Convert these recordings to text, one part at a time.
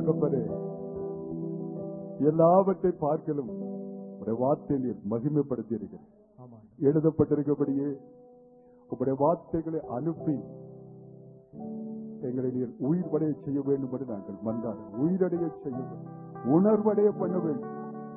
தகப்பனே எல்லாவற்றை பார்க்கலும் உடைய வார்த்தையில் நீர் மகிமைப்படுத்தி இருக்கிறேன் ஆமா எழுதப்பட்டிருக்கபடியே உங்களுடைய வார்த்தைகளை அனுப்பி எங்களை நீர் உயிர்வடைய செய்ய வேண்டும் என்று நாங்கள் மன்றாட உயிரடைய செய்ய வேண்டும். உணர்வடைய பண்ண வேண்டும்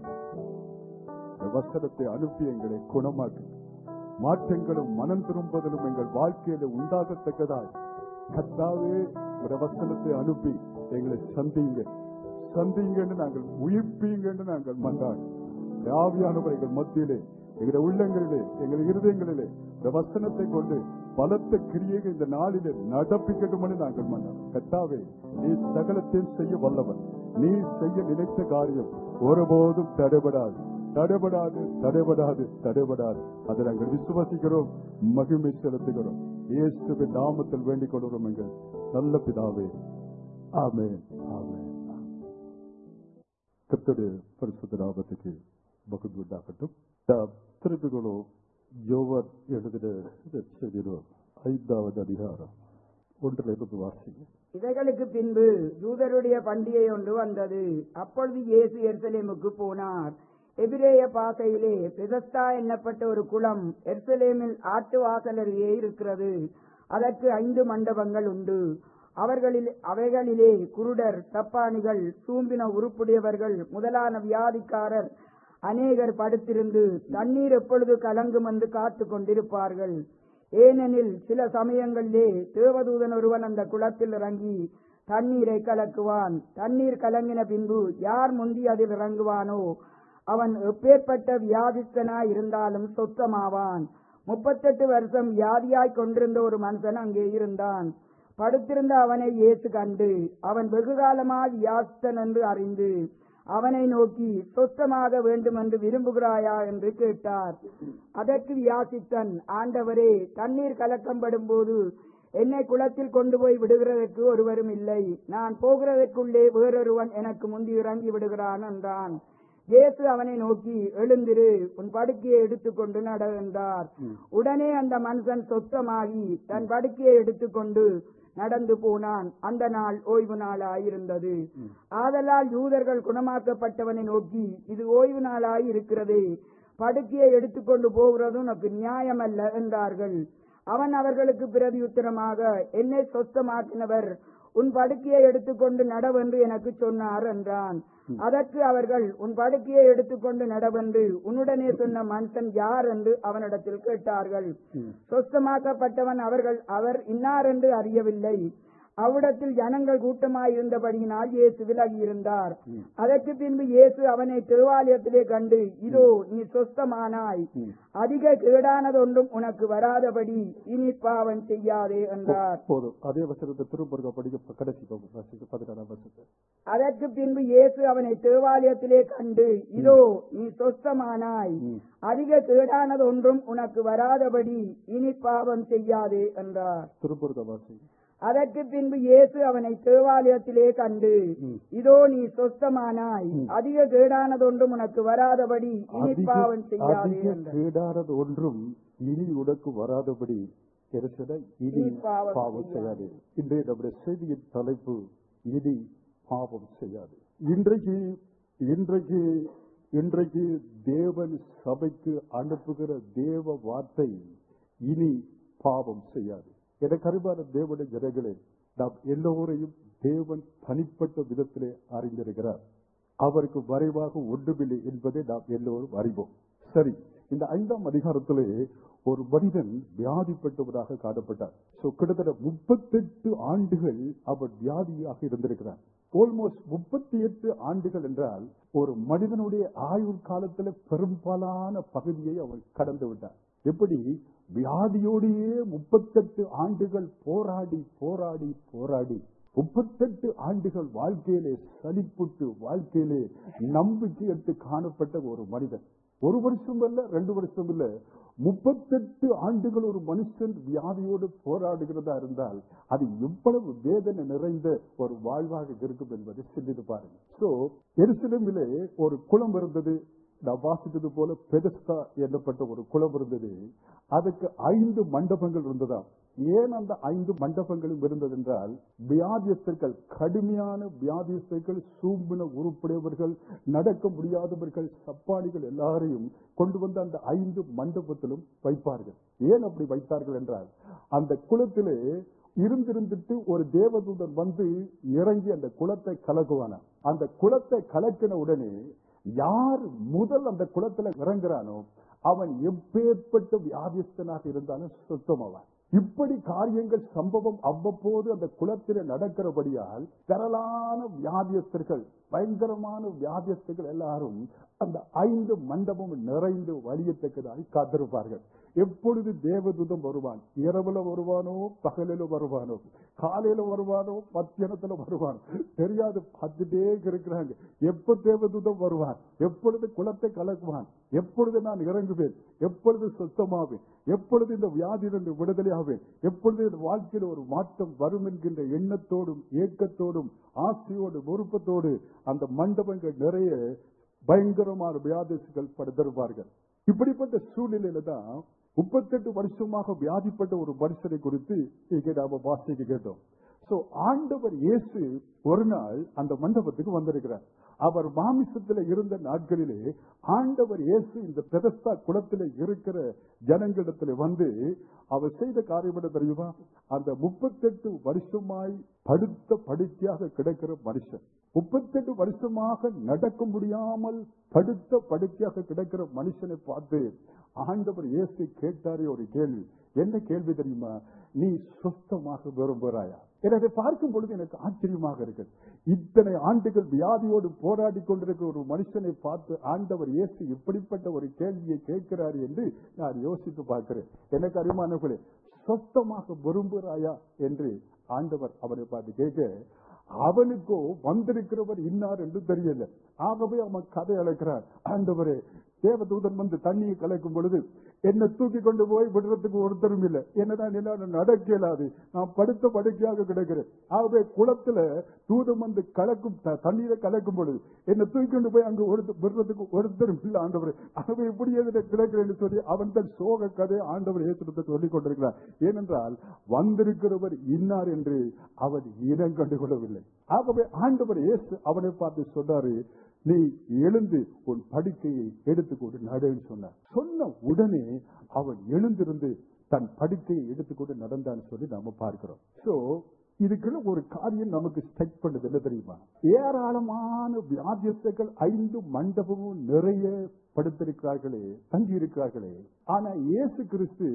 இந்த வசனத்தை அனுப்பி எங்களை குணமாக்கு மாற்றங்களும் மனம் திரும்புதலும் எங்கள் வாழ்க்கையில உண்டாகத்தக்கதாய் கத்தாவே ஒரு வசனத்தை அனுப்பி எங்களை சந்திங்க சந்திங்க என்று நாங்கள் உயிர்ப்பீங்க என்று நாங்கள் மன்றாடு ஆவியானவர் எங்கள் மத்தியிலே எங்களுடைய உள்ளங்களிலே எங்கள் இருதயங்களிலே இந்த வசனத்தை கொண்டு பலத்த கிரியைகள் இந்த நாளிலே நடப்பிக்கட்டும் என்று நாங்கள் மன்றாடு கத்தாவே நீ சகலத்தையும் செய்ய வல்லவர் நீ செய்ய நினைத்த காரியம் ஒருபோதும் தடைபடாது தடைபடாது தடைபடாது தடைபடாது அதை நாங்கள் விசுவாசிக்கிறோம் மகிமை செலுத்துகிறோம் இயேசுவின் நாமத்தில் வேண்டிக் கொள்கிறோம் எங்கள் நல்ல பிதாவே ஆமென் ஆமென் ஆமென். கர்த்தருடைய பரிசுத்த நாமத்துக்கு மகிழ்வு உண்டாகட்டும் நாம் திருப்பிகளோ யோவர் எழுதின இந்த செய்தியிலோ ஐந்தாவது அதிகாரம் ஒன்றில் இருந்து வாசிங்க இவைகளுக்கு பின்பு யூதருடைய பண்டிகை ஒன்று வந்தது அப்பொழுது இயேசு எருசலேமுக்கு போனார் எபிரேய பாசையிலே பெதஸ்தா என்னப்பட்ட ஒரு குளம் எருசலேமில் ஆட்டு வாசல் அருகே இருக்கிறது அதற்கு ஐந்து மண்டபங்கள் உண்டு அவர்களில் அவைகளிலே குருடர் தப்பானிகள் சூம்பின உருப்புடையவர்கள் முதலான வியாதிக்காரர் அநேகர் படுத்திருந்து தண்ணீர் எப்பொழுது கலங்கும் என்று காத்துக் கொண்டிருப்பார்கள் ஏனெனில் சில சமயங்களிலே தேவதூதன் ஒருவன் அந்த குளத்தில் இறங்கி தண்ணீரை கலக்குவான் தண்ணீர் கலங்கின பின்பு யார் முந்தி அதில் இறங்குவானோ அவன் எப்பேற்பட்ட வியாதிஸ்தனாய் இருந்தாலும் சொத்தமாவான் முப்பத்தெட்டு வருஷம் வியாதியாய் கொண்டிருந்த ஒரு மனுஷன் அங்கே இருந்தான் படுத்திருந்த அவனை இயேசு கண்டு அவன் வெகுகாலமாக வியாஸ்தன் என்று அறிந்து அவனை நோக்கி சொத்தமாக வேண்டும் என்று விரும்புகிறாயா என்று கேட்டார் அதற்கு வியாசித்தன் ஆண்டவரே தண்ணீர் கலக்கம்படும் போது என்னை குளத்தில் கொண்டு போய் விடுகிறதற்கு ஒருவரும் இல்லை நான் போகிறதற்குள்ளே வேறொருவன் எனக்கு முந்தி இறங்கி விடுகிறான் என்றான் இயேசு அவனை நோக்கி எழுந்திரு உன் படுக்கையை எடுத்துக்கொண்டு நட என்றார் உடனே அந்த மனுஷன் சொத்தமாகி தன் படுக்கையை எடுத்துக்கொண்டு நடந்து போனான் அந்த நாள் ஓய்வு நாளாயிருந்தது ஆதலால் யூதர்கள் குணமாக்கப்பட்டவனை நோக்கி இது ஓய்வு நாளாய் இருக்கிறதே படுக்கையை எடுத்துக்கொண்டு போகிறது உனக்கு நியாயமல்ல என்றார்கள் அவன் அவர்களுக்கு பிரதியுத்தரமாக என்னை சொத்தமாக்கினவர் உன் படுக்கையை எடுத்துக்கொண்டு நடவென்று எனக்கு சொன்னார் என்றான் அதற்கு அவர்கள் உன் படுக்கையை எடுத்துக்கொண்டு நடவென்று உன்னுடனே சொன்ன மனுஷன் யார் என்று அவனிடத்தில் கேட்டார்கள் சொஸ்தமாக்கப்பட்டவன் அவர்கள் அவர் இன்னார் என்று அறியவில்லை அவ்விடத்தில் ஜனங்கள் கூட்டமாயிருந்தபடியினால் இயேசு விலகி இருந்தார் அதற்கு பின்பு இயேசு அவனை திருவாலயத்திலே கண்டு இதோ நீ சொஸ்தமானாய் அதிக கேடானதொன்றும் உனக்கு வராதபடி இனி பாவம் செய்யாதே என்றார் போதும் அதே வசனத்தை திரும்ப படிக்க கடைசி பகுதி வாசிக்க பதினாறாம் வசனத்தை அதற்கு பின்பு இயேசு அவனை தேவாலயத்திலே கண்டு இதோ நீ சொஸ்தமானாய் அதிக கேடானது ஒன்றும் உனக்கு வராதபடி இனி பாவம் செய்யாதே என்றார் திரும்ப வாசிங்க அதற்கு பின்பு இயேசு அவனை தேவாலயத்திலே கண்டு இதோ நீ சொஸ்தமானாய் அதிக கேடானதொன்றும் உனக்கு வராதபடி இனி அதிக பாவம் செய்யாதே அதிக என்றார் கேடானது ஒன்றும் இனி உனக்கு வராதபடி எரிச்சல இனி இனி பாவம் பாவம் செய்யாதே. செய்யாது இன்றைய நம்முடைய செய்தியின் தலைப்பு இனி பாவம் செய்யாது இன்றைக்கு இன்றைக்கு இன்றைக்கு தேவன் சபைக்கு அனுப்புகிற தேவ வார்த்தை இனி பாவம் செய்யாது எனக்கு அறிவான தேவனுடைய ஜனங்களே நாம் எல்லோரையும் தேவன் தனிப்பட்ட விதத்திலே அறிந்திருக்கிறார் அவருக்கு வரைவாக ஒன்றுமில்லை என்பதை நாம் எல்லோரும் அறிவோம் சரி இந்த ஐந்தாம் அதிகாரத்திலே ஒரு மனிதன் வியாதிப்பட்டவராக காணப்பட்டார் சோ கிட்டத்தட்ட முப்பத்தெட்டு ஆண்டுகள் அவர் வியாதியாக இருந்திருக்கிறார் ஆல்மோஸ்ட் முப்பத்தி எட்டு ஆண்டுகள் என்றால் ஒரு மனிதனுடைய ஆயுள் காலத்துல பெரும்பாலான பகுதியை அவர் கடந்து விட்டார் எப்படி வியாதியோடையே முப்பத்தெட்டு ஆண்டுகள் போராடி போராடி போராடி முப்பத்தெட்டு ஆண்டுகள் வாழ்க்கையிலே சலிப்புட்டு வாழ்க்கையிலே நம்பிக்கையற்று காணப்பட்ட ஒரு மனிதன் ஒரு வருஷம் இல்ல ரெண்டு வருஷம் இல்ல முப்பத்தெட்டு ஆண்டுகள் ஒரு மனுஷன் வியாதியோடு போராடுகிறதா இருந்தால் அது எவ்வளவு வேதனை நிறைந்த ஒரு வாழ்வாக இருக்கும் என்பதை சிந்தித்து பாருங்க சோ எருசலேமிலே ஒரு குளம் இருந்தது நான் வாசித்தது போல பெதஸ்தா என்னப்பட்ட ஒரு குளம் இருந்தது அதுக்கு ஐந்து மண்டபங்கள் இருந்ததா ஏன் அந்த ஐந்து மண்டபங்களும் இருந்தது என்றால் வியாதியஸ்தர்கள் கடுமையான வியாதியஸ்தர்கள் சூம்பின உருப்படையவர்கள் நடக்க முடியாதவர்கள் சப்பானிகள் எல்லாரையும் கொண்டு வந்து அந்த ஐந்து மண்டபத்திலும் வைப்பார்கள் ஏன் அப்படி வைத்தார்கள் என்றால் அந்த குளத்திலே இருந்திருந்துட்டு ஒரு தேவதூதன் வந்து இறங்கி அந்த குளத்தை கலக்குவான அந்த குளத்தை கலக்கின உடனே யார் முதல் அந்த குளத்துல இறங்குறானோ அவன் எப்பேற்பட்ட வியாதிஸ்தனாக இருந்தாலும் சுத்தமாவான் இப்படி காரியங்கள் சம்பவம் அவ்வப்போது அந்த குளத்திலே நடக்கிறபடியால் திரளான வியாதியஸ்தர்கள் பயங்கரமான வியாதியஸ்தர்கள் எல்லாரும் அந்த ஐந்து மண்டபம் நிறைந்து வழியத்தக்கதாய் காத்திருப்பார்கள் எப்பொழுது தேவதூதம் வருவான் இரவுல வருவானோ பகலில வருவானோ காலையில வருவானோ மத்தியானத்துல வருவானோ தெரியாது பார்த்துட்டே இருக்கிறாங்க எப்ப தேவதூதம் வருவான் எப்பொழுது குளத்தை கலக்குவான் எப்பொழுது நான் இறங்குவேன் எப்பொழுது சுத்தமாவேன் எப்பொழுது இந்த வியாதியிலிருந்து விடுதலை ஆவேன் எப்பொழுது இந்த வாழ்க்கையில் ஒரு மாற்றம் வரும் என்கின்ற எண்ணத்தோடும் ஏக்கத்தோடும் ஆசையோடு விருப்பத்தோடு அந்த மண்டபங்கள் நிறைய பயங்கரமான வியாதிகள் படுத்திருப்பார்கள் இப்படிப்பட்ட சூழ்நிலையில தான் முப்பத்தெட்டு வருஷமாக வியாதிப்பட்ட ஒரு மனுஷனை குறித்து இங்கே நாம வாசிக்க கேட்டோம் சோ ஆண்டவர் இயேசு ஒரு நாள் அந்த மண்டபத்துக்கு வந்திருக்கிறார் அவர் மாமிசத்துல இருந்த நாட்களிலே ஆண்டவர் இயேசு இந்த பெதஸ்தா குளத்திலே இருக்கிற ஜனங்களிடத்துல வந்து அவர் செய்த காரியம் என்ன தெரியுமா அந்த முப்பத்தெட்டு வருஷமாய் படுத்த படுக்கையாக கிடக்கிற மனுஷன் முப்பத்தெட்டு வருஷமாக நடக்க முடியாமல் படுத்த படுக்கையாக கிடக்கிற மனுஷனை பார்த்து ஆண்டவர் இயேசு கேட்டாரே ஒரு கேள்வி என்ன கேள்வி தெரியுமா நீ சுத்தமாக விரும்புகிறாயா எனக்கு பார்க்கும் பொழுது எனக்கு ஆச்சரியமாக இருக்கு இத்தனை ஆண்டுகள் வியாதியோடு போராடி கொண்டிருக்கிற ஒரு மனுஷனை பார்த்து ஆண்டவர் இயேசு இப்படிப்பட்ட ஒரு கேள்வியை கேட்கிறார் என்று நான் யோசித்து பார்க்கிறேன் எனக்கு அறிமானங்களே சொத்தமாக விரும்புகிறாயா என்று ஆண்டவர் அவரை பார்த்து கேட்க அவனுக்கோ வந்திருக்கிறவர் இன்னார் என்று தெரியல ஆகவே அவன் கதை அழைக்கிறார் ஆண்டவரே தேவதூதன் வந்து தண்ணியை கலக்கும் பொழுது என்னை தூக்கி கொண்டு போய் விடுறதுக்கு ஒருத்தரும் இல்லை என்னதான் என்னால நடக்க இயலாது நான் படுத்த படுக்கையாக கிடக்கிறேன் ஆகவே குளத்துல தூதம் வந்து கலக்கும் த- தண்ணீரை கலக்கும் பொழுது என்னை தூக்கி கொண்டு போய் அங்கு ஒருத்த- விடுறதுக்கு ஒருத்தரும் இல்லை ஆண்டவர் ஆகவே இப்படி எதிர கிடக்கிறேன் சொல்லி அவன் தன் சோக கதை ஆண்டவர் ஏற்றுறதை சொல்லிக் கொண்டிருக்கிறார் ஏனென்றால் வந்திருக்கிறவர் இன்னார் என்று அவன் இனம் கண்டு கொள்ளவில்லை ஆகவே ஆண்டவர் இயேசு அவனை பார்த்து சொன்னாரு நீ எழுந்து உன் படுக்கையை எடுத்துக்கொண்டு நடுன்னு சொன்னார் சொன்ன உடனே அவன் எழுந்திருந்து தன் படுக்கையை எடுத்துக்கொண்டு நடந்தான்னு சொல்லி நாம பார்க்கிறோம் சோ இதுக்குள்ள ஒரு காரியம் நமக்கு ஸ்டெக் பண்ணுது என்ன தெரியுமா ஏராளமான வியாதியஸ்தர்கள் ஐந்து மண்டபமும் நிறைய படுத்திருக்கிறார்களே தங்கி இருக்கிறார்களே ஆனா இயேசு கிறிஸ்து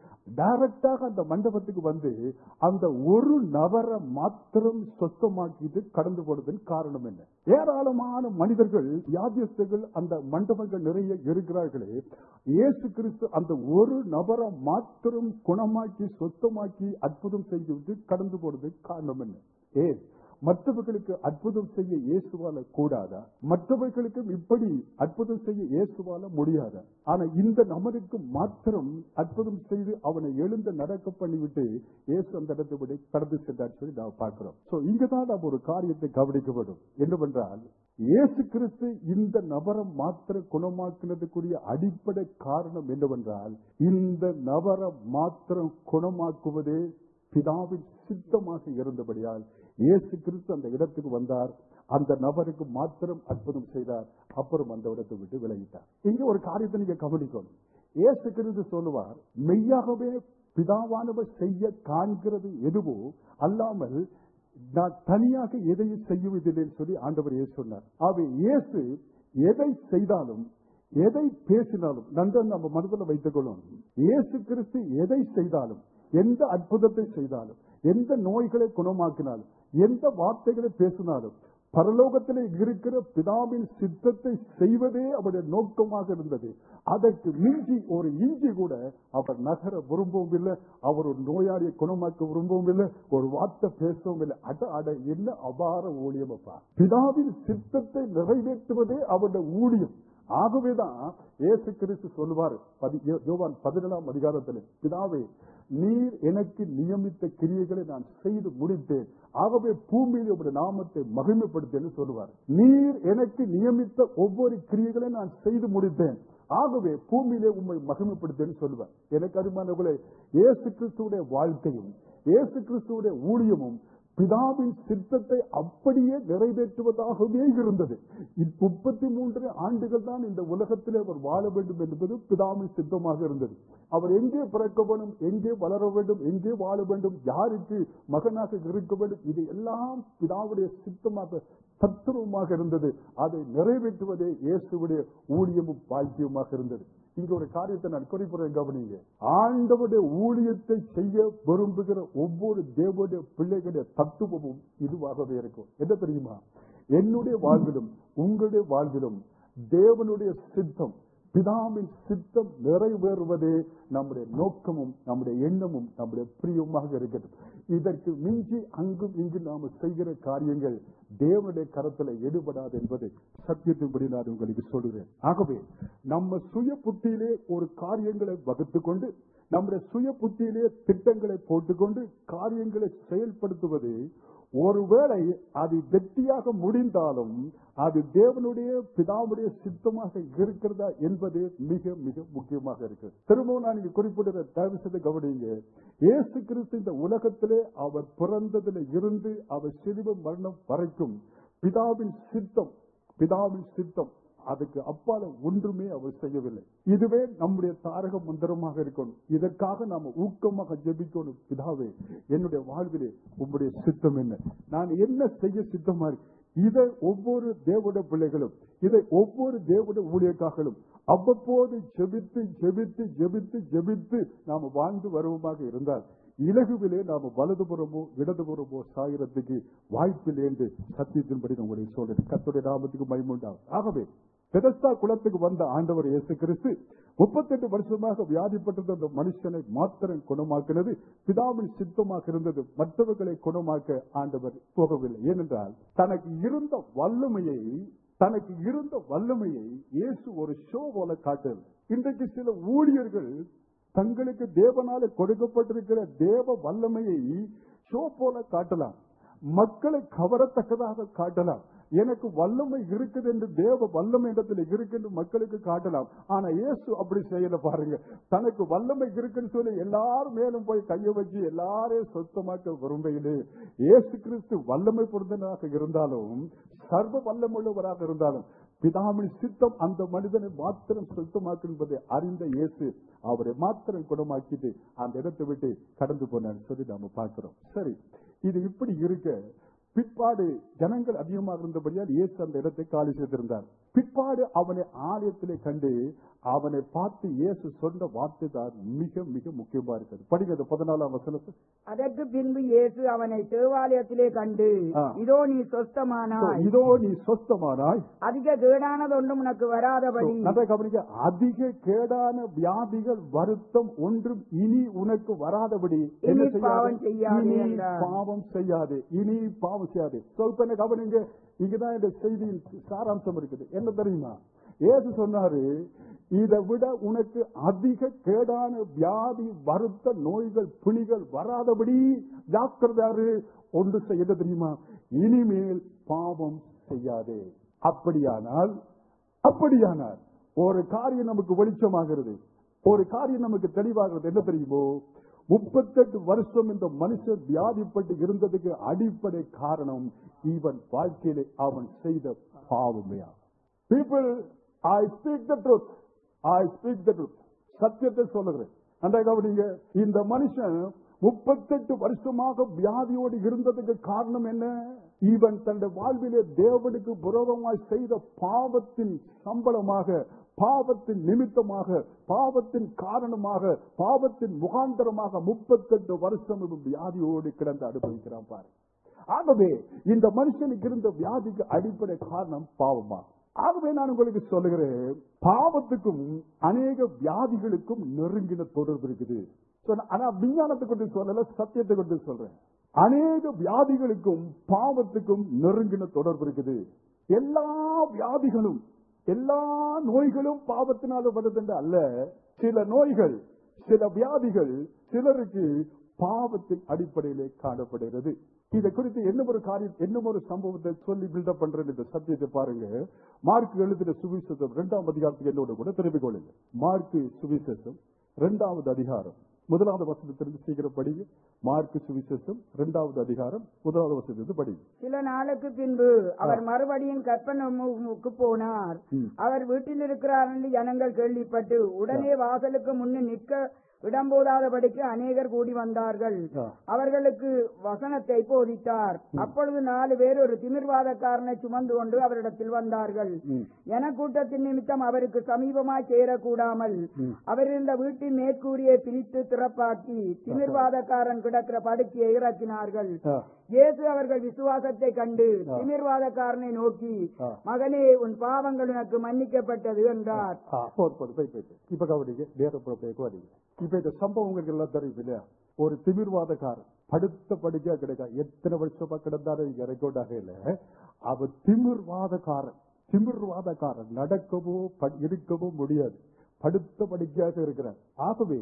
டைரக்டாக அந்த மண்டபத்துக்கு வந்து அந்த ஒரு நபரை மாத்திரம் சொத்தமாக்கிட்டு கடந்து போனதன் காரணம் என்ன ஏராளமான மனிதர்கள் வியாதியஸ்தர்கள் அந்த மண்டபங்கள் நிறைய இருக்கிறார்களே இயேசு கிறிஸ்து அந்த ஒரு நபரை மாத்திரம் குணமாக்கி சொத்தமாக்கி அற்புதம் செய்துவிட்டு கடந்து போனதுக்கு காரணம் என்ன ஏன் மற்றவர்களுக்கு அற்புதம் செய்ய இயேசுவால கூடாதா மற்றவர்களுக்கும் இப்படி அற்புதம் செய்ய இயேசுவால முடியாதா ஆனா இந்த நபருக்கு மாத்திரம் அற்புதம் செய்து அவனை எழுந்து நடக்க பண்ணிவிட்டு இயேசு அந்த இடத்தை கடந்து சென்றார் சொல்லி நாம் பார்க்கிறோம் சோ இங்கதான் நாம் ஒரு காரியத்தை கவனிக்க வேண்டும் என்னவென்றால் இயேசு கிறிஸ்து இந்த நபரை மாத்திர குணமாக்குனதுக்குரிய அடிப்படை காரணம் என்னவென்றால் இந்த நபரை மாத்திரம் குணமாக்குவதே பிதாவின் சித்தமாக இருந்தபடியால் இயேசு கிறிஸ்து அந்த இடத்துக்கு வந்தார் அந்த நபருக்கு மாத்திரம் அற்புதம் செய்தார் அப்புறம் அந்த இடத்தை விட்டு விலகிட்டார் இங்க ஒரு காரியத்தை நீங்க கவனிக்கணும் இயேசு கிறிஸ்து சொல்லுவார் மெய்யாகவே பிதாவானவர் செய்ய காண்கிறது எதுவோ அல்லாமல் நான் தனியாக எதையும் செய்யுவதில்லைன்னு சொல்லி ஆண்டவர் இயேசு சொன்னார் ஆகவே இயேசு எதை செய்தாலும் எதை பேசினாலும் நன்றன் நம்ம மனதில் வைத்துக் கொள்ளணும் இயேசு கிறிஸ்து எதை செய்தாலும் எந்த அற்புதத்தை செய்தாலும் எந்த நோய்களை குணமாக்கினாலும் எந்த வார்த்தைகளை பேசினாலும் பரலோகத்திலே இருக்கிற பிதாவின் சித்தத்தை செய்வதே அவருடைய நோக்கமாக இருந்தது அதற்கு மிஞ்சி ஒரு இஞ்சி கூட அவர் நகர விரும்பவும் இல்லை அவர் ஒரு நோயாளியை குணமாக்க விரும்பவும் இல்லை ஒரு வார்த்தை பேசவும் இல்லை அட அட என்ன அபார ஊழியம் அப்பா பிதாவின் சித்தத்தை நிறைவேற்றுவதே அவருடைய ஊழியம் ஆகவேதான் இயேசு கிறிஸ்து சொல்லுவார் பதி- யோ- யோவான் பதினேழாம் அதிகாரத்தில் பிதாவே நீர் எனக்கு நியமித்த கிரியைகளை நான் செய்து முடித்தேன் ஆகவே பூமியில் உடைய நாமத்தை மகிமைப்படுத்தேன்னு சொல்லுவார் நீர் எனக்கு நியமித்த ஒவ்வொரு கிரியைகளை நான் செய்து முடித்தேன் ஆகவே பூமியிலே உண்மை மகிமைப்படுத்தேன்னு சொல்லுவேன் எனக்கு அருமானவர்களே இயேசு கிறிஸ்துவுடைய வாழ்க்கையும் இயேசு கிறிஸ்துவுடைய ஊழியமும் பிதாவின் சித்தத்தை அப்படியே நிறைவேற்றுவதாகவே இருந்தது முப்பத்தி மூன்று ஆண்டுகள் தான் இந்த உலகத்திலே அவர் வாழ வேண்டும் என்பது பிதாவின் சித்தமாக இருந்தது அவர் எங்கே பிறக்க வேண்டும் எங்கே வளர வேண்டும் எங்கே வாழ வேண்டும் யாருக்கு மகனாக இருக்க வேண்டும் இது எல்லாம் பிதாவுடைய சித்தமாக தத்துவமாக இருந்தது அதை நிறைவேற்றுவதே இயேசுவுடைய ஊழியமும் வாழ்க்கையுமாக இருந்தது இங்க ஒரு காரியத்தை நான் குறிப்பிடுறேன் கவனிங்க ஆண்டவருடைய ஊழியத்தை செய்ய விரும்புகிற ஒவ்வொரு தேவனுடைய பிள்ளைகளுடைய தத்துவமும் இதுவாகவே இருக்கும் என்ன தெரியுமா என்னுடைய வாழ்விலும் உங்களுடைய வாழ்விலும் தேவனுடைய சித்தம் பிதாவின் சித்தம் நிறைவேறுவதே நம்முடைய நோக்கமும் நம்முடைய எண்ணமும் நம்முடைய பிரியமாக இருக்கட்டும் இதற்கு மிஞ்சி அங்கும் இங்கு நாம செய்கிற காரியங்கள் தேவனுடைய கரத்தில் எடுபடாது என்பதை சத்தியத்தின்படி நான் உங்களுக்கு சொல்கிறேன் ஆகவே நம்ம சுய புத்தியிலே ஒரு காரியங்களை வகுத்துக் கொண்டு நம்முடைய சுய புத்தியிலே திட்டங்களை போட்டுக்கொண்டு காரியங்களை செயல்படுத்துவது ஒருவேளை அது வெற்றியாக முடிந்தாலும் அது தேவனுடைய பிதாவுடைய சித்தமாக இருக்கிறதா என்பது மிக மிக முக்கியமாக இருக்கு திரும்பவும் நான் இங்க குறிப்பிடுற தயவு செய்து கவனிங்க இயேசு கிறிஸ்து இந்த உலகத்திலே அவர் பிறந்ததில் இருந்து அவர் சிறுவ மரணம் வரைக்கும் பிதாவின் சித்தம் பிதாவின் சித்தம் அதுக்கு அப்பால ஒன்றுமே அவர் செய்யவில்லை இதுவே நம்முடைய தாரக மந்திரமாக இருக்கணும் இதற்காக நாம ஊக்கமாக ஜெபிக்கணும் பிதாவே என்னுடைய வாழ்விலே உங்களுடைய சித்தம் என்ன நான் என்ன செய்ய சித்தமா இருக்கு இதை ஒவ்வொரு தேவட பிள்ளைகளும் இதை ஒவ்வொரு தேவட ஊழியக்காரர்களும் அவ்வப்போது ஜெபித்து ஜெபித்து ஜெபித்து ஜெபித்து நாம வாழ்ந்து வருவமாக இருந்தால் இலகுவிலே நாம வலதுபுறமோ இடதுபுறமோ சாகிறதுக்கு வாய்ப்பில்லை என்று சத்தியத்தின்படி நான் உங்களுக்கு சொல்றேன் கத்துடைய நாமத்துக்கு மைமுண்டாகும் ஆகவே பெதஸ்தா குலத்துக்கு வந்த ஆண்டவர் இயேசு கிறிஸ்து முப்பத்தெட்டு வருஷமாக வியாதிப்பட்டிருந்த அந்த மனுஷனை மாத்திரம் குணமாக்கினது பிதாவின் சித்தமாக இருந்தது மற்றவர்களை குணமாக்க ஆண்டவர் போகவில்லை ஏனென்றால் தனக்கு இருந்த வல்லமையை தனக்கு இருந்த வல்லமையை இயேசு ஒரு ஷோ போல காட்டல் இன்றைக்கு சில ஊழியர்கள் தங்களுக்கு தேவனால கொடுக்கப்பட்டிருக்கிற தேவ வல்லமையை ஷோ போல காட்டலாம் மக்களை கவரத்தக்கதாக காட்டலாம் எனக்கு வல்லமை இருக்குது என்று தேவ வல்லமை இடத்துல இருக்கு என்று மக்களுக்கு காட்டலாம் ஆனா இயேசு அப்படி செய்யல பாருங்க தனக்கு வல்லமை இருக்குன்னு சொல்லி எல்லாரும் மேலும் போய் கைய வச்சு எல்லாரையும் சொத்தமாக்க விரும்பையிலே இயேசு கிறிஸ்து வல்லமை பொருந்தனாக இருந்தாலும் சர்வ வல்லமுள்ளவராக இருந்தாலும் பிதாவின் சித்தம் அந்த மனிதனை மாத்திரம் சுத்தமாக்கு என்பதை அறிந்த இயேசு அவரை மாத்திரம் குணமாக்கிட்டு அந்த இடத்தை விட்டு கடந்து போனான்னு சொல்லி நாம பார்க்கிறோம் சரி இது இப்படி இருக்க பிற்பாடு ஜனங்கள் அதிகமாக இருந்தபடியால் இயேசு அந்த இடத்தை காலி செய்திருந்தார் பிற்பாடு அவனை ஆலயத்திலே கண்டு அவனை பார்த்து இயேசு சொன்ன வார்த்தை தான் மிக மிக முக்கியமா இருக்கிறது படிக்கிறது பதினாலாம் வசனத்தை அதற்கு பின்பு இயேசு அவனை தேவாலயத்திலே கண்டு ஆ. இதோ நீ So, சொஸ்தமானாய் இதோ நீ சொஸ்தமானாய் அதிக கேடானது ஒன்றும் உனக்கு வராதபடி நல்லா கவனிக்க அதிக கேடான வியாதிகள் வருத்தம் ஒன்றும் இனி உனக்கு வராதபடி என்ன இனி செய்யாதே? பாவம் செய்யாதே இனி என்றார். பாவம் செய்யாதே இனி பாவம் செய்யாதே சொல்ல என்ன கவனிங்க இங்கதான் இந்த செய்தியின் சாராம்சம் இருக்குது என்ன தெரியுமா ஏசு சொன்னாரு இதை விட உனக்கு அதிக கேடான வியாதி வருத்த நோய்கள் பிணிகள் வராதபடி ஜாக்கிரதாரு ஒன்று செய்ய என்ன தெரியுமா இனிமேல் பாவம் செய்யாதே அப்படியானால் அப்படியானால் ஒரு காரியம் நமக்கு வெளிச்சமாகிறது ஒரு காரியம் நமக்கு தெளிவாகிறது என்ன தெரியுமோ முப்பத்தெட்டு வருஷம் இந்த மனுஷன் வியாதிப்பட்டு இருந்ததுக்கு அடிப்படை காரணம் இவன் வாழ்க்கையிலே அவன் செய்த பாவமையா people I speak the truth I speak the truth சத்தியத்தை சொல்லுகிறேன் அந்த கவனிங்க இந்த மனுஷன் முப்பத்தெட்டு வருஷமாக வியாதியோடு இருந்ததுக்கு காரணம் என்ன இவன் தன்னுடைய வாழ்விலே தேவனுக்கு விரோதமாய் செய்த பாவத்தின் சம்பளமாக பாவத்தின் நிமித்தமாக பாவத்தின் காரணமாக பாவத்தின் முகாந்தரமாக முப்பத்தெட்டு வருஷம் இவன் வியாதியோடு கிடந்து அனுபவிக்கிறான் பாரு ஆகவே இந்த மனுஷனுக்கு இருந்த வியாதிக்கு அடிப்படை காரணம் பாவமா ஆகவே நான் உங்களுக்கு சொல்லுகிறேன் பாவத்துக்கும் அநேக வியாதிகளுக்கும் நெருங்கின தொடர்பு இருக்குது சொன்ன- ஆனா விஞ்ஞானத்தை கொண்டு சொல்லல சத்தியத்தை கொண்டு சொல்றேன் அநேக வியாதிகளுக்கும் பாவத்துக்கும் நெருங்கின தொடர்பு இருக்குது எல்லா வியாதிகளும் எல்லா நோய்களும் பாவத்தினால வருதுன்ற அல்ல சில நோய்கள் சில வியாதிகள் சிலருக்கு பாவத்தின் அடிப்படையிலே காணப்படுகிறது இதை குறித்து என்ன ஒரு காரியம் என்ன ஒரு சம்பவத்தை சொல்லி பில்டப் பண்றேன் இந்த சத்தியத்தை பாருங்க மார்க் எழுதின சுவிசேஷம் இரண்டாம் அதிகாரத்துக்கு என்னோட கூட திரும்பிக் கொள்ளுங்க மார்க் சுவிசேஷம் இரண்டாவது அதிகாரம் முதலாவது வசனத்திலிருந்து சீக்கிரம் படிங்க மார்க் சுவிசேஷம் இரண்டாவது அதிகாரம் முதலாவது வசனத்திலிருந்து படிங்க சில நாளுக்கு பின்பு அவர் மறுபடியும் கற்பனமுக்கு போனார் ம். அவர் வீட்டில் இருக்கிறார் என்று ஜனங்கள் கேள்விப்பட்டு உடனே வாசலுக்கு முன்னே நிற்க இடம் போதாதபடிக்கு அநேகர் கூடி வந்தார்கள் ஆ. அவர்களுக்கு வசனத்தை போதித்தார் அப்பொழுது நாலு பேர் ஒரு திமிர்வாதக்காரனை சுமந்து கொண்டு அவரிடத்தில் வந்தார்கள் ம். ஜனக்கூட்டத்தின் நிமித்தம் அவருக்கு சமீபமாய் சேரக்கூடாமல் ம். அவர் இருந்த வீட்டின் மேற்கூரியை பிரித்து திறப்பாக்கி திமிர்வாதக்காரன் கிடக்கிற படுக்கையை இறக்கினார்கள் ஆ. இயேசு அவர்கள் விசுவாசத்தை கண்டு திமிர்வாதக்காரனை நோக்கி ஆ. மகனே உன் பாவங்கள் உனக்கு மன்னிக்கப்பட்டது என்றார் ஆ, போதும், போதும், போய், போய், போய். இப்ப கவனிங்க நேரம் புறப்பேக்கு வரீங்க இப்ப இந்த சம்பவம் உங்களுக்கு எல்லாம் தெரியும் இல்லையா ஒரு திமிர்வாதக்காரன் படுத்த படுக்கையா கிடைக்கா எத்தனை வருஷமா கிடந்தாலும் இங்க ரெக்கார்ட் ஆகல அவன் திமிர்வாதக்காரன் திமிர்வாதக்காரன் நடக்கவோ ப- இருக்கவோ முடியாது படுத்த படுக்கையாக இருக்கிறார் ஆகவே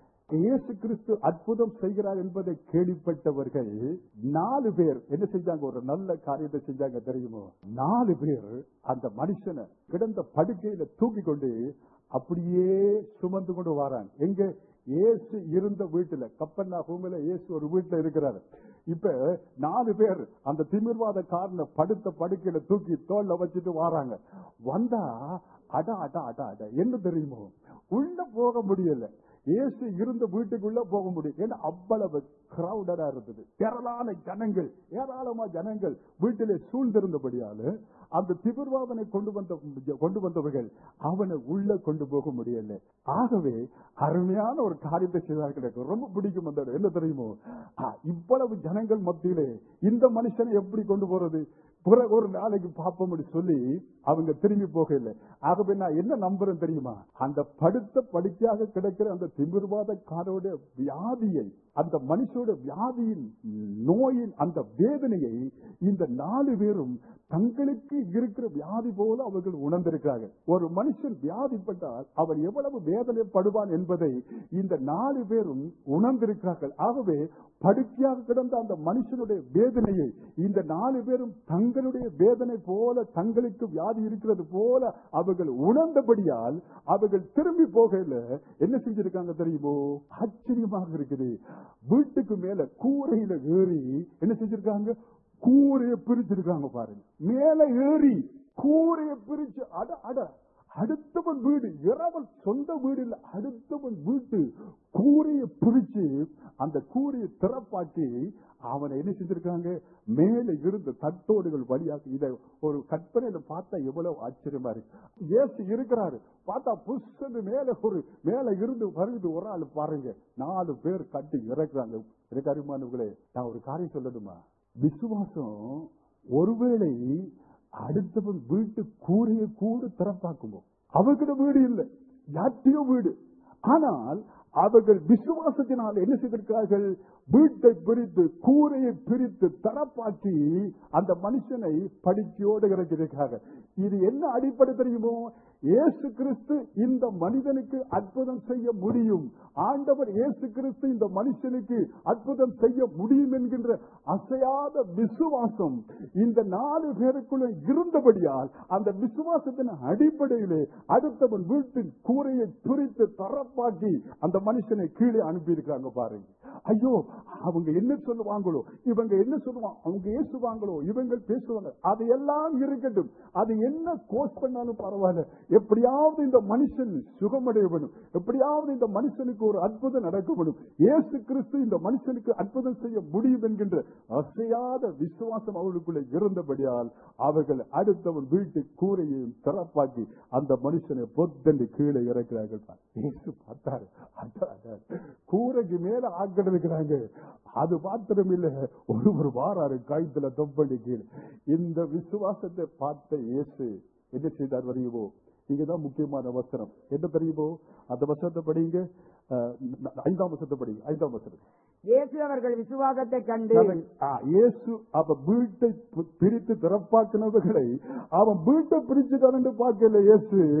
இயேசு கிறிஸ்து அற்புதம் செய்கிறார் என்பதை கேள்விப்பட்டவர்கள் நாலு பேர் என்ன செஞ்சாங்க ஒரு நல்ல காரியத்தை செஞ்சாங்க தெரியுமோ நாலு பேர் அந்த மனுஷனை கிடந்த படுக்கையில தூக்கி கொண்டு அப்படியே சுமந்து கொண்டு வராங்க எங்க இயேசு இருந்த வீட்டுல கப்பன்னா பூமியில இயேசு ஒரு வீட்டுல இருக்கிறாரு இப்ப நாலு பேர் அந்த திமிர்வாத காரனை படுத்த படுக்கையில தூக்கி தோல்ல வச்சுட்டு வராங்க வந்தா அட அட அட அட என்ன தெரியுமோ உள்ள போக முடியல இயேசு இருந்த வீட்டுக்குள்ள போக முடியும் ஏன்னா அவ்வளவு கிரௌடடா இருந்தது திரளான ஜனங்கள் ஏராளமா ஜனங்கள் வீட்டிலே சூழ்ந்திருந்தபடியால அந்த திமிர்வாதனை கொண்டு வந்த கொண்டு வந்தவர்கள் அவனை உள்ள கொண்டு போக முடியல ஆகவே அருமையான ஒரு காரியத்தை செய்தார்கள் எனக்கு ரொம்ப பிடிக்கும் அந்த இடம். என்ன தெரியுமோ ஆ, இவ்வளவு ஜனங்கள் மத்தியிலே இந்த மனுஷனை எப்படி கொண்டு போறது பிற ஒரு நாளைக்கு பார்ப்போம்னு சொல்லி அவங்க திரும்பி போகல ஆகவே நான் என்ன நம்புறேன் தெரியுமா அந்த படுத்த படுக்கையாக கிடக்கிற அந்த திமிர்வாதக்காரோட வியாதியை அந்த மனுஷோட வியாதியின் நோயின் அந்த வேதனையை இந்த நாலு பேரும் தங்களுக்கு இருக்கிற வியாதி போல அவர்கள் உணர்ந்திருக்கிறார்கள் ஒரு மனுஷன் வியாதிப்பட்டால் அவன் எவ்வளவு வேதனைப்படுவான் என்பதை இந்த நாலு பேரும் உணர்ந்திருக்கிறார்கள் ஆகவே படுக்கையாக கிடந்த அந்த மனுஷனுடைய வேதனையை இந்த நாலு பேரும் தங்களுடைய வேதனை போல தங்களுக்கு வியாதி இருக்கிறது போல அவர்கள் உணர்ந்தபடியால் அவர்கள் திரும்பி போகல என்ன செஞ்சிருக்காங்க தெரியுமோ ஆச்சரியமாக இருக்குது வீட்டுக்கு மேல கூரையில ஏறி என்ன செஞ்சிருக்காங்க கூரைய பிரிச்சிருக்காங்க பாருங்க மேல ஏறி கூரைய பிரிச்சு அட அட அடுத்தவன் வீடு இரவல் சொந்த வீடு இல்ல அடுத்தவன் வீட்டு கூரையை பிரிச்சு அந்த கூரையை திறப்பாக்கி அவனை என்ன செஞ்சிருக்காங்க மேல இருந்த தட்டோடுகள் வழியாக இதை ஒரு கற்பனையில பார்த்தா எவ்வளவு ஆச்சரியமா இருக்கு இயேசு இருக்கிறாரு பார்த்தா புஷ்ஷன்னு மேல ஒரு மேல இருந்து வருது ஒரு ஆள் பாருங்க நாலு பேர் கட்டி இறக்குறாங்க எனக்கு அருமானவர்களே நான் ஒரு காரியம் சொல்லணுமா விசுவாசம் ஒருவேளை அடுத்தவன் வீட்டு கூரையை கூட திறப்பாக்குமோ அவர்கிட்ட வீடு இல்லை யார்ட்டையோ வீடு ஆனால் அவர்கள் விசுவாசத்தினால் என்ன செய்திருக்கிறார்கள் வீட்டை பிரித்து கூரையை பிரித்து தரப்பாக்கி அந்த மனுஷனை படிக்கையோடு இறக்கியிருக்கிறார்கள் இது என்ன அடிப்படை தெரியுமோ இயேசு கிறிஸ்து இந்த மனிதனுக்கு அற்புதம் செய்ய முடியும் ஆண்டவர் இயேசு கிறிஸ்து இந்த மனுஷனுக்கு அற்புதம் செய்ய முடியும் என்கின்ற அசையாத விசுவாசம் இந்த நாலு பேருக்குள்ள இருந்தபடியால் அந்த விசுவாசத்தின் அடிப்படையிலே அடுத்தவன் வீட்டின் கூரையை பிரித்து தரப்பாக்கி அந்த மனுஷனை கீழே அனுப்பி இருக்காங்க பாருங்க ஐயோ அவங்க என்ன சொல்லுவாங்களோ இவங்க என்ன சொல்லுவாங்க அவங்க ஏசுவாங்களோ இவங்க பேசுவாங்க அதையெல்லாம் இருக்கட்டும் அது என்ன கோர்ஸ் பண்ணாலும் பரவாயில்ல எப்படியாவது இந்த மனுஷன் சுகமடைய வேணும் எப்படியாவது இந்த மனுஷனுக்கு ஒரு அற்புதம் நடக்க வேணும் இயேசு கிறிஸ்து இந்த மனுஷனுக்கு அற்புதம் செய்ய முடியும் என்கின்ற அசையாத விசுவாசம் அவர்களுக்குள்ள இருந்தபடியால் அவர்கள் அடுத்தவன் வீட்டு கூரையையும் திறப்பாக்கி அந்த மனுஷனை பொத்தண்டு கீழே இறக்கிறார்கள் இயேசு பார்த்தாரு அட, அட, கூரைக்கு மேல ஆட்கள் இருக்கிறாங்க அது மாத்திரம் இல்ல ஒரு ஒரு வாராரு காய்த்துல தொப்படி கீழே இந்த விசுவாசத்தை பார்த்த இயேசு என்ன செய்தார் தெரியுமோ இங்கதான் முக்கியமான வசனம் என்ன தெரியுமோ அந்த வசனத்தை படிங்க அஹ், ஐந்தாம் வசனத்தை படிங்க ஐந்தாம் வசனம் இயேசு அவர்கள் விசுவாசத்தை கண்டு ஆ, இயேசு அவன் வீட்டை பி- பிரித்து திறப்பாக்கினவர்களை அவன் வீட்டை பிரிச்சுட்டான் என்று பார்க்கல இயேசு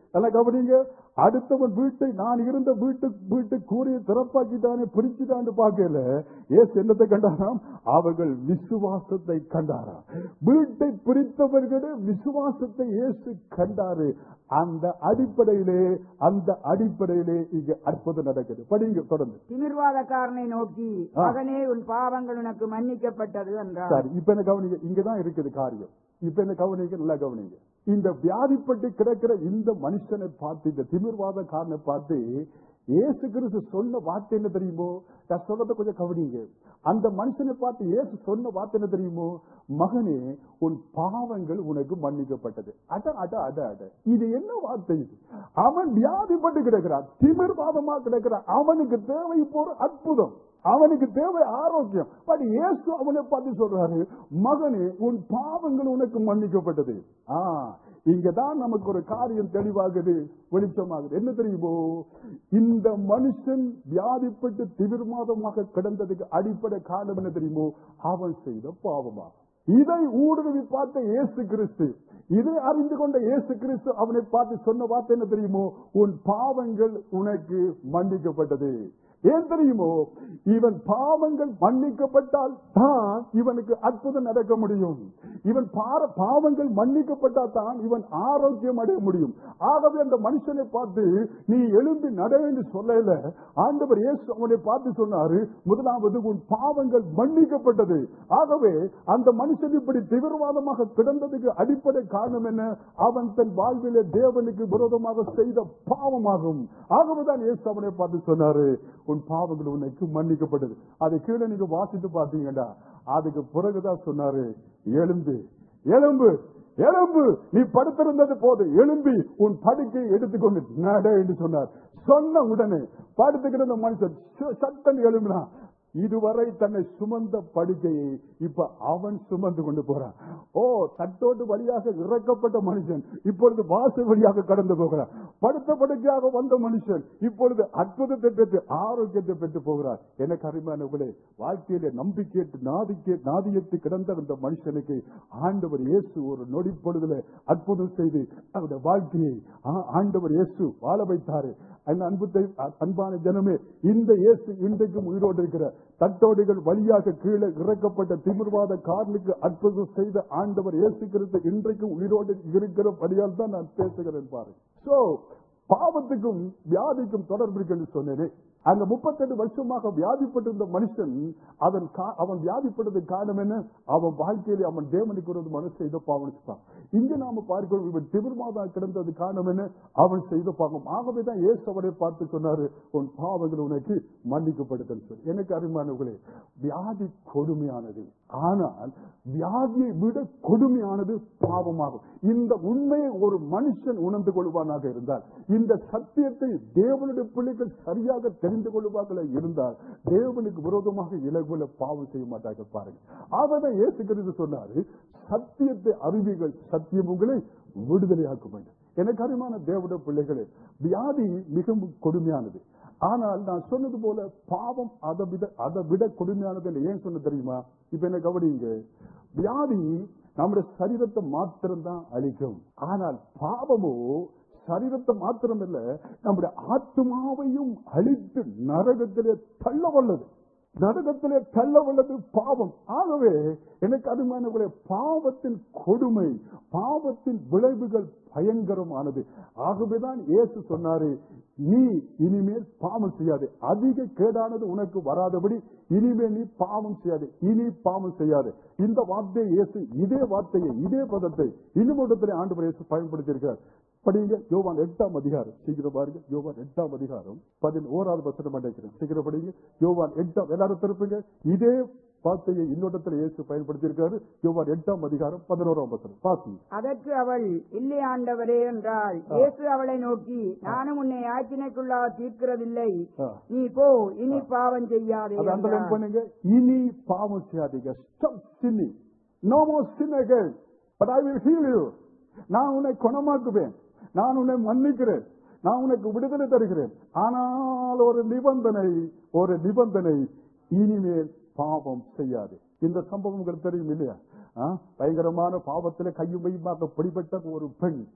எல்லாம் கவனிங்க அடுத்தவன் வீட்டை நான் இருந்த வீட்டு வீட்டு கூறிய திறப்பாக்கிட்டானே பிரிச்சுட்டான்னு பார்க்கல ஏசு என்னத்தை கண்டாராம் அவர்கள் விசுவாசத்தை கண்டாராம் வீட்டை பிரித்தவர்களே விசுவாசத்தை இயேசு கண்டாரு அந்த அடிப்படையிலே அந்த அடிப்படையிலே இங்க அற்புதம் நடக்குது படிங்க தொடர்ந்து திமிர்வாதக்காரனை நோக்கி ஆ. மகனே உன் பாவங்கள் உனக்கு மன்னிக்கப்பட்டது என்றார் சரி இப்ப என்ன கவனிங்க இங்கதான் இருக்குது காரியம் இப்ப என்ன கவனிங்க நல்லா கவனிங்க இந்த வியாதிப்பட்டு கிடக்கிற இந்த மனுஷனை பார்த்து இந்த திமிர்வாத காரனை பார்த்து இயேசு கிறிஸ்து சொன்ன வார்த்தை என்ன தெரியுமோ நான் சொல்றத கொஞ்சம் கவனிங்க அந்த மனுஷனை பார்த்து இயேசு சொன்ன வார்த்தை என்ன தெரியுமோ மகனே உன் பாவங்கள் உனக்கு மன்னிக்கப்பட்டது அட அட அட அட இது என்ன வார்த்தை இது அவன் வியாதிப்பட்டு கிடக்கிறான் திமிர்வாதமா கிடக்கிறான் அவனுக்கு தேவை இப்போ ஒரு அற்புதம் அவனுக்கு தேவை ஆரோக்கியம் பட் இயேசு அவனை பார்த்து சொல்றாரு மகனே உன் பாவங்கள் உனக்கு மன்னிக்கப்பட்டது ஆ இங்கதான் நமக்கு ஒரு காரியம் தெளிவாகுது வெளிச்சமாகுது என்ன தெரியுமோ இந்த மனுஷன் வியாதிப்பட்டு திமிர்மாதமாக கிடந்ததுக்கு அடிப்படை காரணம் என்ன தெரியுமோ அவன் செய்த பாவமாக இதை ஊடுருவி பார்த்த இயேசு கிறிஸ்து இதை அறிந்து கொண்ட இயேசு கிறிஸ்து அவனை பார்த்து சொன்ன வார்த்தை என்ன தெரியுமோ உன் பாவங்கள் உனக்கு மன்னிக்கப்பட்டது ஏன் தெரியுமோ இவன் பாவங்கள் மன்னிக்கப்பட்டால் தான் இவனுக்கு அற்புதம் நடக்க முடியும் இவன் பார பாவங்கள் மன்னிக்கப்பட்டால் தான் இவன் ஆரோக்கியம் அடைய முடியும் ஆகவே அந்த மனுஷனை பார்த்து நீ எழும்பி நட என்று சொல்லல ஆண்டவர் இயேசு அவனை பார்த்து சொன்னாரு முதலாவது உன் பாவங்கள் மன்னிக்கப்பட்டது ஆகவே அந்த மனுஷன் இப்படி தீவிரவாதமாக கிடந்ததுக்கு அடிப்படை காரணம் என்ன அவன் தன் வாழ்விலே தேவனுக்கு விரோதமாக செய்த பாவமாகும் ஆகவேதான் இயேசு அவனை பார்த்து சொன்னாரு உன் பாவங்கள் உனக்கு மன்னிக்கப்பட்டது அதை கீழே நீங்க வாசித்து பார்த்தீங்கடா அதுக்கு பிறகுதான் சொன்னாரு எழும்பு எழும்பு எழும்பு நீ படுத்திருந்தது போது எழும்பி உன் படுக்கை எடுத்துக்கொண்டு நட என்று சொன்னார் சொன்ன உடனே படுத்துக்கிற மனுஷன் ச- சட்டன் எழும்பினா இதுவரை தன்னை சுமந்த படுக்கையை இப்ப அவன் சுமந்து கொண்டு போறான் ஓ தட்டோட்டு வழியாக இறக்கப்பட்ட மனுஷன் இப்பொழுது வாசல் வழியாக கடந்து போகிறான் படுத்த படுக்கையாக வந்த மனுஷன் இப்பொழுது அற்புதத்தை பெற்று ஆரோக்கியத்தை பெற்று போகிறார் எனக்கு அருமையானவர்களே வாழ்க்கையில நம்பிக்கை நாதிக்க நாதியத்து கிடந்த அந்த மனுஷனுக்கு ஆண்டவர் இயேசு ஒரு நொடி பொழுதுல அற்புதம் செய்து அவருடைய வாழ்க்கையை ஆ- ஆண்டவர் இயேசு வாழ வைத்தாரு அந்த அன்புத்தை அன்பான ஜனமே இந்த இயேசு இன்றைக்கும் உயிரோடு இருக்கிற தட்டோடிகள் வழியாக கீழே இறக்கப்பட்ட திமிர்வாத காரனுக்கு அற்புதம் செய்த ஆண்டவர் இயேசு கிறிஸ்து இன்றைக்கும் உயிரோடு இருக்கிறபடியால் தான் நான் பேசுகிறேன் பாரு சோ பாவத்துக்கும் வியாதிக்கும் தொடர்பு இருக்குன்னு சொன்னேனே அந்த முப்பத்தெட்டு வருஷமாக வியாதிப்பட்டிருந்த மனுஷன் அவன் கா- அவன் வியாதிப்பட்டதுக்கு காரணம் என்ன அவன் வாழ்க்கையிலே அவன் தேவனுக்கு ஒரு மனசு செய்த பாவம் செய்தான். இங்க நாம பார்க்கிறோம் இவன் திமிர்மாதா கிடந்தது காரணம் என்ன அவன் செய்த பாவம் ஆகவே தான் இயேசு அவரை பார்த்து சொன்னாரு உன் பாவங்கள் உனக்கு மன்னிக்கப்படுதல் சொல்லி எனக்கு அருமையானவர்களே வியாதி கொடுமையானது ஆனால் வியாதியை விட கொடுமையானது பாவமாகும் இந்த உண்மையை ஒரு மனுஷன் உணர்ந்து கொள்வானாக இருந்தால் இந்த சத்தியத்தை தேவனுடைய பிள்ளைகள் சரியாக தெரிந்து கொள்வார்கள இருந்தால் தேவனுக்கு விரோதமாக இலகுல பாவம் செய்ய மாட்டார்கள் பாருங்க ஆகவே இயேசு கிறிஸ்து சொன்னாரு சத்தியத்தை அறிவிகள் சத்தியம் உங்களை விடுதலையாக்க வேண்டும் எனக்கு அருமான தேவனுடைய பிள்ளைகளே வியாதி மிகவும் கொடுமையானது ஆனால் நான் சொன்னது போல பாவம் அதை விட அதை விட கொடுமையானது என்று ஏன் சொன்ன தெரியுமா இப்ப என்ன கவனிங்க வியாதி நம்முடைய சரீரத்தை மாத்திரம்தான் அழிக்கும் ஆனால் பாவமோ சரீரத்தை மாத்திரம் இல்ல நம்முடைய ஆத்மாவையும் அழித்து நரகத்திலே தள்ள வல்லது நரகத்திலே தள்ள வல்லது பாவம் ஆகவே எனக்கு அருமையானவர்களே பாவத்தின் கொடுமை பாவத்தின் விளைவுகள் பயங்கரமானது ஆகவேதான் இயேசு சொன்னாரு நீ இனிமேல் பாவம் செய்யாது அதிக கேடானது உனக்கு வராதபடி இனிமேல் நீ பாவம் செய்யாது இனி பாவம் செய்யாது இந்த வார்த்தையை இயேசு இதே வார்த்தையை இதே பதத்தை இன்னும் இடத்துல ஆண்டு இயேசு பயன்படுத்தி இருக்கிறார் படிங்க யோவான் எட்டாம் அதிகாரம் சீக்கிரம் பாருங்க யோவான் எட்டாம் அதிகாரம் பதினோராவது வசனம் அடைக்கிறேன் சீக்கிரம் படிங்க யோவான் எட்டாம் எல்லாரும் திருப்புங்க இதே வார்த்தையை இன்னொருத்தர் இயேசு பயன்படுத்தி இருக்காரு யோவான் எட்டாம் அதிகாரம் பதினோராம் வசனம் பாசி அதற்கு அவள் இல்லை ஆண்டவரே என்றாள் இயேசு அவளை நோக்கி நானும் உன்னை ஆக்கினைக்குள்ளாக தீர்க்கிறதில்லை ஆ. நீ போ இனி பாவம் செய்யாதே அதை அண்டர்லைன் என்றார். பண்ணுங்க இனி பாவம் செய்யாதீங்க stop sinning no more sin again but i will heal you நான் உன்னை குணமாக்குவேன் நான் உன்னை மன்னிக்கிறேன் நான் உனக்கு விடுதலை தருகிறேன் ஆனால் ஒரு நிபந்தனை ஒரு நிபந்தனை இனிமேல் பாவம் செய்யாது இந்த சம்பவம் உங்களுக்கு தெரியும் இல்லையா ஆ? பயங்கரமான பாவத்தில் கையும் மையுமாக பிடிபட்ட ஒரு பெண்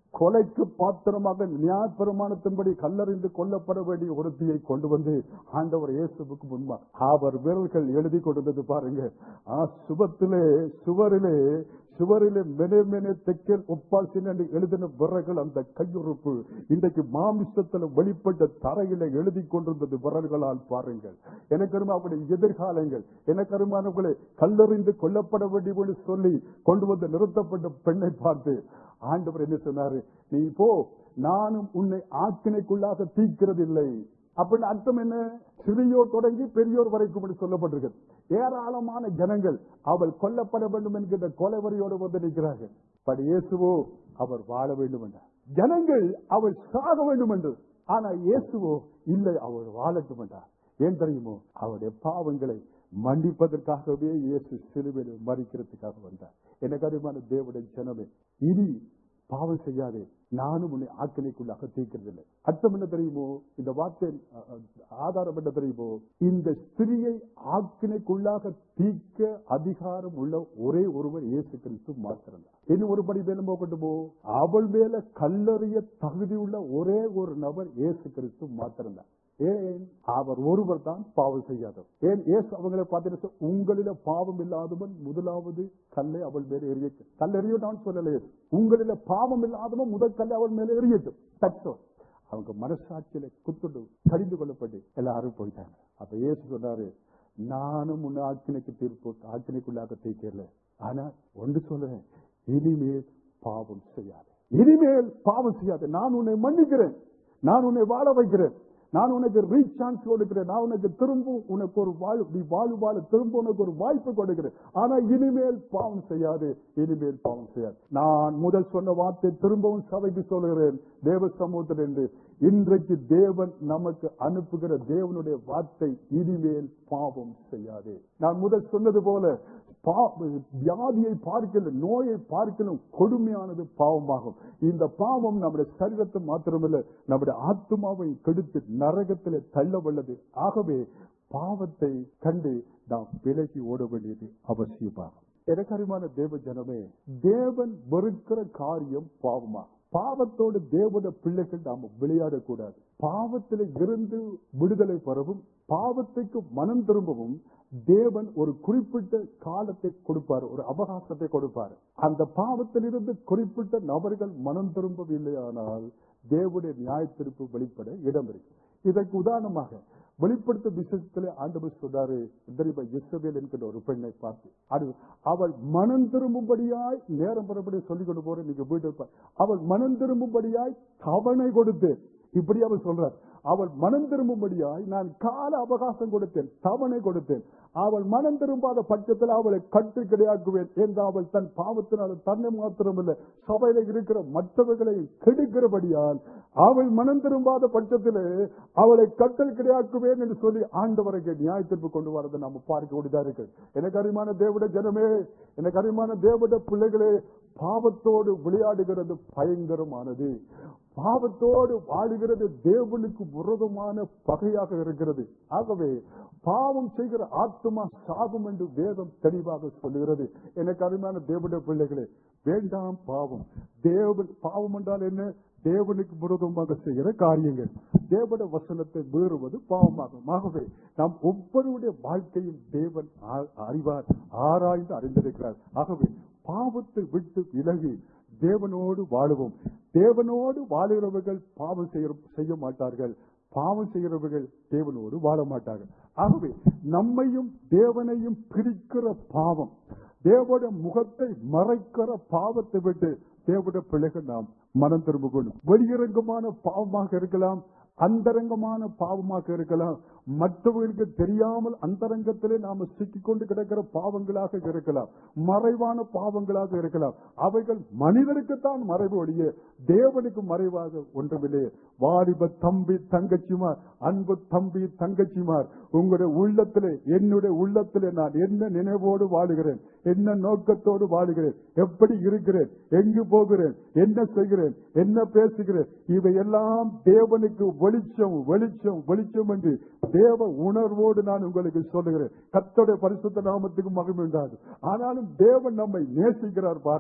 கொலைக்கு பாத்திரமாக நியாய பிரமாணத்தின்படி கல்லறிந்து கொல்லப்பட வேண்டிய ஒருத்தியை கொண்டு வந்து ஆண்டவர் இயேசுவுக்கு முன்பா அவர் விரல்கள் எழுதி கொடுத்தது பாருங்க ஆ சுபத்திலே சுவரிலே சுவரிலே மெனே மெனே தெக்கல் ஒப்பாசின் என்று எழுதின விரல்கள் அந்த கையுறுப்பு இன்றைக்கு மாமிசத்தில் வெளிப்பட்ட தரையில எழுதி கொண்டிருந்தது விரல்களால் பாருங்கள் எனக்கு அருமை அவருடைய எதிர்காலங்கள் எனக்கு அருமானவர்களே கல்லறிந்து கொல்லப்பட வேண்டும் என்று சொல்லி கொண்டு வந்து நிறுத்தப்பட்ட பெண்ணை பார்த்து ஆண்டவர் என்ன சொன்னாரு நீ போ நானும் உன்னை ஆக்கினைக்குள்ளாக தீக்கிறதில்லை அப்படின்னு அர்த்தம் என்ன சிறியோர் தொடங்கி பெரியோர் வரைக்கும் என்று சொல்லப்பட்டிருக்கிறது ஏராளமான ஜனங்கள் அவள் கொல்லப்பட வேண்டும் என்கின்ற கொலைவரியோடு வந்து நிற்கிறார்கள் பட் இயேசுவோ அவர் வாழ வேண்டும் என்றார் ஜனங்கள் அவள் சாக வேண்டும் என்று ஆனா இயேசுவோ இல்லை அவள் வாழட்டும் என்றார் ஏன் தெரியுமோ அவருடைய பாவங்களை மன்னிப்பதற்காகவே இயேசு சிலுவையில் மறிக்கிறதுக்காக வந்தார் எனக்கு அறிமான தேவடைய ஜனமே இனி பாவம் செய்யாதே நானும் உன்னை ஆக்கினைக்குள்ளாக தீர்க்கிறதில்லை அர்த்தம் என்ன தெரியுமோ இந்த வார்த்தை அஹ், அஹ், ஆதாரம் என்ன தெரியுமோ இந்த ஸ்திரியை ஆக்கினைக்குள்ளாக தீர்க்க அதிகாரம் உள்ள ஒரே ஒருவர் இயேசு கிறிஸ்து மாத்திரம்தான் இன்னும் ஒரு படி மேலும் போகட்டுமோ அவள் மேல கல்லறிய தகுதியுள்ள ஒரே ஒரு நபர் இயேசு கிறிஸ்து மாத்திரம்தான் ஏன் அவர் ஒருவர் தான் பாவம் செய்யாதவர் ஏன் ஏசு அவங்களை பார்த்து உங்களில பாவம் இல்லாதவன் முதலாவது கல்லை அவள் மேலே எறியட்டும் கல் எறியட்டான்னு சொல்லல இயேசு. உங்களில பாவம் இல்லாதவன் முதல் கல்லை அவள் மேலே எறியட்டும் That's all. அவங்க மனசாட்சியில குத்துட்டு கடிந்து கொள்ளப்பட்டு எல்லாரும் போயிட்டாங்க அப்ப இயேசு சொன்னாரு நானும் உன்னை ஆக்கினைக்கு தீர்ப்பு ஆக்கினைக்குள்ளாக தீர்க்கல ஆனா ஒன்று சொல்றேன் இனிமேல் பாவம் செய்யாதே இனிமேல் பாவம் செய்யாதே நான் உன்னை மன்னிக்கிறேன் நான் உன்னை வாழ வைக்கிறேன் நான் உனக்கு ரீச் சான்ஸ் கொடுக்கிறேன் நான் உனக்கு திரும்ப உனக்கு ஒரு வாழ் நீ வாழு வாழ திரும்ப உனக்கு ஒரு வாய்ப்பு கொடுக்கிறேன் ஆனா இனிமேல் பாவம் செய்யாது இனிமேல் பாவம் செய்யாது நான் முதல் சொன்ன வார்த்தை திரும்பவும் சபைக்கு சொல்கிறேன் தேவ சமூகத்தில் என்று இன்றைக்கு தேவன் நமக்கு அனுப்புகிற தேவனுடைய வார்த்தை இனிமேல் பாவம் செய்யாது நான் முதல் சொன்னது போல பா- வியாதியை பார்க்கல நோயை பார்க்கலும் கொடுமையானது பாவமாகும் இந்த பாவம் நம்முடைய சரீரத்தை மாத்திரமல்ல நம்முடைய ஆத்மாவை கெடுத்து நரகத்திலே தள்ள வல்லது ஆகவே பாவத்தை கண்டு நாம் விலகி ஓட வேண்டியது அவசியமாகும் எனக்கரிமான தேவ ஜனமே தேவன் வெறுக்கிற காரியம் பாவமாகும் பாவத்தோடு தேவனுடைய பிள்ளைகள் நாம விளையாடக்கூடாது பாவத்தில இருந்து விடுதலை பெறவும் பாவத்துக்கு மனம் திரும்பவும் தேவன் ஒரு குறிப்பிட்ட காலத்தை கொடுப்பார் ஒரு அவகாசத்தை கொடுப்பார் அந்த பாவத்திலிருந்து குறிப்பிட்ட நபர்கள் மனம் திரும்பவில்லையானால் தேவனுடைய நியாயத்திருப்பு வெளிப்பட இடம் இருக்கு இதற்கு உதாரணமாக வெளிப்படுத்த விசேஷத்திலே ஆண்டவர் சொன்னாரு தெரியுமா இஸ்ரவேல் என்கிற ஒரு பெண்ணை பார்த்து அது அவள் மனம் திரும்பும்படியாய் நேரம் பெறப்படி சொல்லிக் கொண்டு போற நீங்க வீட்டு பா- அவள் மனம் திரும்பும்படியாய் தவணை கொடுத்து இப்படி அவள் சொல்றார் அவள் மனம் திரும்பும்படியாய் நான் கால அவகாசம் கொடுத்தேன் தவணை கொடுத்தேன் அவள் மனம் திரும்பாத பட்சத்தில் அவளை கட்டு கிடையாக்குவேன் என்று அவள் தன் பாவத்தினால் தன்னை மாத்திரமல்ல சபையில இருக்கிற மற்றவர்களை கெடுக்கிறபடியால் அவள் மனம் திரும்பாத பட்சத்திலே அவளை கட்டல் கிடையாக்குவேன் என்று சொல்லி ஆண்டவருக்கு நியாயத்திற்கு கொண்டு வரதை நாம பார்க்க வேண்டியதா இருக்கு எனக்கு அறிமான தேவட ஜனமே எனக்கு அறிமான தேவட பிள்ளைகளே பாவத்தோடு விளையாடுகிறது பயங்கரமானது பாவத்தோடு வாழுகிறது தேவனுக்கு விரோதமான பகையாக இருக்கிறது ஆகவே பாவம் செய்கிற ஆத்மா சாபம் என்று வேதம் தெளிவாக சொல்லுகிறது எனக்கு அருமையான தேவனுடைய பிள்ளைகளே வேண்டாம் பாவம் தேவன் பாவம் என்றால் என்ன தேவனுக்கு விரோதமாக செய்கிற காரியங்கள் தேவன வசனத்தை மீறுவது பாவமாகும் ஆகவே நாம் ஒவ்வொருடைய வாழ்க்கையும் தேவன் ஆ- அறிவார் ஆராய்ந்து அறிந்திருக்கிறார் ஆகவே பாவத்தை விட்டு விலகி தேவனோடு வாழுவோம் தேவனோடு வாழுகிறவர்கள் பாவம் செய்ய செய்ய மாட்டார்கள் பாவம் செய்கிறவர்கள் தேவனோடு வாழ மாட்டார்கள் ஆகவே நம்மையும் தேவனையும் பிரிக்கிற பாவம் தேவனுடைய முகத்தை மறைக்கிற பாவத்தை விட்டு தேவனுடைய பிள்ளைகள் நாம் மனம் திரும்ப கொள்ளும் வெளியரங்கமான பாவமாக இருக்கலாம் அந்தரங்கமான பாவமாக இருக்கலாம் மற்றவர்களுக்கு தெரியாமல் அந்தரங்கத்திலே நாம சிக்கிக்கொண்டு கிடக்கிற பாவங்களாக இருக்கலாம் மறைவான பாவங்களாக இருக்கலாம் அவைகள் மனிதனுக்குத்தான் மறைவு ஒழிய தேவனுக்கு மறைவாக ஒன்றுமில்லை வாலிப தம்பி தங்கச்சிமார் அன்பு தம்பி தங்கச்சிமார் உங்களுடைய உள்ளத்திலே என்னுடைய உள்ளத்திலே நான் என்ன நினைவோடு வாழுகிறேன் என்ன நோக்கத்தோடு வாழுகிறேன் எப்படி இருக்கிறேன் எங்கு போகிறேன் என்ன செய்கிறேன் என்ன பேசுகிறேன் இவையெல்லாம் தேவனுக்கு வெளிச்சம் வெளிச்சம் வெளிச்சம் என்று தேவ உணர்வோடு நான் உங்களுக்கு சொல்லுகிறேன் கர்த்தருடைய பரிசுத்த நாமத்துக்கு மகிமை உண்டாது ஆனாலும் தேவன் நம்மை நேசிக்கிறார் பாருங்க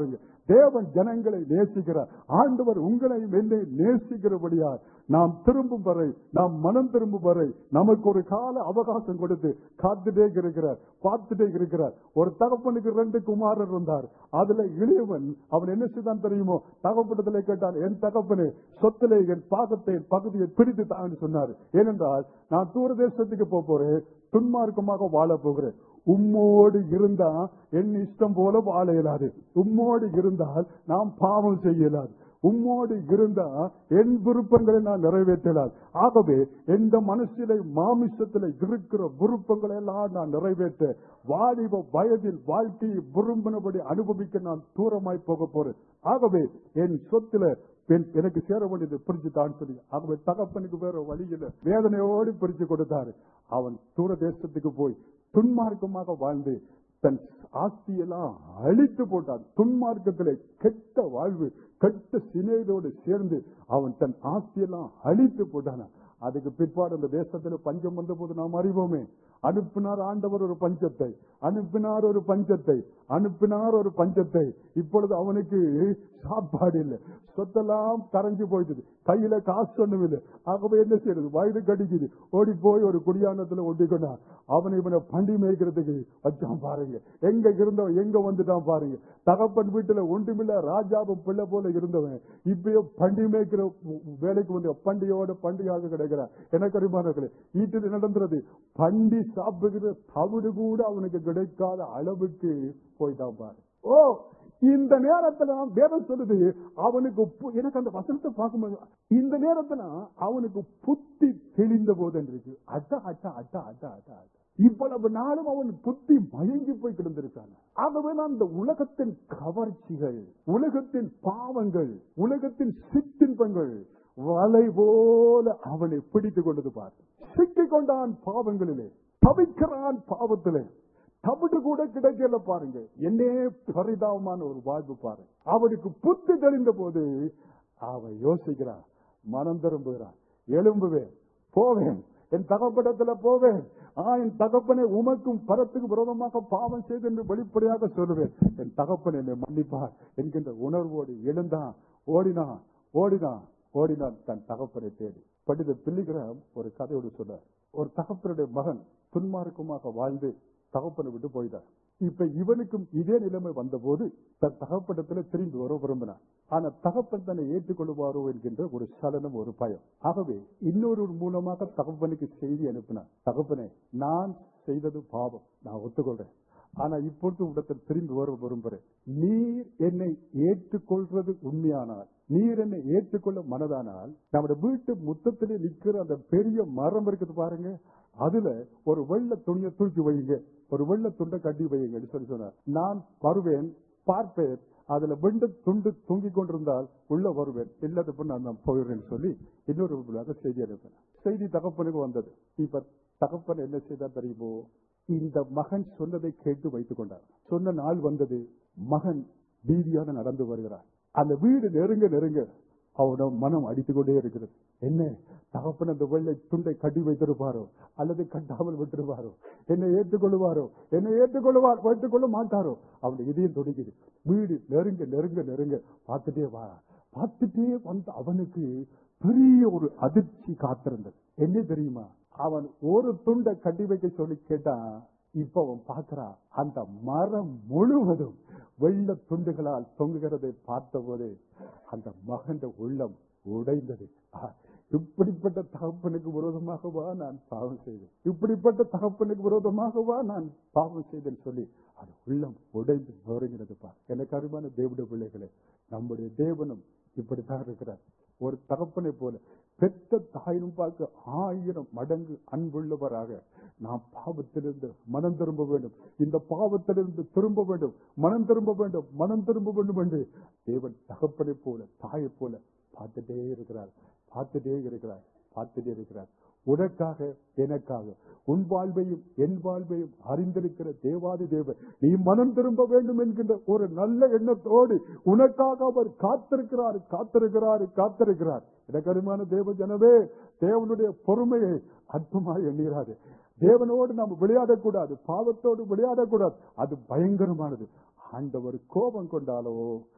தேவன் ஜனங்களை நேசிக்கிறார் ஆண்டவர் உங்களை என்னை நேசிக்கிறபடியா நாம் திரும்பும் வரை நாம் மனம் திரும்பும் வரை நமக்கு ஒரு கால அவகாசம் கொடுத்து காத்துட்டே இருக்கிறார் பார்த்துட்டே இருக்கிறார் ஒரு தகப்பனுக்கு ரெண்டு குமாரர் இருந்தார் அதுல இளையவன் அவன் என்ன செய்தான் தெரியுமோ தகப்பனத்திலே கேட்டான் என் தகப்பனே சொத்திலே என் பாகத்தை என் பகுதியை பிரித்து தான் சொன்னார் ஏனென்றால் நான் தூர தேசத்துக்கு போக போறேன் துன்மார்க்கமாக வாழ போகிறேன் உம்மோடு இருந்தா என் இஷ்டம் போல வாழ இயலாது உம்மோடு இருந்தால் நாம் பாவம் செய்ய இயலாது உம்மோடு இருந்தா என் விருப்பங்களை நான் நிறைவேற்றலாம் ஆகவே எந்த மனசிலே மாமிசத்திலே இருக்கிற விருப்பங்களை எல்லாம் நான் நிறைவேற்ற வாலிப வயதில் வாழ்க்கையை விரும்பினபடி அனுபவிக்க நான் தூரமாய் போக போறேன் ஆகவே என் சொத்துல பெண் எனக்கு சேர வேண்டியது பிரிச்சு தான் சொல்லி ஆகவே தகப்பனுக்கு வேற வழியில வேதனையோடு பிரிச்சு கொடுத்தாரு அவன் தூர தேசத்துக்கு போய் துன்மார்க்கமாக வாழ்ந்து தன் ஆஸ்தியெல்லாம் அழித்து போட்டான் துன்மார்க்கத்திலே கெட்ட வாழ்வு கெட்ட சினையோடு சேர்ந்து அவன் தன் ஆஸ்தியெல்லாம் அழித்து போட்டான அதுக்கு பிற்பாடு அந்த தேசத்துல பஞ்சம் வந்த போது நாம் அறிவோமே அனுப்பினார் ஆண்டவர் ஒரு பஞ்சத்தை அனுப்பினார் ஒரு பஞ்சத்தை அனுப்பினார் ஒரு பஞ்சத்தை இப்பொழுது அவனுக்கு சாப்பாடு இல்லை சொத்தெல்லாம் கரைஞ்சு போயிட்டது கையில காசு ஒண்ணும் இல்லை ஆகவே என்ன செய்யறது வயது கடிக்குது ஓடி போய் ஒரு குடியானத்துல ஒட்டிக்கொண்டா அவனை இவனை பண்டி மேய்க்கிறதுக்கு வச்சான் பாருங்க எங்க இருந்தவன் எங்க வந்துட்டான் பாருங்க தகப்பன் வீட்டுல ஒன்றுமில்ல ராஜாவும் பிள்ளை போல இருந்தவன் இப்பயோ பண்டி மேய்க்கிற வேலைக்கு வந்து பண்டிகையோட பண்டிகையாக கிடைக்கிறான் எனக்கு அறிமானங்களே வீட்டில் நடந்துறது பண்டி சாப்பிடுகிற தவிடு கூட அவனுக்கு கிடைக்காத அளவுக்கு போயிட்டான் பாரு ஓ இந்த நேரத்துல வேதம் சொல்லுது அவனுக்கு பு- எனக்கு அந்த வசனத்தை பார்க்கும்போது இந்த நேரத்துல அவனுக்கு புத்தி தெளிந்த போது இருக்கு அட்டா அட்டா அட்டா அட்டா அட்டா அட்டா இவ்வளவு நாளும் அவன் புத்தி மயங்கி போய் கிடந்திருக்கான் ஆகவே நான் இந்த உலகத்தின் கவர்ச்சிகள் உலகத்தின் பாவங்கள் உலகத்தின் சிற்றின்பங்கள் வலை போல அவனை பிடித்துக் கொண்டது பார் சிக்கிக் கொண்டான் பாவங்களிலே தவிக்கிறான் பாவத்திலே தவிடு கூட கிடைக்கல பாருங்க என்னே பரிதாபமான ஒரு வாழ்வு பாரு அவனுக்கு புத்தி தெளிந்த போது அவன் யோசிக்கிறான் மனம் திரும்புகிறான் எழும்புவேன் போவேன் என் தகப்படத்துல போவேன் ஆ என் தகப்பனை உமக்கும் பரத்துக்கு விரோதமாக பாவம் செய்து என்று வெளிப்படையாக சொல்லுவேன் என் தகப்பன் என்னை மன்னிப்பார் என்கின்ற உணர்வோடு எழுந்தான் ஓடினான் ஓடினான் ஓடினான் தன் தகப்பனை தேடி பண்டித பிள்ளைகிராம் ஒரு கதையோடு சொன்னார் ஒரு தகப்பனுடைய மகன் துன்மார்க்கமாக வாழ்ந்து தகப்பனை விட்டு போயிட்டார் இப்ப இவனுக்கும் இதே நிலைமை வந்தபோது தன் தகப்படத்துல திரும்பி வர விரும்பினான் ஆனா தகப்பன் தன்னை ஏற்றுக்கொள்வாரோ என்கின்ற ஒரு சலனம் ஒரு பயம் ஆகவே இன்னொரு மூலமாக தகப்பனுக்கு செய்தி அனுப்பினான் தகப்பனே நான் செய்தது பாவம் நான் ஒத்துக்கொள்றேன் ஆனா இப்பொழுது உடத்தில் திரும்பி வர விரும்புகிறேன் நீர் என்னை ஏற்றுக்கொள்றது உண்மையானால் நீர் என்னை ஏற்றுக்கொள்ள மனதானால் நம்முடைய வீட்டு முத்தத்திலே நிக்கிற அந்த பெரிய மரம் இருக்குது பாருங்க அதுல ஒரு வெள்ள துணியை தூக்கி வையுங்க ஒரு வெள்ள துண்டை கட்டி வையுங்க சொல்லி சொன்னார் நான் வருவேன் பார்ப்பேன் அதுல வெண்ட துண்டு தூங்கிக் கொண்டிருந்தால் உள்ள வருவேன் இல்லாத பொண்ணு நான் போயிடுறேன்னு சொல்லி இன்னொரு விழாக செய்தி அனுப்பினேன் செய்தி தகப்பனுக்கு வந்தது இப்ப தகப்பன் என்ன செய்தா தெரியுமோ இந்த மகன் சொன்னதை கேட்டு வைத்துக் கொண்டார் சொன்ன நாள் வந்தது மகன் பீதியாக நடந்து வருகிறார் அந்த வீடு நெருங்க நெருங்க அவனோட மனம் அடித்துக் கொண்டே இருக்கிறது என்ன தகப்பன் அந்த வெள்ளை துண்டை கட்டி வைத்திருப்பாரோ அல்லது கட்டாமல் விட்டிருப்பாரோ என்னை ஏற்றுக்கொள்வாரோ என்னை ஏற்றுக்கொள்வார் ஏற்றுக்கொள்ள மாட்டாரோ அவனுடைய இதயம் துடிக்குது வீடு நெருங்க நெருங்க நெருங்க பார்த்துட்டே வா பார்த்துட்டே வந்த அவனுக்கு பெரிய ஒரு அதிர்ச்சி காத்திருந்தது என்ன தெரியுமா அவன் ஒரு துண்டை கட்டி வைக்க சொல்லி கேட்டான் இப்ப அவன் பார்க்கிறான் அந்த மரம் முழுவதும் வெள்ள துண்டுகளால் தொங்குகிறதை பார்த்தபோது அந்த மகன் உள்ளம் உடைந்தது ஆ, இப்படிப்பட்ட தகப்பனுக்கு விரோதமாகவா நான் பாவம் செய்தேன் இப்படிப்பட்ட தகப்பனுக்கு விரோதமாகவா நான் பாவம் செய்தேன் சொல்லி அது உள்ளம் உடைந்து நொறுங்கிறது பார் எனக்கு அருமான தேவட பிள்ளைகளே நம்முடைய தேவனும் இப்படித்தான் இருக்கிறார் ஒரு தகப்பனை போல பெற்ற தாயினும் பார்க்க ஆயிரம் மடங்கு அன்புள்ளவராக நாம் பாவத்திலிருந்து மனம் திரும்ப வேண்டும் இந்த பாவத்திலிருந்து திரும்ப வேண்டும் மனம் திரும்ப வேண்டும் மனம் திரும்ப வேண்டும் என்று தேவன் தகப்பனை போல தாயை போல பார்த்துட்டே இருக்கிறார் பார்த்துட்டே இருக்கிறார் பார்த்துட்டே இருக்கிறார் உனக்காக எனக்காக உன் வாழ்வையும் என் வாழ்வையும் அறிந்திருக்கிற தேவாதி தேவன் நீ மனம் திரும்ப வேண்டும் என்கின்ற ஒரு நல்ல எண்ணத்தோடு உனக்காக அவர் காத்திருக்கிறார் காத்திருக்கிறார் காத்திருக்கிறார் எனக்கு அருமையான தேவ ஜனவே தேவனுடைய பொறுமையை அற்புதமாக எண்ணுகிறாரு தேவனோடு நாம் விளையாடக்கூடாது பாவத்தோடு விளையாடக்கூடாது அது பயங்கரமானது ஆண்டவர் கோபம் கொண்டாலோ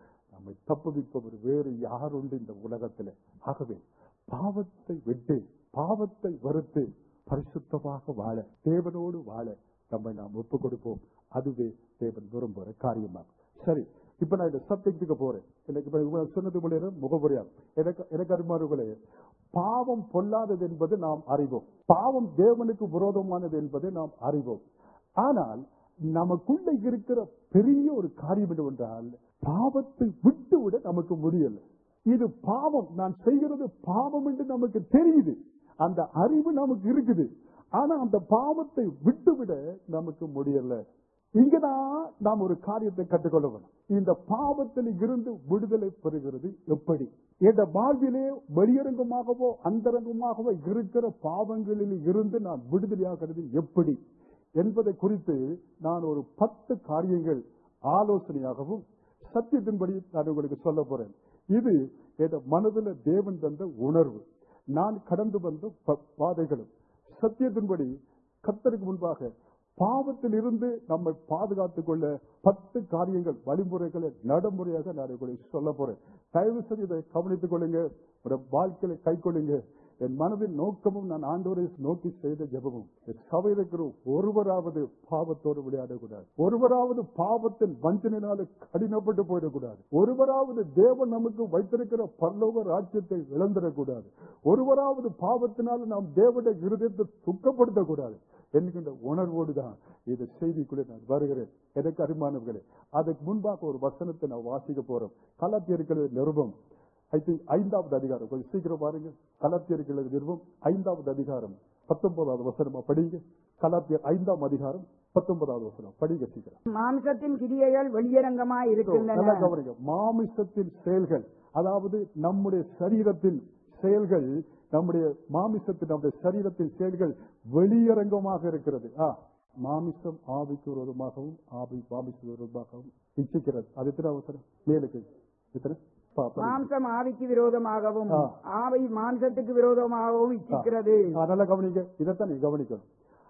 நம்மை தப்புவிப்பவர் வேறு யார் உண்டு இந்த உலகத்திலே ஆகவே பாவத்தை விட்டு பாவத்தை வெறுத்து பரிசுத்தமாக வாழ தேவனோடு வாழ நம்மை நாம் ஒப்புக் கொடுப்போம் அதுவே தேவன் விரும்புகிற காரியமாகும் சரி இப்ப நான் இந்த சப்ஜெக்டுக்கு போறேன் எனக்கு இப்ப இவ்வளவு சொன்னது மூலியம் முகமுறையா எனக்கு எனக்கு அருமாறுகளே பாவம் பொல்லாதது என்பது நாம் அறிவோம் பாவம் தேவனுக்கு விரோதமானது என்பதை நாம் அறிவோம் ஆனால் நமக்குள்ள இருக்கிற பெரிய ஒரு காரியம் என்னவென்றால் பாவத்தை விட்டுவிட நமக்கு முடியல இது பாவம் நான் செய்கிறது பாவம் என்று நமக்கு தெரியுது அந்த அறிவு நமக்கு இருக்குது ஆனா அந்த பாவத்தை விட்டுவிட நமக்கு முடியல இங்கதான் நாம் ஒரு காரியத்தை கற்றுக்கொள்ள வேண்டும் இந்த பாவத்தில் இருந்து விடுதலை பெறுகிறது எப்படி இந்த வாழ்விலே வெளியரங்கமாகவோ அந்தரங்கமாகவோ இருக்கிற பாவங்களில் இருந்து நான் விடுதலையாகிறது எப்படி என்பதை குறித்து நான் ஒரு பத்து காரியங்கள் ஆலோசனையாகவும் சத்தியத்தின்படி நான் உங்களுக்கு சொல்ல போறேன் இது என் மனதில் தேவன் தந்த உணர்வு நான் கடந்து வந்த ப- பாதைகளும் சத்தியத்தின்படி கத்தருக்கு முன்பாக பாவத்தில் இருந்து நம்மை பாதுகாத்துக் கொள்ள பத்து காரியங்கள் வழிமுறைகளை நடைமுறையாக நான் உங்களுக்கு சொல்ல போறேன் தயவு செய்து இதை கவனித்துக் கொள்ளுங்க ஒரு வாழ்க்கையில கை கொள்ளுங்க என் மனதின் நோக்கமும் நான் ஆண்டோரை நோக்கி செய்த ஜெபமும் என் சபையில் இருக்கிற ஒருவராவது பாவத்தோடு விளையாடக்கூடாது ஒருவராவது பாவத்தின் வஞ்சனையினால கடினப்பட்டு போயிடக்கூடாது ஒருவராவது தேவன் நமக்கு வைத்திருக்கிற பரலோக ராஜ்யத்தை இழந்துடக்கூடாது ஒருவராவது பாவத்தினால் நாம் தேவனுடைய இருதயத்தை துக்கப்படுத்தக்கூடாது என்கின்ற உணர்வோடு தான் இந்த செய்திக்குள்ளே நான் வருகிறேன் எனக்கு அருமானவர்களே அதுக்கு முன்பாக ஒரு வசனத்தை நான் வாசிக்க போறோம் கலாத்தியர்கள் நிருபம் ஐ திங்க் ஐந்தாவது அதிகாரம் கொஞ்சம் சீக்கிரம் பாருங்க கலாத்தியர்கள் நிறுவம் ஐந்தாவது அதிகாரம் பத்தொன்பதாவது வசனமா படிங்க கலாத்தியர் ஐந்தாம் அதிகாரம் பத்தொன்பதாவது வசனம் படிங்க சீக்கிரம் மாம்சத்தின் கிரியைகள் வெளியரங்கமாய் நல்லா இருக்கின்றன கவனிங்க மாமிசத்தின் செயல்கள் அதாவது நம்முடைய சரீரத்தின் செயல்கள் நம்முடைய மாமிசத்தின் நம்முடைய சரீரத்தின் செயல்கள் வெளியரங்கமாக இருக்கிறது ஆ மாமிசம் ஆவிக்கு விரோதமாகவும் ஆவி மாமிச விரோதமாகவும் இச்சிக்கிறது அது எத்தனை அவசரம் மேலுக்கு எத்தனை பா, படிங்க. மாம்சம் ஆவிக்கு விரோதமாகவும் ஆ. ஆவை மாம்சத்துக்கு விரோதமாகவும் இச்சிக்கிறது ஆ, நல்லா கவனிங்க இதைத்தான் நீங்க கவனிக்கணும்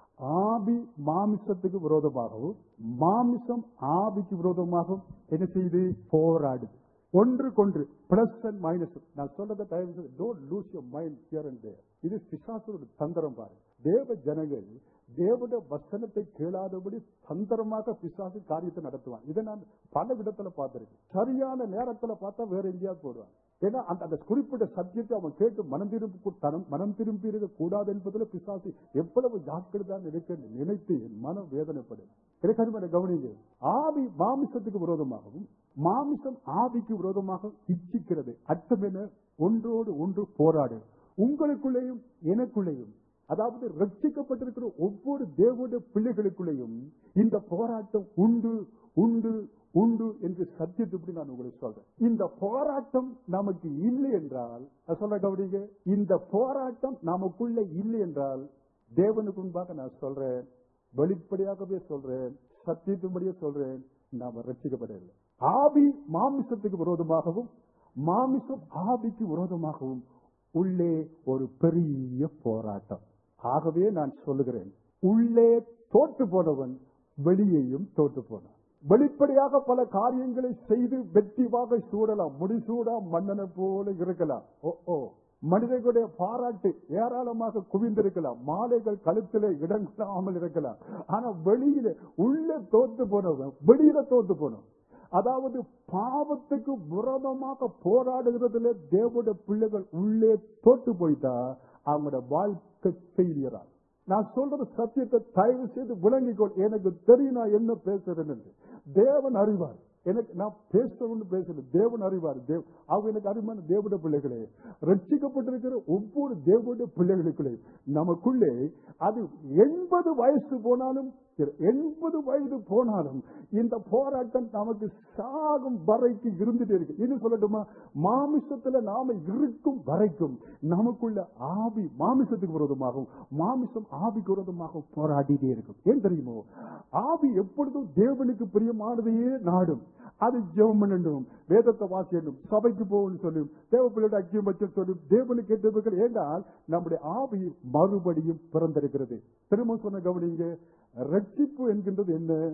ஆவி மாமிசத்துக்கு விரோதமாகவும் மாமிசம் ஆவிக்கு விரோதமாகவும் என்ன செய்யுது போராடுது ஒன்றுக்கொன்று பிளஸ் அண்ட் மைனஸ் நான் சொல்றதை தயவு don't lose your mind here and there இது பிசாசோட தந்திரம் பாரு தேவ ஜனங்கள் தேவனுடைய வசனத்தை கேளாதபடி தந்திரமாக பிசாசு காரியத்தை நடத்துவான் இதை நான் பல விதத்துல பார்த்திருக்கேன் சரியான நேரத்துல பார்த்தா வேற எங்கேயாவது போடுவான் ஏன்னா அந்த அந்த குறிப்பிட்ட சத்தியத்தை அவன் கேட்டு மனம் திரும்பி தனம் மனம் திரும்பி இருக்க கூடாது என்பதில் பிசாசு எவ்வளவு ஜாக்கிரதான் இருக்க நினைத்து என் மனம் வேதனைப்படும் எனக்கு கவனிங்க ஆவி மாமிசத்துக்கு விரோதமாகவும் மாமிசம் ஆவிக்கு விரோதமாக இச்சிக்கிறது அர்த்தம் என்ன ஒன்றோடு ஒன்று போராடு உங்களுக்குள்ளேயும் எனக்குள்ளேயும் அதாவது ரட்சிக்கப்பட்டிருக்கிற ஒவ்வொரு தேவனுடைய பிள்ளைகளுக்குள்ளேயும் இந்த போராட்டம் உண்டு உண்டு உண்டு என்று சத்தியத்துப்படி நான் உங்களுக்கு சொல்றேன் இந்த போராட்டம் நமக்கு இல்லை என்றால் நான் சொல்ல கவனிங்க இந்த போராட்டம் நமக்குள்ள இல்லை என்றால் தேவனுக்கு முன்பாக நான் சொல்றேன் வெளிப்படையாகவே சொல்றேன் சத்தியத்தின்படியே சொல்றேன் நாம ரட்சிக்கப்படவில்லை ஆவி மாமிசத்துக்கு விரோதமாகவும் மாமிசம் ஆவிக்கு விரோதமாகவும் உள்ளே ஒரு பெரிய போராட்டம் ஆகவே நான் சொல்லுகிறேன் உள்ளே தோற்று போனவன் வெளியேயும் தோற்று போனான் வெளிப்படையாக பல காரியங்களை செய்து வெற்றி வாகை சூடலாம் முடிசூடா மன்னனை போல இருக்கலாம் ஓ ஓ மனிதர்களுடைய பாராட்டு ஏராளமாக குவிந்திருக்கலாம் மாலைகள் கழுத்திலே இடங்களாமல் இருக்கலாம் ஆனா வெளியில உள்ள தோத்து போனவன் வெளியில தோத்து போனவன் அதாவது பாவத்துக்கு விரோதமாக போராடுகிறதுல தேவனுடைய பிள்ளைகள் உள்ளே தோத்து போயிட்டா அவங்களோட வாழ்க்கை ஃபெயிலியரா நான் சொல்றது சத்தியத்தை தயவு செய்து விளங்கிக்கொள் எனக்கு தெரியும் நான் என்ன பேசுறேன் என்று தேவன் அறிவார் எனக்கு நான் பேசணும்னு பேசல தேவன் அறிவார் தேவ் அவங்க எனக்கு அறிவான தேவனுடைய பிள்ளைகளே ரட்சிக்கப்பட்டிருக்கிற ஒவ்வொரு தேவனுடைய பிள்ளைகளுக்குள்ளே நமக்குள்ளே அது எண்பது வயசு போனாலும் சரி, எண்பது வயது போனாலும் இந்த போராட்டம் நமக்கு சாகும் வரைக்கு இருந்துட்டே இருக்கு இன்னும் சொல்லட்டுமா மாமிசத்துல நாம இருக்கும் வரைக்கும் நமக்குள்ள ஆவி மாமிசத்துக்கு விரோதமாகவும் மாமிசம் ஆவிக்கு விரோதமாகவும் போராடிட்டே இருக்கும் ஏன் தெரியுமோ ஆவி எப்பொழுதும் தேவனுக்கு பிரியமானதையே நாடும் அது ஜெபம் பண்ணணும் வேதத்தை வாசியணும் சபைக்கு போகணும் சொல்லும் தேவ பிள்ளையோட ஐக்கியம் வச்சு சொல்லும் தேவனுக்கு கேட்டவர்கள் ஏனால் நம்முடைய ஆவி மறுபடியும் பிறந்திருக்கிறது திரும்ப சொன்ன கவனிங்க ரட்சிப்பு என்கின்றது என்ன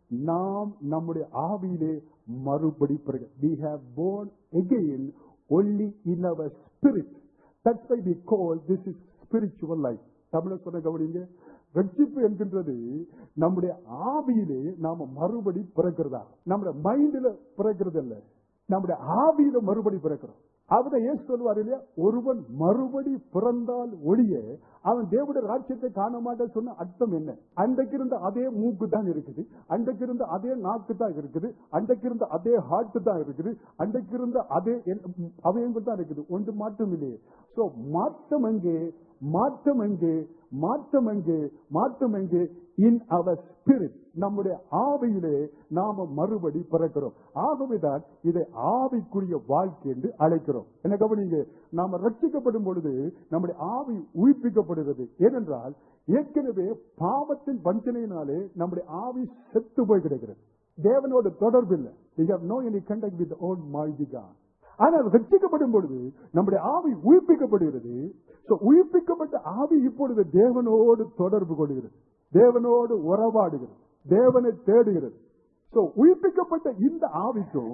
நாம் நம்முடைய ஆவியிலே மறுபடி பிறகு we have born again only in our spirit that's why we call this is spiritual life தமிழ சொன்ன கவனிங்க ரட்சிப்பு என்கின்றது நம்முடைய ஆவியிலே நாம மறுபடி பிறக்கிறதா நம்முடைய மைண்ட்ல பிறக்கிறது இல்ல நம்முடைய ஆவியில மறுபடி பிறக்கிறோம் அவரை ஏன் சொல்வார் இல்லையா ஒருவன் மறுபடி பிறந்தால் ஒழிய அவன் தேவனுடைய ராஜ்யத்தை காண மாட்டான் சொன்ன அர்த்தம் என்ன அன்றைக்கு இருந்த அதே மூக்கு தான் இருக்குது அன்றைக்கு இருந்த அதே நாக்கு தான் இருக்குது அன்றைக்கு இருந்த அதே ஹார்ட் தான் இருக்குது அன்றைக்கு இருந்த அதே எல்- அவயங்கள் தான் இருக்குது ஒன்று மாற்றம் இல்லையே சோ மாற்றம் எங்கே மாற்றம் எங்கே மாற்றம் எங்கே மாற்றம் எங்கே இன் அவர் ஸ்பிரிட் நம்முடைய ஆவியிலே நாம மறுபடி பிறக்கிறோம் ஆகவேதான் இதை ஆவிக்குரிய வாழ்க்கை என்று அழைக்கிறோம் என்ன கவனிங்க நாம ரட்சிக்கப்படும் பொழுது நம்முடைய ஆவி உயிர்ப்பிக்கப்படுகிறது ஏனென்றால் ஏற்கனவே பாவத்தின் வஞ்சனையினாலே நம்முடைய ஆவி செத்து போய் கிடக்கிறது தேவனோட தொடர்பு இல்லை we have no any contact with the old mighty God ஆனால் ரட்சிக்கப்படும் பொழுது நம்முடைய ஆவி உயிர்ப்பிக்கப்படுகிறது So, உயிர்ப்பிக்கப்பட்ட ஆவி இப்பொழுது தேவனோடு தொடர்பு கொள்கிறது தேவனோடு உறவாடுகிறது தேவனை தேடுகிறது So, உயிர்ப்பிக்கப்பட்ட இந்த ஆவிக்கும்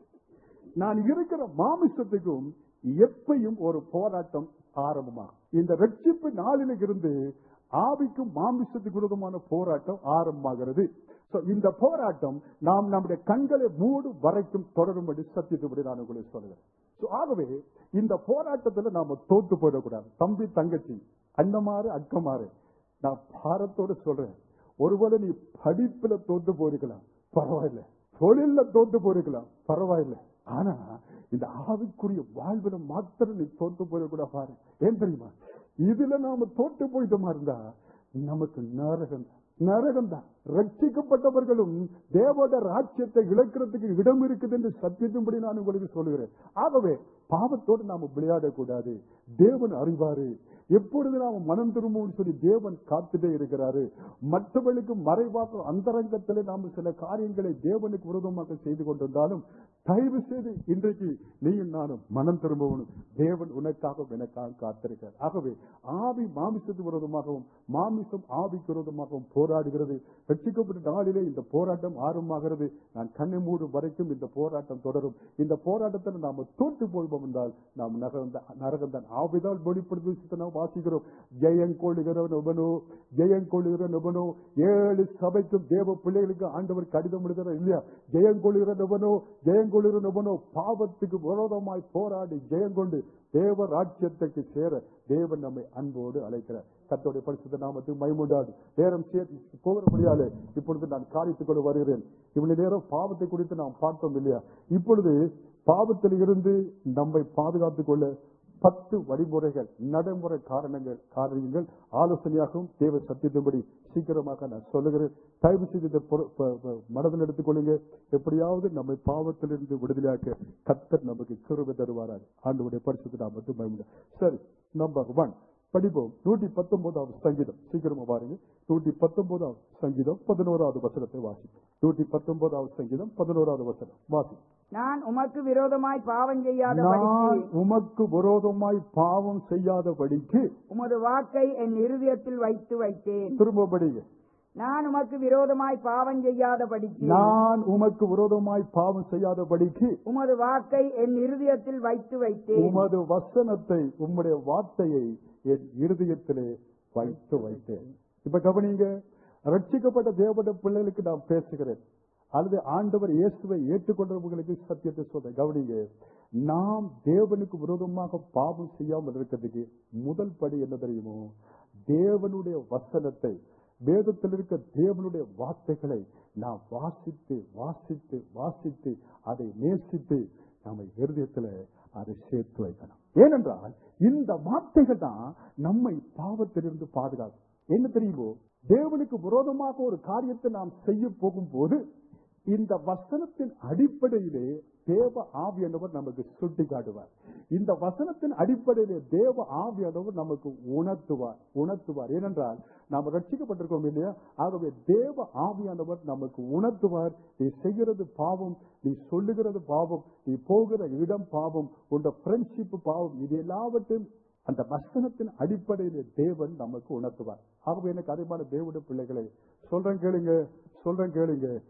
நான் இருக்கிற மாமிசத்துக்கும் எப்பையும் ஒரு போராட்டம் ஆரம்பமாகும் இந்த ரட்சிப்பு நாளில் இருந்து ஆவிக்கும் மாமிசத்துக்கு விரோதமான போராட்டம் ஆரம்பமாகிறது So, இந்த போராட்டம் நாம் நம்முடைய கண்களை மூடு வரைக்கும் தொடரும்படி சத்தியத்துபடி நான் உங்களுக்கு சொல்கிறேன் So, ஆகவே இந்த போராட்டத்துல நாம தோத்து போயிடக்கூடாது தம்பி தங்கச்சி அண்ணமாறு அக்கமாறு நான் பாரத்தோட சொல்றேன் ஒருவேளை நீ படிப்புல தோத்து போயிருக்கலாம் பரவாயில்ல தொழில்ல தோத்து போயிருக்கலாம் பரவாயில்ல ஆனா இந்த ஆவிக்குரிய வாழ்வுல மாத்திரம் நீ தோத்து போயிடக்கூடாது பாரு ஏன் தெரியுமா இதுல நாம தோத்து போயிட்டோமா இருந்தா நமக்கு நரகம் தான் நரகம் தான் ரட்சிக்கப்பட்டவர்களும் தேவோட ராஜ்யத்தை இழக்கிறதுக்கு இடம் இருக்குது என்று சத்தியத்தின்படி நான் உங்களுக்கு சொல்லுகிறேன் ஆகவே பாவத்தோடு நாம விளையாடக்கூடாது தேவன் அறிவாரு எப்பொழுது நாம மனம் திரும்பும் சொல்லி தேவன் காத்துட்டே இருக்கிறாரு மற்றவர்களுக்கு மறைவாக அந்தரங்கத்திலே நாம சில காரியங்களை தேவனுக்கு விரோதமாக செய்து கொண்டிருந்தாலும் தயவு செய்து இன்றைக்கு நீயும் நானும் மனம் திரும்பவும் தேவன் உனக்காகவும் எனக்காக காத்திருக்கிறார் ஆகவே ஆவி மாமிசத்துக்கு விரோதமாகவும் மாமிசம் ஆவிக்கு விரோதமாகவும் போராடுகிறது ரட்சிக்கப்பட்ட நாளிலே இந்த போராட்டம் ஆரம்பமாகிறது நான் கண்ணை மூடும் வரைக்கும் இந்த போராட்டம் தொடரும் இந்த போராட்டத்தில் நாம தோற்று போய்வோம் என்றால் நாம் நரகம் நரகம் தான் ஆவிதால் வெளிப்படுத்தி நாம் வாசிக்கிறோம் ஜெயங்கொள்ளுகிற நபனோ ஜெயங்கொள்ளுகிற நபனோ ஏழு சபைக்கும் தேவ பிள்ளைகளுக்கு ஆண்டவர் கடிதம் எழுதுற இல்லையா ஜெயங்கொள்ளுகிற நபனோ ஜெயங்கொள்ளுகிற நபனோ பாவத்துக்கு விரோதமாய் போராடி ஜெயங்கொண்டு தேவ ராஜ்யத்துக்கு சேர தேவன் நம்மை அன்போடு அழைக்கிறார் கத்தோடைய பரிசுத்த நாமத்துக்கு மைமுண்டாது நேரம் சேர்த்து போகிற முடியாது இப்பொழுது நான் காரியத்துக்குள்ள வருகிறேன் இவ்வளவு நேரம் பாவத்தை குறித்து நாம் பார்த்தோம் இல்லையா இப்பொழுது பாவத்தில் இருந்து நம்மை பாதுகாத்துக் கொள்ள பத்து வழிமுறைகள் நடைமுறை காரணங்கள் காரியங்கள் ஆலோசனையாகவும் தேவ சத்தியத்தின்படி சீக்கிரமாக நான் சொல்லுகிறேன் தயவு செய்து இதை பொறு- ப- ப- மனதில் எடுத்துக்கொள்ளுங்க எப்படியாவது நம்மை பாவத்திலிருந்து விடுதலையாக்க கத்தர் நமக்கு கிருபை தருவாராக ஆண்டவருடைய பரிசுத்த நாமத்து பயமுட சரி நம்பர் ஒன் படிப்போம் நூற்றி பத்தொன்பதாவது சங்கீதம் சீக்கிரமா பாருங்க நூற்றி பத்தொன்பதாவது சங்கீதம் பதினோராவது வசனத்தை வாசிப்போம் நூற்றி பத்தொன்பதாவது சங்கீதம் பதினோராவது வசனம் வாசி நான் உமக்கு விரோதமாய் பாவம் செய்யாத நான் உமக்கு விரோதமாய் பாவம் செய்யாதபடிக்கு உமது வாக்கை என் இருதயத்தில் வைத்து வைத்தேன் திரும்ப படிங்க நான் உமக்கு விரோதமாய் பாவம் செய்யாதபடிக்கு நான் உமக்கு விரோதமாய் பாவம் செய்யாதபடிக்கு உமது வாக்கை என் இருதயத்தில் வைத்து வைத்தேன் உமது வசனத்தை உம்முடைய வார்த்தையை என் இருதயத்திலே வைத்து வைத்தேன் இப்ப கவனிங்க ரட்சிக்கப்பட்ட தேவட பிள்ளைகளுக்கு நான் பேசுகிறேன் அல்லது ஆண்டவர் இயேசுவை ஏற்றுக்கொண்டவர்களுக்கு சத்தியத்தை சொல்றேன் கவனிங்க நாம் தேவனுக்கு விரோதமாக பாவம் செய்யாமல் இருக்கிறதுக்கு முதல் படி என்ன தெரியுமோ தேவனுடைய வசனத்தை வேதத்தில் இருக்க தேவனுடைய வார்த்தைகளை நாம் வாசித்து வாசித்து வாசித்து அதை நேசித்து நம்ம இருதயத்துல அதை சேர்த்து வைக்கணும் ஏனென்றால் இந்த வார்த்தைகள் தான் நம்மை பாவத்திலிருந்து பாதுகாக்கும் என்ன தெரியுமோ தேவனுக்கு விரோதமாக ஒரு காரியத்தை நாம் செய்ய போகும்போது இந்த வசனத்தின் அடிப்படையிலே தேவ ஆவியானவர் நமக்கு சுட்டி காட்டுவார் இந்த வசனத்தின் அடிப்படையிலே தேவ ஆவியானவர் நமக்கு உணர்த்துவார் உணர்த்துவார் ஏனென்றால் நாம் ரட்சிக்கப்பட்டிருக்கோம் இல்லையா ஆகவே தேவ ஆவியானவர் நமக்கு உணர்த்துவார் நீ செய்கிறது பாவம் நீ சொல்லுகிறது பாவம் நீ போகிற இடம் பாவம் உண்ட ஃப்ரெண்ட்ஷிப் பாவம் இது எல்லாவற்றையும் அந்த வசனத்தின் அடிப்படையிலே தேவன் நமக்கு உணர்த்துவார் ஆகவே எனக்கு அதிகமான தேவனுடைய பிள்ளைகளை சொல்றேன் கேளுங்க சொல்றேன் கேளுங்க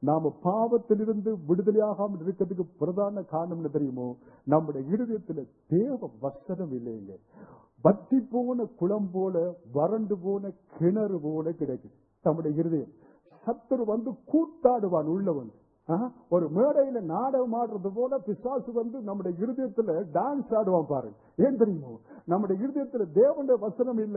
நாம பாவத்திலிருந்து விடுதலையாகாமல் இருக்கிறதுக்கு பிரதான காரணம் என்ன தெரியுமோ நம்முடைய இருதயத்துல தேவ வசனம் இல்லைங்க வத்தி போன குளம் போல வறண்டு போன கிணறு போல கிடைக்குது நம்முடைய இருதயம் சத்துரு வந்து கூத்தாடுவான் உள்ள வந்து ஆஹ், ஒரு மேடையில நாடகம் ஆடுறது போல பிசாசு வந்து நம்முடைய இருதயத்துல டான்ஸ் ஆடுவான் பாருங்க ஏன் தெரியுமோ நம்முடைய இருதயத்துல தேவனுடைய வசனம் இல்ல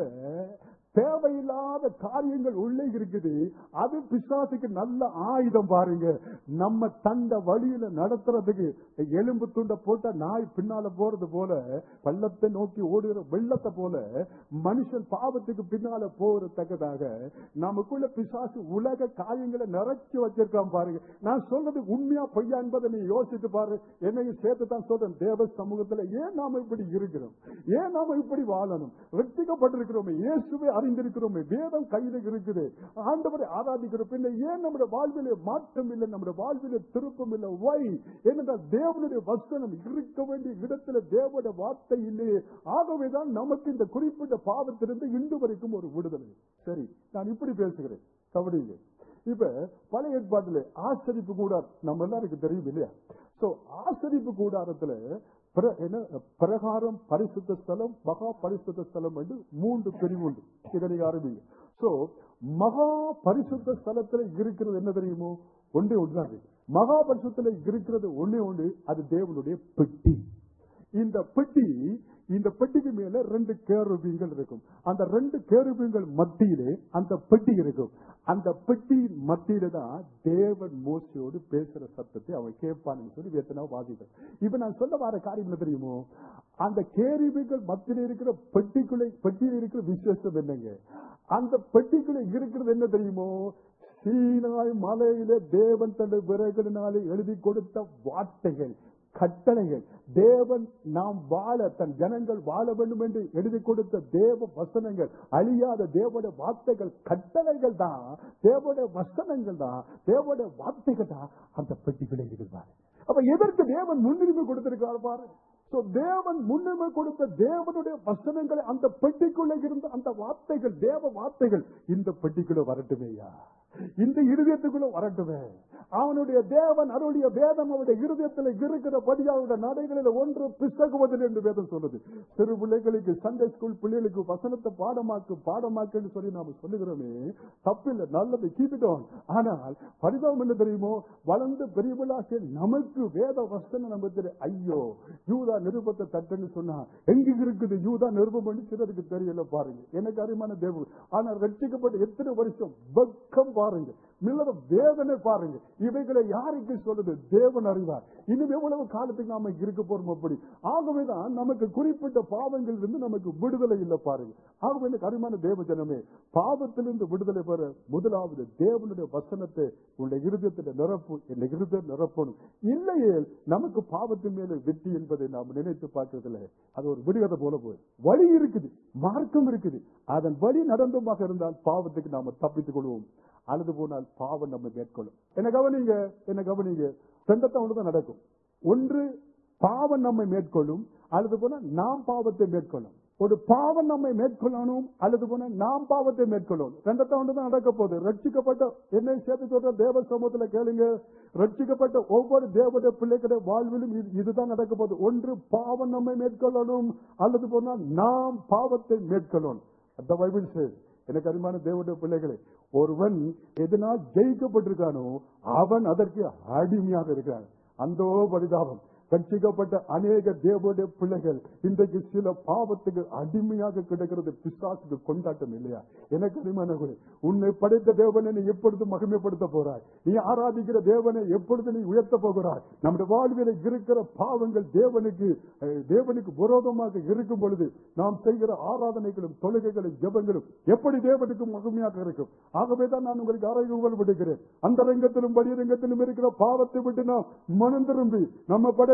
தேவையில்லாத காரியங்கள் உள்ளே இருக்குது அது பிசாசுக்கு நல்ல ஆயுதம் பாருங்க நம்ம தண்ட வழியில நடத்துறதுக்கு எலும்பு துண்டை போட்ட நாய் பின்னால போறது போல பள்ளத்தை நோக்கி ஓடுகிற வெள்ளத்தை போல மனுஷன் பாவத்துக்கு பின்னால போறதுக்காக நமக்குள்ள பிசாசு உலக காரியங்களை நிறைச்சு வச்சிருக்கான் பாருங்க நான் சொல்றது உண்மையா பொய்யா என்பதை நீ யோசித்து பாரு என்னையும் சேர்த்து தான் சொல்றேன் தேவ சமூகத்துல ஏன் நாம இப்படி இருக்கிறோம் ஏன் நாம இப்படி வாழணும் ரட்சிக்கப்பட்டிருக்கிறோமே இயேசுவை அறிந்திருக்கிறோமே வேதம் கையில இருக்குது ஆண்டவரை ஆராதிக்கிறோம் பின்ன ஏன் நம்முடைய வாழ்விலே மாற்றம் இல்லை நம்முடைய வாழ்விலே திருப்பம் இல்லை வை ஏனென்றால் தேவனுடைய வசனம் இருக்க வேண்டிய இடத்துல தேவனுடைய வார்த்தை இல்லையே ஆகவேதான் நமக்கு இந்த குறிப்பிட்ட பாவத்திலிருந்து இன்று வரைக்கும் ஒரு விடுதலை சரி நான் இப்படி பேசுகிறேன் கவனிங்க இப்ப பழைய ஏற்பாட்டுல ஆசரிப்பு கூடார் நம்ம எல்லாருக்கும் தெரியும் இல்லையா சோ ஆசரிப்பு கூடாரத்துல பிர- என்ன, பிரகாரம் பரிசுத்த ஸ்தலம் மகா பரிசுத்த ஸ்தலம் என்று மூன்று பிரிவு உண்டு இதை நீங்க ஆரம்பிங்க சோ மகா பரிசுத்த ஸ்தலத்துல இருக்கிறது என்ன தெரியுமோ ஒன்றே ஒன்றுதான் இருக்கு. மகா பரிசுத்துல இருக்கிறது ஒண்ணே ஒன்று அது தேவனுடைய பெட்டி இந்த பெட்டி இந்த பெட்டிக்கு மேல ரெண்டு கேருபீங்கள் இருக்கும் அந்த ரெண்டு கேருபீங்கள் மத்தியிலே அந்த பெட்டி இருக்கும் அந்த பெட்டியின் மத்தியில தான் தேவன் மோசையோடு பேசுற சத்தத்தை அவன் கேட்பான்னு சொல்லி வேத்தனா வாதிகள் இப்ப நான் சொல்ல வர காரியம் என்ன தெரியுமோ அந்த கேருபீங்கள் மத்தியில இருக்கிற பெட்டிக்குள்ளே பெட்டியில இருக்கிற விசேஷம் என்னங்க அந்த பெட்டிக்குள்ள இருக்கிறது என்ன தெரியுமோ சீனாய் மலையிலே தேவன் தன்னுடைய விறகுகளினாலே எழுதி கொடுத்த வார்த்தைகள் கட்டளைகள் தேவன் நாம் வாழ தன் ஜனங்கள் வாழ வேண்டும் என்று எழுதி கொடுத்த தேவ வசனங்கள் அழியாத தேவனுடைய வார்த்தைகள் கட்டளைகள் தான் தேவனுடைய வசனங்கள் தான் தேவனுடைய வார்த்தைகள் தான் அந்த பெட்டிகளை இருக்கிறார் அப்ப எதற்கு தேவன் முன்னுரிமை கொடுத்திருக்கார் பாரு So, தேவன் முன்னுரிமை கொடுத்த தேவனுடைய வசனங்களை அந்த பெட்டிக்குள்ள இருந்த அந்த வார்த்தைகள் தேவ வார்த்தைகள் இந்த பெட்டிக்குள்ள வரட்டுமேயா இந்த இருதயத்துக்குள்ள வரட்டுமே அவனுடைய தேவன் அவருடைய வேதம் அவருடைய இருதயத்தில் இருக்கிறபடி அவருடைய நடைகளில் ஒன்று பிசகுவதில் என்று வேதம் சொல்லுது சிறு பிள்ளைகளுக்கு சண்டே ஸ்கூல் பிள்ளைகளுக்கு வசனத்தை பாடமாக்கு பாடமாக்குன்னு சொல்லி நாம சொல்லுகிறோமே தப்பில்லை நல்லது கீப்பிட்டோம் ஆனால் பரிதாபம் என்ன தெரியுமோ வளர்ந்து பெரியவளாக நமக்கு வேத வசனம் நம்ம தெரியும் ஐயோ யூதா நிருபத்தை தட்டுன்னு சொன்னா எங்க இருக்குது யூதா நிருபம் பண்ணி சிலருக்கு தெரியல பாருங்க எனக்கு அருமான தேவன் ஆனா ரட்சிக்கப்பட்ட எத்தனை வருஷம் வெக்கம் பாருங்க மில்லத வேதனை பாருங்க இவைகளை யாருக்கு சொல்லுது தேவன் அறிவார் இன்னும் எவ்வளவு காலத்துக்கு நாம இருக்க போறோம் அப்படி ஆகவேதான் நமக்கு குறிப்பிட்ட பாவங்கள் இருந்து நமக்கு விடுதலை இல்லை பாருங்க ஆகவே எனக்கு அருமான தேவ ஜனமே பாவத்திலிருந்து விடுதலை பெற முதலாவது தேவனுடைய வசனத்தை உன்னுடைய இருதயத்தில் நிரப்பு என் இருதயம் நிரப்பணும் இல்லையே நமக்கு பாவத்தின் மேல வெற்றி என்பதை நாம் நினைத்து பார்க்கறதில்ல அது ஒரு விடுகதை போல போய் வழி இருக்குது மார்க்கம் இருக்குது அதன் வழி நடந்தமாக இருந்தால் பாவத்துக்கு நாம தப்பித்துக் கொள்வோம் அழுது போனால் பாவம் நம்ம மேற்கொள்ளும் என்ன கவனிங்க என்ன கவனிங்க ரெண்டத்தான் ஒன்றுதான் நடக்கும் ஒன்று பாவம் நம்மை மேற்கொள்ளும் அல்லது போனா நாம் பாவத்தை மேற்கொள்ளும் ஒரு பாவம் நம்மை மேற்கொள்ளணும் அல்லது போனா நாம் பாவத்தை மேற்கொள்ளணும் ரெண்டத்தான் ஒன்றுதான் நடக்க போகுது ரட்சிக்கப்பட்ட என்னை சேர்த்து சொல்ற தேவ சமூகத்துல கேளுங்க ரட்சிக்கப்பட்ட ஒவ்வொரு தேவடைய பிள்ளைகளுடைய வாழ்விலும் இது- இதுதான் நடக்க போகுது ஒன்று பாவம் நம்மை மேற்கொள்ளணும் அல்லது போனால் நாம் பாவத்தை மேற்கொள்ளணும் அந்த பைபிள் says எனக்கு அருமையான தேவனுடைய பிள்ளைகளே ஒருவன் எதனால் ஜெயிக்கப்பட்டிருக்கானோ அவன் அதற்கு அடிமையாக இருக்கிறான் அந்தோ பரிதாபம் ரட்சிக்கப்பட்ட அநேக தேவனுடைய பிள்ளைகள் இன்றைக்கு சில பாவத்துக்கு அடிமையாக கிடக்கிறது பிசாசுக்கு கொண்டாட்டம் இல்லையா எனக்கு அருமையானவர்களே உன்னை படைத்த தேவனை நீ எப்பொழுது மகிமைப்படுத்த போறாய் நீ ஆராதிக்கிற தேவனை எப்பொழுது நீ உயர்த்த போகிறாய் நம்முடைய வாழ்வில் இருக்கிற பாவங்கள் தேவனுக்கு அஹ், தேவனுக்கு விரோதமாக இருக்கும் பொழுது நாம் செய்கிற ஆராதனைகளும் தொழுகைகளும் ஜெபங்களும் எப்படி தேவனுக்கு மகிமையாக இருக்கும் ஆகவே தான் நான் உங்களுக்கு ஆரோக்கியம் விடுகிறேன் அந்த ரங்கத்திலும் படி ரங்கத்திலும் இருக்கிற பாவத்தை விட்டு நாம் மனம் திரும்பி நம்ம படைத்த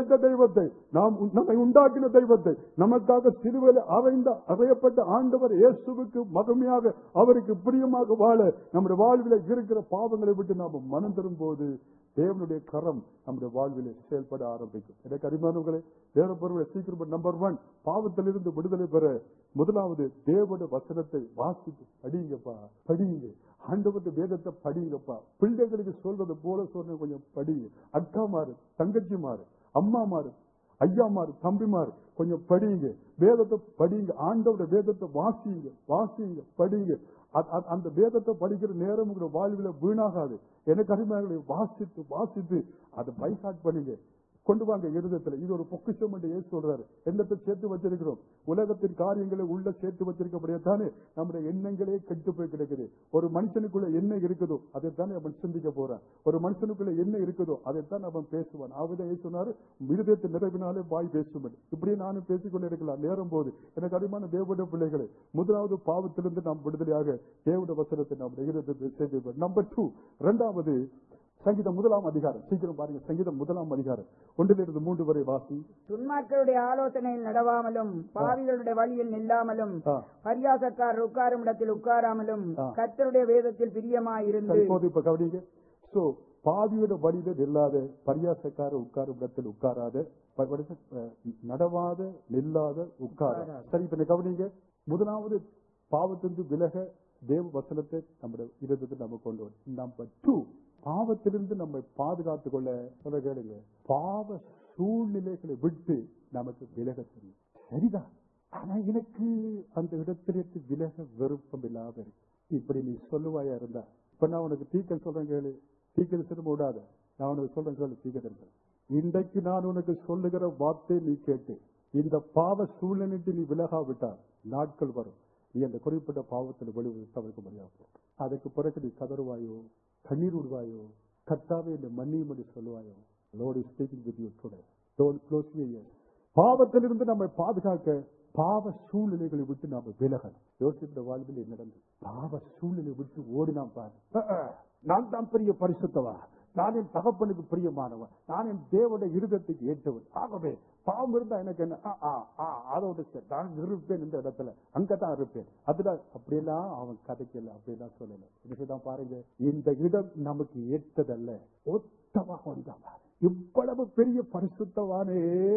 படைத்த தெய்வத்தை நாம் உ- நம்மை உண்டாக்கின தெய்வத்தை நமக்காக சிலுவையில் அறைந்த அறையப்பட்ட ஆண்டவர் இயேசுவுக்கு மகமையாக அவருக்கு பிரியமாக வாழ நம்முடைய வாழ்வில் இருக்கிற பாவங்களை விட்டு நாம் மனம் தரும்போது தேவனுடைய கரம் நம்முடைய வாழ்விலே செயல்பட ஆரம்பிக்கும் எனக்கு அரிமானவர்களே தேவ பொருளை சீக்கிரம் நம்பர் ஒன் பாவத்திலிருந்து விடுதலை பெற முதலாவது தேவனுடைய வசனத்தை வாசித்து படிங்கப்பா படிங்க ஆண்டவருடைய வேதத்தை படிங்கப்பா பிள்ளைகளுக்கு சொல்றது போல சொன்ன கொஞ்சம் படிங்க அக்கா மாறு தங்கச்சி மாறு அம்மா மாறு ஐயா மாறு தம்பி மாறு கொஞ்சம் படிங்க வேதத்தை படிங்க ஆண்டவருடைய வேதத்தை வாசிங்க வாசிங்க படிங்க அ- அ- அந்த வேதத்தை படிக்கிற நேரம் உங்களோட வாழ்வில் வீணாகாது எனக்கு அருமையாளர்களை வாசித்து வாசித்து அதை பைசாட் பண்ணுங்க கொண்டு வாங்க இருதயத்துல இது ஒரு பொக்கிஷம் என்று இயேசு சொல்றாரு என்னத்தை சேர்த்து வச்சிருக்கிறோம் உலகத்தின் காரியங்களை உள்ள சேர்த்து வச்சிருக்கபடியே தானே நம்முடைய எண்ணங்களே கெட்டு போய் கிடக்குது ஒரு மனுஷனுக்குள்ள என்ன இருக்குதோ அதைத்தானே அவன் சிந்திக்க போறான் ஒரு மனுஷனுக்குள்ள என்ன இருக்குதோ அதைத்தான் அவன் பேசுவான் அவதான் இயேசு சொன்னாரு இருதயத்தை நிறைவினாலே வாய் பேசும் இப்படியே நானும் பேசிக்கொண்டு இருக்கலாம் நேரம் போது எனக்கு அதிகமான தேவனுடைய பிள்ளைகளை முதலாவது பாவத்திலிருந்து நாம் விடுதலையாக தேவனுடைய வசனத்தை நாம் இருதயத்தை சேர்த்து நம்பர் டூ இரண்டாவது சங்கீதம் முதலாம் அதிகாரம் சீக்கிரம் பாருங்க சங்கீதம் முதலாம் அதிகாரம் ஒன்றிலிருந்து மூன்று வரை வாசி துன்மார்களுடைய ஆலோசனையில் நடவாமலும் பாவிகளுடைய வழியில் நில்லாமலும் ஆ. பரியாசக்காரர் உட்காரும் இடத்தில் உட்காராமலும் ஆ. கர்த்தருடைய வேதத்தில் பிரியமாயிருந்து இப்போது இப்ப கவனிங்க சோ பாவியோட வழியில நில்லாத பரியாசக்கார உட்காரும் இடத்தில் உட்காராத ப- what is it? அஹ், நடவாத நில்லாத உட்கார உட்காராத. சரி இப்ப நீ கவனிங்க முதலாவது பாவத்திலிருந்து விலக தேவ வசனத்தை நம்முடைய இருதயத்தில் நம்ம கொண்டு வரும் நம்பர் டூ பாவத்திலிருந்து நம்மை பாதுகாத்துக் கொள்ள சொல்ல கேளுங்க பாவ சூழ்நிலைகளை விட்டு நமக்கு விலக தெரியும் சரிதான் ஆனா எனக்கு அந்த இடத்திலிருந்து விலக விருப்பம் இல்லாம இருக்கு இப்படி நீ சொல்லுவாயா இருந்தா இப்ப நான் உனக்கு தீக்கல் சொல்றேன் கேளு தீக்கல் திரும்ப விடாத நான் உனக்கு சொல்றேன் சொல்லு தீக்கல் இன்றைக்கு நான் உனக்கு சொல்லுகிற வார்த்தை நீ கேட்டு இந்த பாவ சூழ்நிலைக்கு நீ விலகாவிட்டால் நாட்கள் வரும் நீ அந்த குறிப்பிட்ட பாவத்தில் வெளியே தவிர்க்க முடியாது அதுக்கு பிறகு நீ கதறுவாயோ கண்ணீர் விடுவாயோ கர்த்தாவே இந்த மன்னியும் என்று சொல்லுவாயோ Lord is speaking with you today don't close you ears பாவத்திலிருந்து நம்மை பாதுகாக்க பாவ சூழ்நிலைகளை விட்டு நாம விலகணும் யோசித்த வாழ்வில் என்ன நடந்தது பாவ சூழ்நிலை விட்டு ஓடினாம் பாரு அஹ், அஹ், நான் தான் பெரிய பரிசுத்தவா நான் என் தகப்பனுக்கு பிரியமானவன் நான் என் தேவனுடைய இருதத்துக்கு ஏற்றவன் ஆகவே பாவம் இருந்தா எனக்கு என்ன ஆ, ஆ, ஆ, அதோட சரி நான் இருப்பேன் இந்த இடத்துல அங்கதான் இருப்பேன் அதுதான் அப்படியெல்லாம் அவன் கதைக்கல அப்படியெல்லாம் சொல்லல இதுக்குதான் பாருங்க இந்த இடம் நமக்கு ஏற்றதல்ல ஒத்தமாக வந்தான் பாரு. இவ்வளவு பெரிய பரிசுத்தவானே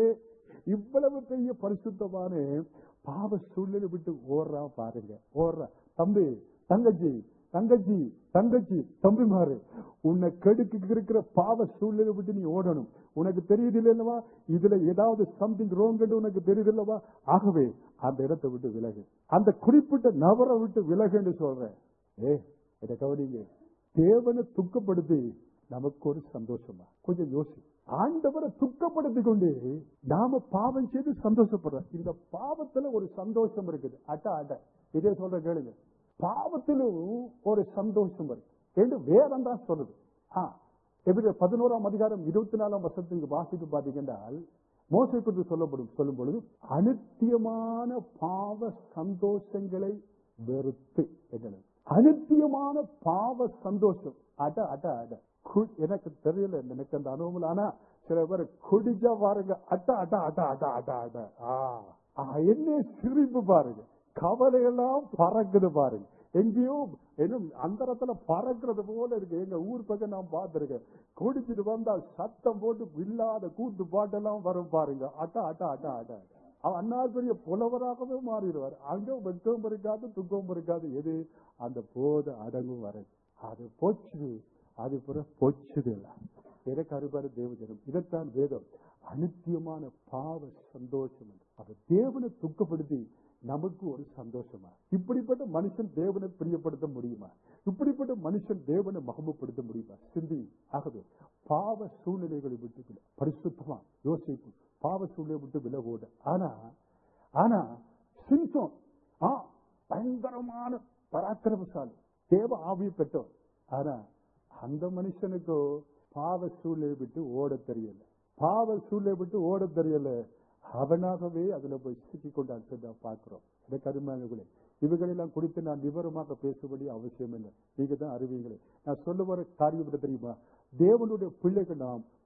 இவ்வளவு பெரிய பரிசுத்தவானே பாவ சூழ்நிலை விட்டு ஓடுறான் பாருங்க ஓடுறான் தம்பி தங்கச்சி தங்கச்சி தங்கச்சி தம்பி மாறு உன்னை கெடுக்கு இருக்கிற பாவ சூழ்நிலை விட்டு நீ ஓடணும் உனக்கு தெரியுது இல்லவா இதுல ஏதாவது சம்திங் ரோங் உனக்கு தெரியுது இல்லவா ஆகவே அந்த இடத்தை விட்டு விலகு அந்த குறிப்பிட்ட நபரை விட்டு விலகுன்னு சொல்றேன் ஏ இதை கவனிங்க தேவனை துக்கப்படுத்தி நமக்கு ஒரு சந்தோஷமா கொஞ்சம் யோசி ஆண்டவரை துக்கப்படுத்தி கொண்டு நாம பாவம் செய்து சந்தோஷப்படுறோம் இந்த பாவத்துல ஒரு சந்தோஷம் இருக்குது அட்ட அட்ட இதே சொல்ற கேளுங்க பாவத்திலும் ஒரு சந்தோஷம் இருக்கு என்று வேதம் தான் சொல்லுது ஆ, எப்படி பதினோராம் அதிகாரம் இருபத்தி நாலாம் வருஷத்துக்கு வாசித்து பாத்தீங்கன்னா மோசை குறித்து சொல்லப்படும் சொல்லும் பொழுது அனித்தியமான பாவ சந்தோஷங்களை வெறுத்து என்ன அனித்தியமான பாவ சந்தோஷம் அட அட அட கு- எனக்கு தெரியல எனக்கு அந்த அனுபவம் இல்ல. ஆனா சில பேர் குடிச்சா பாருங்க அட்ட அட்ட அட்ட அட்ட அட்ட அட்ட ஆ ஆ, என்ன சிரிப்பு பாருங்க கவலையெல்லாம் பறக்குது பாருங்க எங்கேயோ இன்னும் அந்தரத்துல பறக்கிறது போல இருக்கு எங்க ஊர் பக்கம் நான் பார்த்திருக்கேன் குடிச்சிட்டு வந்தா சத்தம் போட்டு இல்லாத கூத்து பாட்டெல்லாம் வரும் பாருங்க அட்ட அட்ட அட்ட அட்ட அட்ட. அவன் அண்ணால் பெரிய புலவராகவே மாறிடுவார் அங்க வெட்கம் இருக்காது துக்கம் இருக்காது எது அந்த போத அடங்கும் வரை அது போச்சு அது பிற போச்சுது எல்லாம் எனக்கு அறுபாடு தேவஜனம் இதைத்தான் வேதம் அனித்தியமான பாவ சந்தோஷம் என்று. அது தேவனை துக்கப்படுத்தி நமக்கு ஒரு சந்தோஷமா இப்படிப்பட்ட மனுஷன் தேவனை பிரியப்படுத்த முடியுமா இப்படிப்பட்ட மனுஷன் தேவனை மகமப்படுத்த முடியுமா சிந்தி ஆகவே பாவ சூழ்நிலைகளை விட்டு வில பரிசுத்தமா யோசிப்பு பாவ சூழ்நிலை விட்டு விலகோட ஆனா ஆனா சிம்சோன் ஆ பயங்கரமான பராக்கிரமசாலி தேவ ஆவியை பெற்றோர் ஆனா அந்த மனுஷனுக்கோ பாவ சூழ்நிலை விட்டு ஓட தெரியல பாவ சூழ்நிலை விட்டு ஓட தெரியல அவனாகவே அதுல போய் சிக்கிக் கொண்டான் சொல்லி நான் பார்க்கிறோம் எனக்கு அருமையானவர்களே இவைகளெல்லாம் குறித்து நான் விவரமாக பேசும்படி அவசியம் இல்லை நீங்க தான் அறிவீங்களே நான் சொல்ல வர காரியம் என்ன தெரியுமா தேவனுடைய பிள்ளைகள் நாம்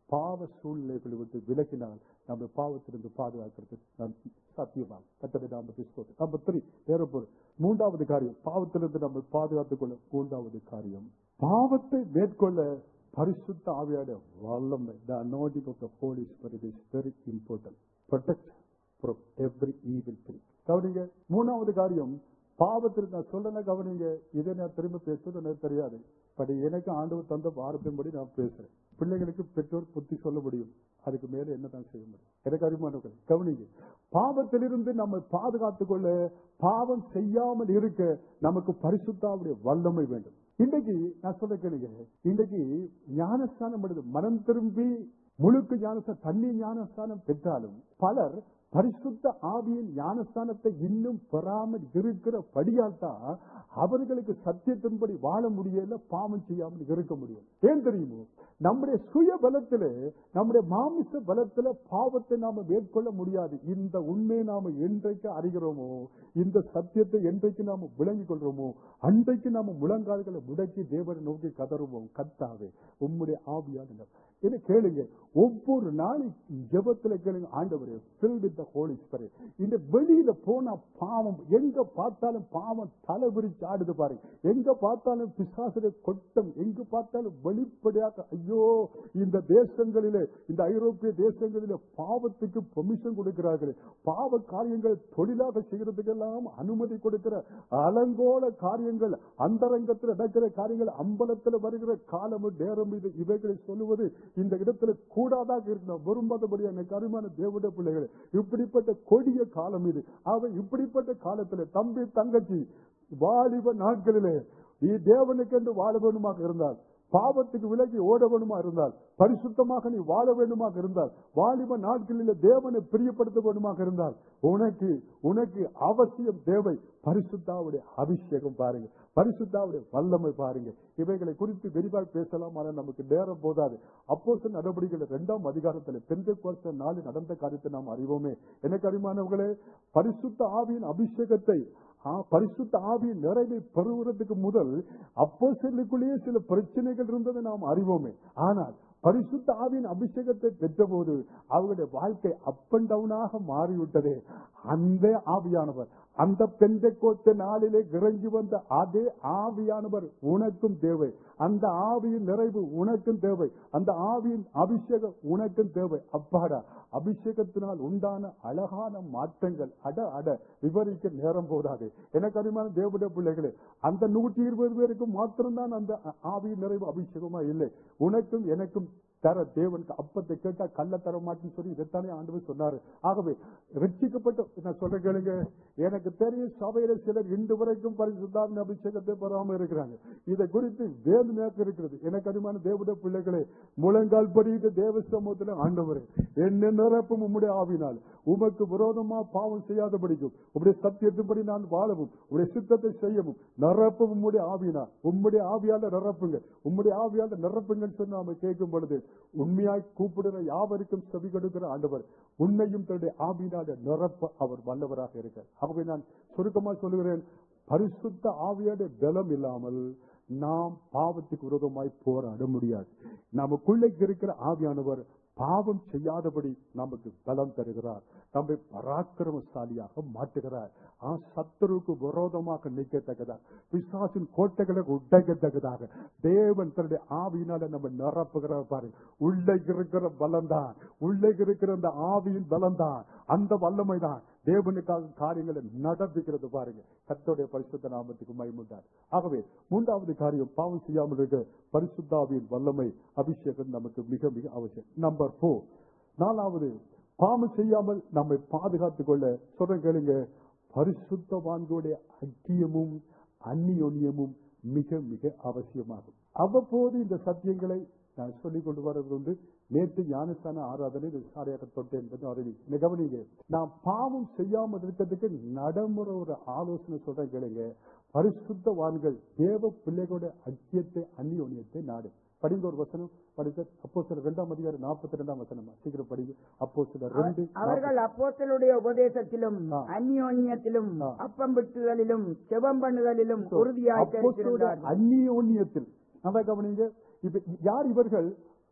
பாவ சூழ்நிலைகளை விட்டு விலகினால் நம்ம பாவத்திலிருந்து பாதுகாக்கிறது நாம் சத்தியமாக கத்தனை நாம கிறிஸ்தோம் நம்பர் த்ரீ வேற பொருள் மூன்றாவது காரியம் பாவத்திலிருந்து நம்ம பாதுகாத்துக் கொள்ள மூன்றாவது காரியம் பாவத்தை மேற்கொள்ள பரிசுத்த ஆவியான வல்லமை the anointing of the Holy Spirit is very important protect from every evil thing கவனிங்க மூணாவது காரியம் பாவத்தில் நான் சொல்லல கவனிங்க இதை நான் திரும்ப பேசுறது எனக்கு தெரியாது பட் எனக்கு ஆண்டவர் தந்த வாரத்தின்படி நான் பேசுறேன் பிள்ளைகளுக்கு பெற்றோர் புத்தி சொல்ல முடியும் அதுக்கு மேல என்ன தான் செய்ய முடியும் எனக்கு அறிமானவர்கள் கவனிங்க பாவத்திலிருந்து நம்மை பாதுகாத்துக் கொள்ள பாவம் செய்யாமல் இருக்க நமக்கு பரிசுத்தாவுடைய வல்லமை வேண்டும் இன்றைக்கு நான் சொல்ல கேளுங்க இன்றைக்கு ஞானஸ்தானம் எடுத்து மனம் திரும்பி முழுக்க ஞானஸ்தானம் தண்ணி ஞானஸ்தானம் பெற்றாலும் பலர் பரிசுத்த ஆவியின் ஞானஸ்தானத்தை இன்னும் பெறாமல் இருக்கிற படியால் தான் அவர்களுக்கு சத்தியத்தின்படி வாழ முடியல பாவம் செய்யாமல் இருக்க முடியும் ஏன் தெரியுமோ நம்முடைய சுய பலத்திலே நம்முடைய மாமிச பலத்தில பாவத்தை நாம மேற்கொள்ள முடியாது இந்த உண்மையை நாம என்றைக்கு அறிகிறோமோ இந்த சத்தியத்தை என்றைக்கு நாம விளங்கிக் கொள்றோமோ அன்றைக்கு நாம முழங்கால்களை முடக்கி தேவனை நோக்கி கதறுவோம் கத்தாவே உம்முடைய ஆவியான இதை கேளுங்க ஒவ்வொரு நாளைக்கு ஜெபத்துல கேளுங்க ஆண்டவரே fill with the holy spirit இந்த வெளியில போனா பாவம் எங்க பார்த்தாலும் பாவம் தலை விரிச்சு ஆடுது பாருங்க எங்க பார்த்தாலும் பிசாசுடைய கொட்டம் எங்க பார்த்தாலும் வெளிப்படையாக ஐயோ இந்த தேசங்களிலே இந்த ஐரோப்பிய தேசங்களிலே பாவத்துக்கு பெர்மிஷன் கொடுக்கிறார்கள் பாவ காரியங்கள் தொழிலாக செய்யறதுக்கெல்லாம் அனுமதி கொடுக்கிற அலங்கோல காரியங்கள் அந்தரங்கத்தில் நடக்கிற காரியங்கள் அம்பலத்தில் வருகிற காலம் நேரம் இது இவைகளை சொல்லுவது இந்த இடத்துல கூடாதாக இருக்கணும் விரும்பாதபடி எனக்கு அருமையான தேவட பிள்ளைகள் இப்படிப்பட்ட கொடிய காலம் இது அவை இப்படிப்பட்ட காலத்துல தம்பி தங்கச்சி வாலிப நாட்களிலே நீ தேவனுக்கு என்று வாழ வேண்டுமாக இருந்தால் பாவத்துக்கு விலகி ஓட வேண்டுமா இருந்தால் பரிசுத்தமாக நீ வாழ வேண்டுமாக இருந்தால் வாலிப நாட்களில் தேவனை பிரியப்படுத்த வேண்டுமாக இருந்தால் உனக்கு உனக்கு அவசியம் தேவை பரிசுத்தாவுடைய அபிஷேகம் பாருங்க பரிசுத்தாவுடைய வல்லமை பாருங்க இவைகளை குறித்து விரிவாக பேசலாம் ஆனால் நமக்கு நேரம் போதாது அப்போ நடவடிக்கைகள் இரண்டாம் அதிகாரத்தில் பெந்த கோர்த்த நாளில் நடந்த காரியத்தை நாம் அறிவோமே எனக்கு அறிமானவர்களே பரிசுத்த ஆவியின் அபிஷேகத்தை ஆ, பரிசுத்த ஆவியின் நிறைவை பெறுவதற்கு முதல் அப்போ சில பிரச்சனைகள் இருந்ததை நாம் அறிவோமே ஆனால் பரிசுத்த ஆவியின் அபிஷேகத்தை பெற்றபோது அவருடைய வாழ்க்கை அப் அண்ட் டவுனாக மாறிவிட்டதே அந்த ஆவியானவர் அந்த பெந்தைக்கோத்த நாளிலே இறங்கி வந்த அதே ஆவியானவர் உனக்கும் தேவை அந்த ஆவியின் நிறைவு உனக்கும் தேவை அந்த ஆவியின் அபிஷேகம் உனக்கும் தேவை அப்பாடா அபிஷேகத்தினால் உண்டான அழகான மாற்றங்கள் அட அட விவரிக்க நேரம் போதாது எனக்கு அறிமான தேவடைய பிள்ளைகளே அந்த நூற்றி இருபது பேருக்கு மாத்திரம்தான் அந்த ஆவியின் நிறைவு அபிஷேகமா இல்லை உனக்கும் எனக்கும் தர தேவனுக்கு அப்பத்தை கேட்டா கள்ள தர மாட்டேன்னு சொல்லி இதைத்தானே ஆண்டவர் சொன்னாரு ஆகவே ரட்சிக்கப்பட்ட நான் சொல்ற கேளுங்க எனக்கு தெரியும் சபையில சிலர் இன்று வரைக்கும் பரிசுத்தாவின் அபிஷேகத்தை பெறாம இருக்கிறாங்க இதை குறித்து வேதனையாக இருக்கிறது எனக்கு அறிமான தேவட பிள்ளைகளே முழங்கால் படியிட்டு தேவ சமூகத்தில் ஆண்டவரே என்ன நிரப்பும் உம்முடைய ஆவினால் உமக்கு விரோதமா பாவம் செய்யாத படிக்கும் உம்முடைய சத்தியத்தின்படி நான் வாழவும் உம்முடைய சித்தத்தை செய்யவும் நிரப்பும் உம்முடைய ஆவினால் உம்முடைய ஆவியால நிரப்புங்க உம்முடைய ஆவியால நிரப்புங்கன்னு சொல்லி நாம கேட்கும் பொழுது உண்மையாய் கூப்பிடுற யாவருக்கும் செவி கொடுக்கிற ஆண்டவர் உன்னையும் தன்னுடைய ஆவியினால நிரப்ப அவர் வல்லவராக இருக்கிறார் ஆகவே நான் சுருக்கமா சொல்லுகிறேன் பரிசுத்த ஆவியோட பலம் இல்லாமல் நாம் பாவத்துக்கு விரோதமாய் போராட முடியாது நமக்குள்ளே இருக்கிற ஆவியானவர் பாவம் செய்யாதபடி நமக்கு பலம் தருகிறார் நம்மை பராக்கிரமசாலியாக மாற்றுகிறார் ஆ சத்துருக்கு விரோதமாக நிற்கத்தக்கதாக பிசாசின் கோட்டைகளை உடைக்கத்தக்கதாக தேவன் தன்னுடைய ஆவியினால நம்ம நிரப்புகிறார் பாருங்க உள்ளே இருக்கிற பலம்தான் உள்ளே இருக்கிற அந்த ஆவியின் பலம்தான் அந்த வல்லமை தான் தேவனுக்காக காரியங்களை நடப்பிக்கிறது பாருங்க கர்த்தருடைய பரிசுத்த நாமத்துக்கு மயமுண்டார் ஆகவே மூன்றாவது காரியம் பாவம் செய்யாமல் இருக்க பரிசுத்தாவியின் வல்லமை அபிஷேகம் நமக்கு மிக மிக அவசியம் நம்பர் போர் நாலாவது பாவம் செய்யாமல் நம்மை பாதுகாத்துக் கொள்ள சொல்ற கேளுங்க பரிசுத்தவான்களுடைய ஐக்கியமும் அந்நியோன்யமும் மிக மிக அவசியமாகும் அவ்வப்போது இந்த சத்தியங்களை நான் சொல்லிக் கொண்டு வர்றது வந்து நேற்று ஞானஸ்தான ஆராதனை விசாரியாக தொட்டேன் என்பது அறிவி மிக கவனிங்க நான் பாவம் செய்யாமல் இருக்கிறதுக்கு நடைமுறை ஒரு ஆலோசனை சொல்றேன் கேளுங்க பரிசுத்தவான்கள் தேவ பிள்ளைகளுடைய ஐக்கியத்தை அந்நியோன்யத்தை நாடு படிங்க ஒரு வசனம் படித்த அப்போ சில இரண்டாம் அதிகாரம் நாற்பத்தி ரெண்டாம் வசனமா சீக்கிரம் படிங்க அப்போ சில ரெண்டு அவர்கள் அப்போஸ்தலருடைய உபதேசத்திலும் ஆ. அந்யோன்யத்திலும் ஆ. அப்பம் விட்டுதலிலும் செபம் பண்ணுதலிலும் உறுதியாய் அப்போஸ்தலருடைய தெரிந்திருந்தார்கள் அந்நியோன்யத்தில் நல்லா கவனிங்க இப்ப யார் இவர்கள்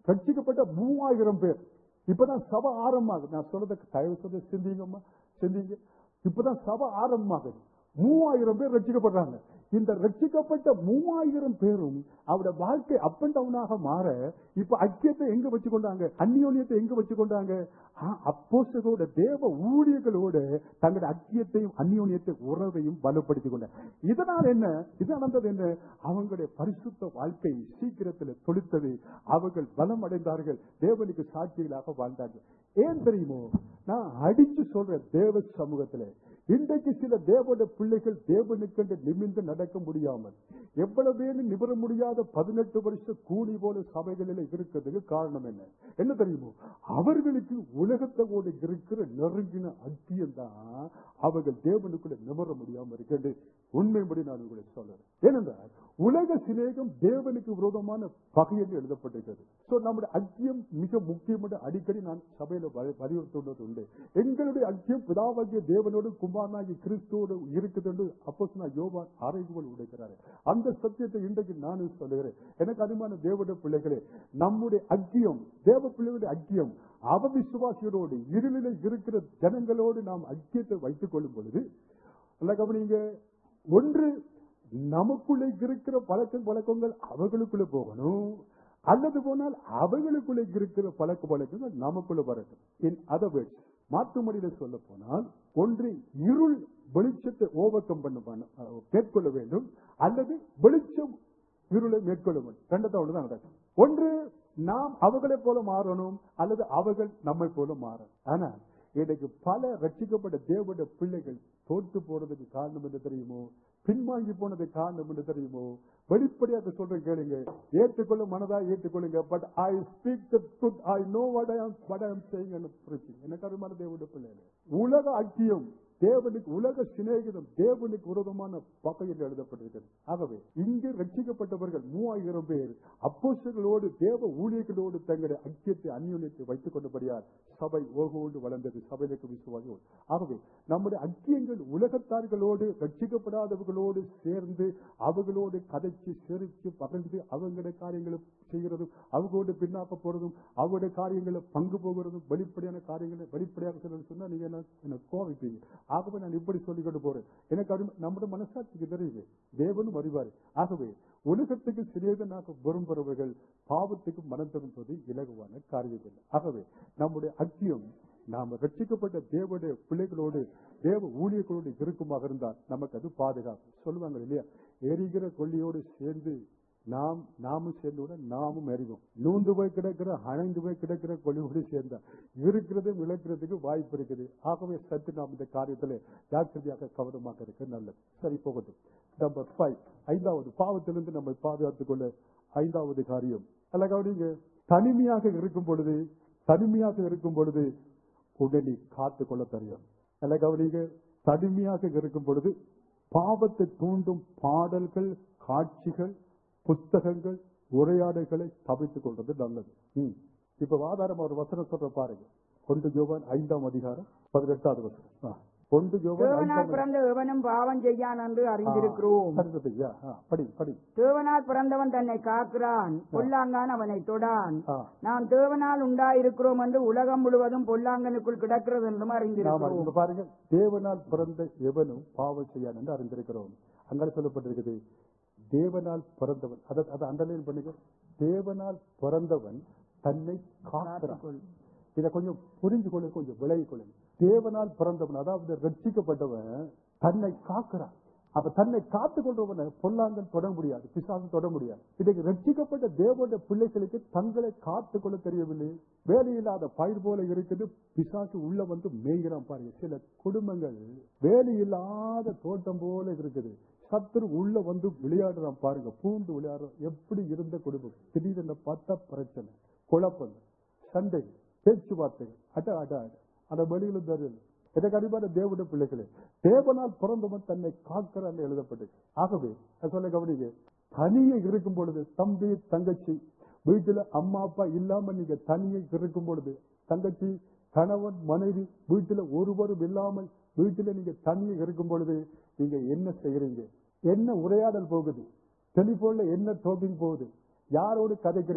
ரட்சிக்கப்பட்ட மூவாயிரம் பேர் இப்பதான் சபை ஆரம்பமாகுது நான் சொல்றத தயவு சொல்லி சிந்திங்கம்மா சிந்திங்க இப்பதான் சபை ஆரம்பமாகுது மூவாயிரம் பேர் ரட்சிக்கப்படுறாங்க இந்த ரட்சிக்கப்பட்ட மூவாயிரம் பேரும் அவருடைய வாழ்க்கை அப் அண்ட் டவுனாக மாற இப்ப ஐக்கியத்தை எங்க வச்சு கொண்டாங்க அந்நியோன்யத்தை எங்க வச்சு கொண்டாங்க அப்போசரோட தேவ ஊழியர்களோட தங்களுடைய ஐக்கியத்தையும் அந்நியோன்யத்தை உறவையும் பலப்படுத்திக் கொண்டாங்க இதனால் என்ன இது நடந்தது என்ன அவங்களுடைய பரிசுத்த வாழ்க்கை சீக்கிரத்தில் தொடுத்தது அவர்கள் பலம் அடைந்தார்கள் தேவனுக்கு சாட்சிகளாக வாழ்ந்தார்கள் ஏன் தெரியுமோ நான் அடிச்சு சொல்றேன் தேவ சமூகத்திலே இன்றைக்கு சில தேவனுடைய பிள்ளைகள் தேவனுக்கென்று நிமிர்ந்து நடக்க முடியாமல் எவ்வளவு நிபுற முடியாத பதினெட்டு வருஷ கூலி போல சபைகளில் இருக்கிறதுக்கு காரணம் என்ன என்ன தெரியுமோ அவர்களுக்கு உலகத்தோடு இருக்கிற நெருங்கின அத்தியம் தான் அவர்கள் தேவனுக்குள்ள நிபுற முடியாமல் இருக்கிறது உண்மைப்படி நான் உங்களை சொல்றேன் ஏனென்றால் உலக சிநேகம் தேவனுக்கு விரோதமான பகையில் எழுதப்பட்டிருக்கிறது சோ நம்முடைய அக்கியம் மிக முக்கியம் என்று அடிக்கடி நான் சபையில வ- வலியுறுத்துவது உண்டு எங்களுடைய அக்கியம் பிதாவாகிய தேவனோடு குமாரனாகி கிறிஸ்துவோடு இருக்குது என்று அப்போ யோவான் ஆரோக்கியம் உடைக்கிறார் அந்த சத்தியத்தை இன்றைக்கு நானும் சொல்லுகிறேன் எனக்கு அதிகமான தேவனுடைய பிள்ளைகளே நம்முடைய அக்கியம் தேவ பிள்ளைகளுடைய அக்கியம் அவவிசுவாசிகளோடு இருளில் இருக்கிற ஜனங்களோடு நாம் ஐக்கியத்தை வைத்துக் கொள்ளும் பொழுது நல்லா கவனிங்க ஒன்று நமக்குள்ளே இருக்கிற பழக்க வழக்கங்கள் அவர்களுக்குள்ள போகணும் அல்லது போனால் அவர்களுக்குள்ளே இருக்கிற பழக்க வழக்கங்கள் நமக்குள்ள வரட்டும் இன் அதர் வேர்ட்ஸ் மாற்று மொழியில சொல்ல போனால் ஒன்று இருள் வெளிச்சத்தை ஓவர் கம் பண்ண பண்ண- அஹ், மேற்கொள்ள வேண்டும் அல்லது வெளிச்சம் இருளை மேற்கொள்ள வேண்டும் ரெண்டத்தோடு தான் நடக்கும் ஒன்று நாம் அவர்களைப் போல மாறணும் அல்லது அவர்கள் நம்மை போல மாறணும் ஆனா இன்னைக்கு பல ரட்சிக்கப்பட்ட தேவனுடைய பிள்ளைகள் தோற்று போறதுக்கு காரணம் என்ன தெரியுமோ பின்வாங்கி போனது காரணம் என்ன தெரியுமோ வெளிப்படையாக சொல்றேன் கேளுங்க ஏற்றுக்கொள்ள மனதா ஏற்றுக்கொள்ளுங்க but I speak the truth I know what I what I am saying and preaching எனக்கு அருமான தேவனுடைய பிள்ளைகள் உலக ஐக்கியம் தேவனுக்கு உலக சிநேகிதம் தேவனுக்கு விரோதமான பகையில் எழுதப்பட்டிருக்கிறது ஆகவே இங்கு ரட்சிக்கப்பட்டவர்கள் மூவாயிரம் பேர் அப்போஸ்தலர்களோடு தேவ ஊழியர்களோடு தங்களுடைய ஐக்கியத்தை அந்நியத்தை வைத்துக் கொண்டபடியால் சபை ஓகோடு வளர்ந்தது சபைகளுக்கு விசுவாசம் ஆகவே நம்முடைய ஐக்கியங்கள் உலகத்தார்களோடு ரட்சிக்கப்படாதவர்களோடு சேர்ந்து அவர்களோடு கதைச்சு சிரிச்சு பகிர்ந்து அவங்களுடைய காரியங்களை செய்கிறதும் அவங்களோடு பின்னாக்க போறதும் அவருடைய காரியங்களை பங்கு போகிறதும் வெளிப்படையான காரியங்களை வெளிப்படையாக சொல்றது சொன்னா நீங்க என்ன என்ன கோவிப்பீங்க ஆகவே நான் இப்படி சொல்லிக்கொண்டு போறேன் எனக்கு அருமை நம்முடைய மனசாட்சிக்கு தெரியுது தேவனும் அறிவாரு ஆகவே உலகத்துக்கு சிறியதனாக விரும்புகிறவர்கள் பாவத்துக்கு மனம் திரும்புவது இலகுவான காரியம் இல்லை ஆகவே நம்முடைய அக்கியம் நாம ரட்சிக்கப்பட்ட தேவனுடைய பிள்ளைகளோடு தேவ ஊழியர்களோடு இருக்குமாக இருந்தால் நமக்கு அது பாதுகாப்பு சொல்லுவாங்க இல்லையா எரிகிற கொள்ளியோடு சேர்ந்து நாம் நாமும் சேர்ந்தவுடன் நாமும் அறிவோம் நூந்து போய் கிடக்கிற அணைந்து போய் கிடக்கிற கொள்ளியோடு சேர்ந்தா இருக்கிறதும் இழக்கிறதுக்கு வாய்ப்பு இருக்குது ஆகவே சற்று நாம் இந்த காரியத்தில் ஜாக்கிரதையாக கவனமாக இருக்க நல்லது சரி போகட்டும் நம்பர் ஃபைவ் ஐந்தாவது பாவத்திலிருந்து நம்மை பாதுகாத்துக் கொள்ள ஐந்தாவது காரியம் அல்ல கவனிங்க தனிமையாக இருக்கும் பொழுது தனிமையாக இருக்கும் பொழுது உடனே காத்து கொள்ள தெரியும் அல்ல கவனிங்க தனிமையாக இருக்கும் பொழுது பாவத்தை தூண்டும் பாடல்கள் காட்சிகள் புஸ்தகங்கள் உரையாடல்களை தவித்துக் கொள்வது நல்லது ம். இப்ப ஆதாரம் ஒரு வசனம் சொல்ற பாருங்க கொண்டு ஜோவான் ஐந்தாம் அதிகாரம் பதினெட்டாவது வசனம் ஆ. கொண்டு ஜோவான் தேவனால் ஐந்தாம் பிறந்த எவனும் பாவம் செய்யான் என்று அறிந்திருக்கிறோம் அடுத்தது, ஐயா. ஆ, படி படி தேவனால் பிறந்தவன் தன்னை காக்கிறான் பொல்லாங்கான் அவனை தொடான் ஆ. நாம் தேவனால் உண்டாயிருக்கிறோம் என்று உலகம் முழுவதும் பொல்லாங்கனுக்குள் கிடக்கிறது என்றும் நாம அறிந்திருக்கிறோம் இங்க பாருங்க தேவனால் பிறந்த எவனும் பாவம் செய்யான் என்று அறிந்திருக்கிறோம் அங்க சொல்லப்பட்டிருக்குது தேவனால் பிறந்தவன் அதை அதை அண்டர்லைன் பண்ணுங்க தேவனால் பிறந்தவன் தன்னை காக்கிறான் இதை கொஞ்சம் புரிஞ்சு கொள்ளுங்க கொஞ்சம் விலகிக் கொள்ளுங்க தேவனால் பிறந்தவன் அதாவது ரட்சிக்கப்பட்டவன் தன்னை காக்கிறான் அப்ப தன்னை காத்துக் கொள்றவனை பொல்லாங்கன் தொட முடியாது பிசாசு தொட முடியாது இன்னைக்கு ரட்சிக்கப்பட்ட தேவனுடைய பிள்ளைகளுக்கு தங்களை காத்துக் கொள்ள தெரியவில்லை வேலையில்லாத பயிர் போல இருக்குது பிசாசு உள்ள வந்து மேய்கிறான் பாருங்க சில குடும்பங்கள் வேலையில்லாத தோட்டம் போல இருக்குது சத்துரு உள்ள வந்து விளையாடுறான் பாருங்க பூந்து விளையாடுறான் எப்படி இருந்த குடும்பம் திடீரென பார்த்தா பிரச்சனை குழப்பம் சண்டை பேச்சுவார்த்தைகள் அட அட அட அந்த வெளியில தெரியல எனக்கு அறிவான தேவனுடைய பிள்ளைகளே தேவனால் பிறந்தவன் தன்னை காக்கிறான் எழுதப்பட்டது ஆகவே நான் சொல்ல கவனிங்க தனியே இருக்கும் பொழுது தம்பி தங்கச்சி வீட்டுல அம்மா அப்பா இல்லாம நீங்க தனியே இருக்கும் பொழுது தங்கச்சி கணவன் மனைவி வீட்டுல ஒருவரும் இல்லாமல் வீட்டுல நீங்க தனியே இருக்கும் பொழுது நீங்க என்ன செய்யறீங்க என்ன உரையாடல் போகுது டெலிபோன்ல என்ன டோக்கிங் போகுது யாரோடு கதைக்கிறீங்க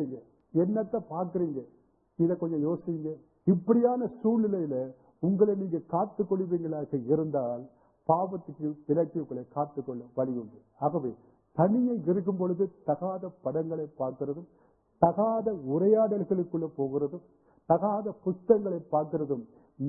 என்னத்தை பாக்குறீங்க இத கொஞ்சம் யோசிங்க இப்படியான சூழ்நிலையில உங்களை நீங்க காத்துக் கொள்வீங்களாக இருந்தால் பாவத்துக்கு விலக்கி உங்களை காத்துக்கொள்ள வழி உண்டு ஆகவே தனியே இருக்கும் பொழுது தகாத படங்களை பார்க்கிறதும் தகாத உரையாடல்களுக்குள்ள போகிறதும் தகாத புஸ்தகங்களை பார்க்கிறதும்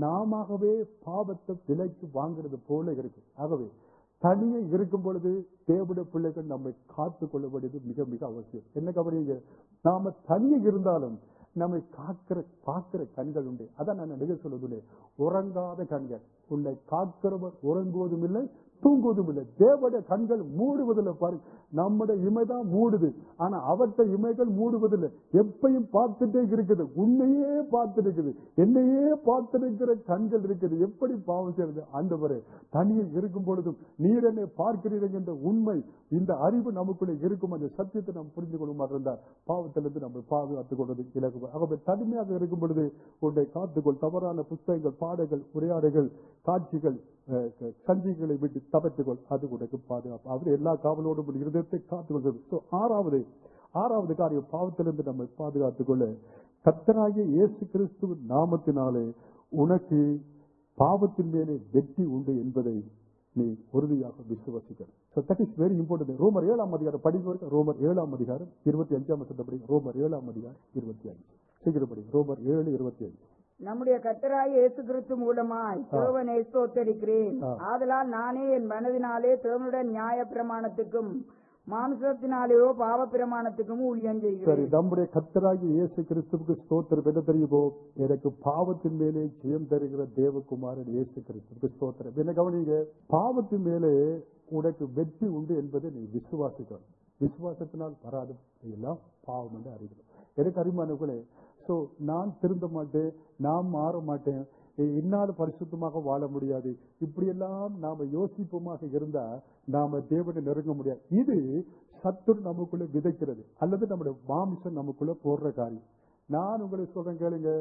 நாமவே பாவத்தை விலைக்கு வாங்குறது போல இருக்கு ஆகவே தனியே இருக்கும் பொழுது தேவடைய பிள்ளைகள் நம்மை காத்துக் கொள்ள வேண்டியது மிக மிக அவசியம் என்ன கவனிங்க நாம தனியே இருந்தாலும் நம்மை காக்கிற பார்க்கிற கண்கள் உண்டு அதான் நான் நிகழ சொல்வதில்லை உறங்காத கண்கள் உன்னை காக்கிறவர் உறங்குவதும் இல்லை தூங்குவதும் இல்லை தேவடைய கண்கள் மூடுவதில்லை பாருங்க நம்முடைய இமைதான் மூடுது ஆனா அவற்றை இமைகள் மூடுவதில்லை எப்பயும் பார்த்துட்டே இருக்குது உன்னையே பார்த்திருக்குது என்னையே பார்த்திருக்கிற கண்கள் இருக்குது எப்படி பாவம் செய்யறது ஆண்டவரே தனியில் இருக்கும் பொழுதும் நீர் என்னை பார்க்கிறீர்கள் என்ற உண்மை இந்த அறிவு நமக்குள்ளே இருக்கும் அந்த சத்தியத்தை நாம் புரிந்து கொள்ளுமா இருந்தால் பாவத்திலிருந்து நம்ம பாதுகாத்துக் கொள்வது இலக்கு ஆகவே தனிமையாக இருக்கும் பொழுது உன்னை காத்துக்கொள் தவறான புத்தகங்கள் பாடங்கள் உரையாடுகள் காட்சிகள் அஹ், க- சஞ்சிகளை விட்டு தவிர்த்துக்கொள் அது உனக்கு பாதுகாப்பு அவர் எல்லா காவலோடும் உன் இருதயத்தை காத்துக்கொள்வது So, ஆறாவது ஆறாவது காரியம் பாவத்திலிருந்து நம்மை பாதுகாத்துக் கொள்ள கத்தராகிய இயேசு கிறிஸ்துவின் நாமத்தினாலே உனக்கு பாவத்தின் மேலே வெற்றி உண்டு என்பதை நீ உறுதியாக விசுவசிக்கணும் So that is very important. ரோமர் ஏழாம் அதிகாரம் படிக்க ரோமர் ஏழாம் அதிகாரம் இருபத்தி அஞ்சாம் வருஷத்தை படிங்க ரோமர் ஏழாம் அதிகாரம் இருபத்தி அஞ்சு சீக்கிரம் படிங்க ரோமர் ஏழு இருபத்தி அஞ்சு நம்முடைய கர்த்தராய் இயேசு கிறிஸ்து மூலமாய் தேவனை ஸ்தோத்தரிக்கிறேன் ஆ. ஆதலால் நானே என் மனதினாலே தேவனுடைய நியாய பிரமாணத்துக்கும் மாம்சத்தினாலேயோ பாவ பிரமாணத்துக்கும் ஊழியம் சரி செய்கிறேன் நம்முடைய கத்தராகி இயேசு கிறிஸ்துவுக்கு ஸ்தோத்திரம் என்ன தெரியுமோ எனக்கு பாவத்தின் மேலே ஜெயம் தருகிற தேவகுமாரன் இயேசு கிறிஸ்துவுக்கு ஸ்தோத்திரம் என்ன கவனிங்க பாவத்தின் மேலே உனக்கு வெற்றி உண்டு என்பதை நீ விசுவாசிக்கணும் விசுவாசத்தினால் வராது எல்லாம் பாவம் என்று அறிகிறோம் எனக்கு அறிமானங்களே சோ நான் திருந்த மாட்டேன் நான் மாற மாட்டேன் இன்னாலும் பரிசுத்தமாக வாழ முடியாது இப்படியெல்லாம் நாம யோசிப்போமாக இருந்தா நாம தேவனை நெருங்க முடியாது இது சத்துரு நமக்குள்ள விதைக்கிறது அல்லது நம்முடைய மாமிசம் நமக்குள்ள போடுற காரியம் நான் உங்களை சொல்றேன் கேளுங்க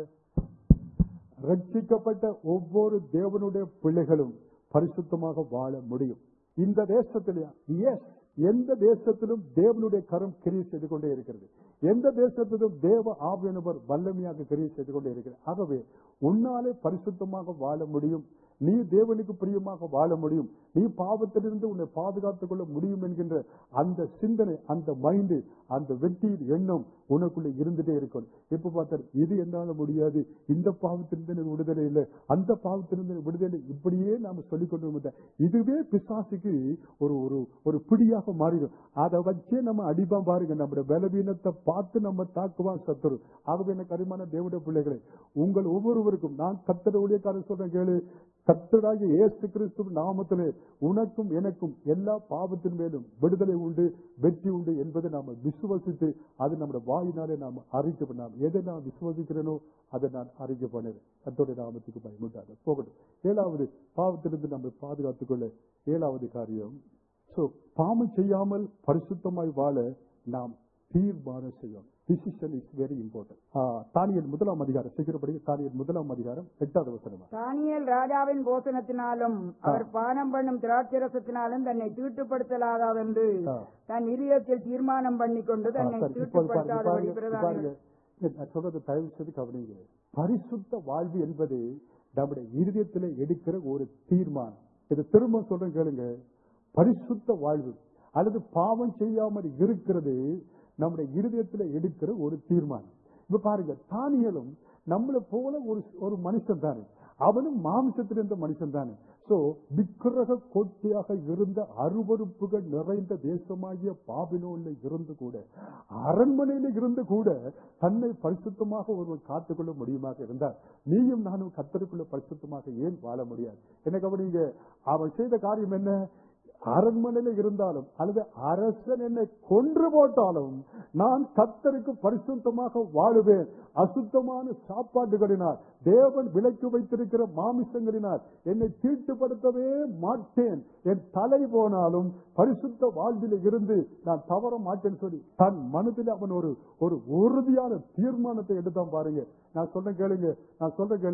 ரட்சிக்கப்பட்ட ஒவ்வொரு தேவனுடைய பிள்ளைகளும் பரிசுத்தமாக வாழ முடியும் இந்த தேசத்திலே எஸ் எந்த தேசத்திலும் தேவனுடைய கரம் கிரியை செய்து கொண்டே இருக்கிறது எந்த தேசத்திலும் தேவ ஆவியனவர் வல்லமையாக கிரியை செய்து கொண்டே இருக்கிறது ஆகவே உன்னாலே பரிசுத்தமாக வாழ முடியும் நீ தேவனுக்கு பிரியமாக வாழ முடியும் நீ பாவத்திலிருந்து உன்னை பாதுகாத்துக் கொள்ள முடியும் என்கின்ற அந்த சிந்தனை அந்த மைண்டு அந்த வெற்றியின் எண்ணம் உனக்குள்ள இருந்துட்டே இருக்கும் எப்ப பார்த்தால் இது என்னால முடியாது இந்த பாவத்திலிருந்து எனக்கு விடுதலை இல்லை அந்த பாவத்திலிருந்து எனக்கு விடுதலை இல்லை. இப்படியே நாம சொல்லிக் கொண்டு வந்தோம். இதுவே பிசாசுக்கு ஒரு ஒரு ஒரு பிடியாக மாறிடும் அதை வச்சே நம்ம அடிப்பான் பாருங்க நம்முடைய பலவீனத்தை பார்த்து நம்ம தாக்குவான் சத்துரு ஆகவே எனக்கு அருமான தேவனுடைய பிள்ளைகளே உங்கள் ஒவ்வொருவருக்கும் நான் கத்தட ஊழியக்காரர் சொல்றேன் கேளு கத்தராகிய இயேசு கிறிஸ்து நாமத்திலே உனக்கும் எனக்கும் எல்லா பாவத்தின் மேலும் விடுதலை உண்டு வெற்றி உண்டு என்பதை நாம விசுவசித்து அது நம்முடைய வாயினாலே நாம் அறிக்கை நாம் எதை நான் விசுவசிக்கிறேனோ அதை நான் அறிக்கை பண்ணேன் கத்தோடைய நாமத்துக்கு பயமுட்டாங்க போகட்டும் ஏழாவது பாவத்திலிருந்து நம்மை பாதுகாத்துக் கொள்ள ஏழாவது காரியம் சோ பாவம் செய்யாமல் பரிசுத்தமாய் வாழ நாம் தீர்மானம் செய்யணும் decision is very important Daniel முதலாம் அதிகாரம் சீக்கிரப்படி தானியல் முதலாம் அதிகாரம் எட்டாவது வசனமா தானியேல் ராஜாவின் போசனத்தினாலும் அவர் பானம் பண்ணும் திராட்சரசத்தினாலும் தன்னை தீட்டுப்படுத்தலாகாதென்று ஆ. தன் இதயத்தில் தீர்மானம் பண்ணிக்கொண்டு ஆ, தன்னை சரி, இப்போது பாருங்க, தீட்டுப்படுத்தாதபடி பாருங்க, பிரதான பாருங்க. நான் சொல்றது தயவு செய்து கவனிங்க பரிசுத்த வாழ்வு என்பது நம்முடைய இருதயத்தில் எடுக்கிற ஒரு தீர்மானம் இது திரும்ப சொல்றேன் கேளுங்க பரிசுத்த வாழ்வு அல்லது பாவம் செய்யாமல் இருக்கிறது நம்முடைய இருதயத்தில் எடுக்கிற ஒரு தீர்மானம் இப்ப பாருங்க தானியலும் நம்மளை போல ஒரு ஒரு மனுஷன் தானே அவனும் மாம்சத்தில் இருந்த மனுஷன் தானே சோ விக்கிரக கோட்டையாக இருந்த அருவருப்புகள் நிறைந்த தேசமாகிய பாபிலோன்ல இருந்து கூட அரண்மனையில இருந்து கூட தன்னை பரிசுத்தமாக ஒருவன் காத்துக்கொள்ள முடியுமாக இருந்தார் நீயும் நானும் கத்தருக்குள்ள பரிசுத்தமாக ஏன் வாழ முடியாது என்ன கவனிங்க அவன் செய்த காரியம் என்ன அரண்மனையில இருந்தாலும் அல்லது அரசன் என்னை கொன்று போட்டாலும் நான் கத்தருக்கு பரிசுத்தமாக வாழுவேன் அசுத்தமான சாப்பாடுகளினால் தேவன் விலக்கி வைத்திருக்கிற மாமிசங்களினால் என்னை தீட்டுப்படுத்தவே மாட்டேன் என் தலை போனாலும் பரிசுத்த வாழ்வில இருந்து நான் தவற மாட்டேன்னு சொல்லி தன் மனதில் அவன் ஒரு ஒரு உறுதியான தீர்மானத்தை எடுத்தான் பாருங்க நான் சொல்றேன் கேளுங்க நான் சொல்றேன் கேளுங்க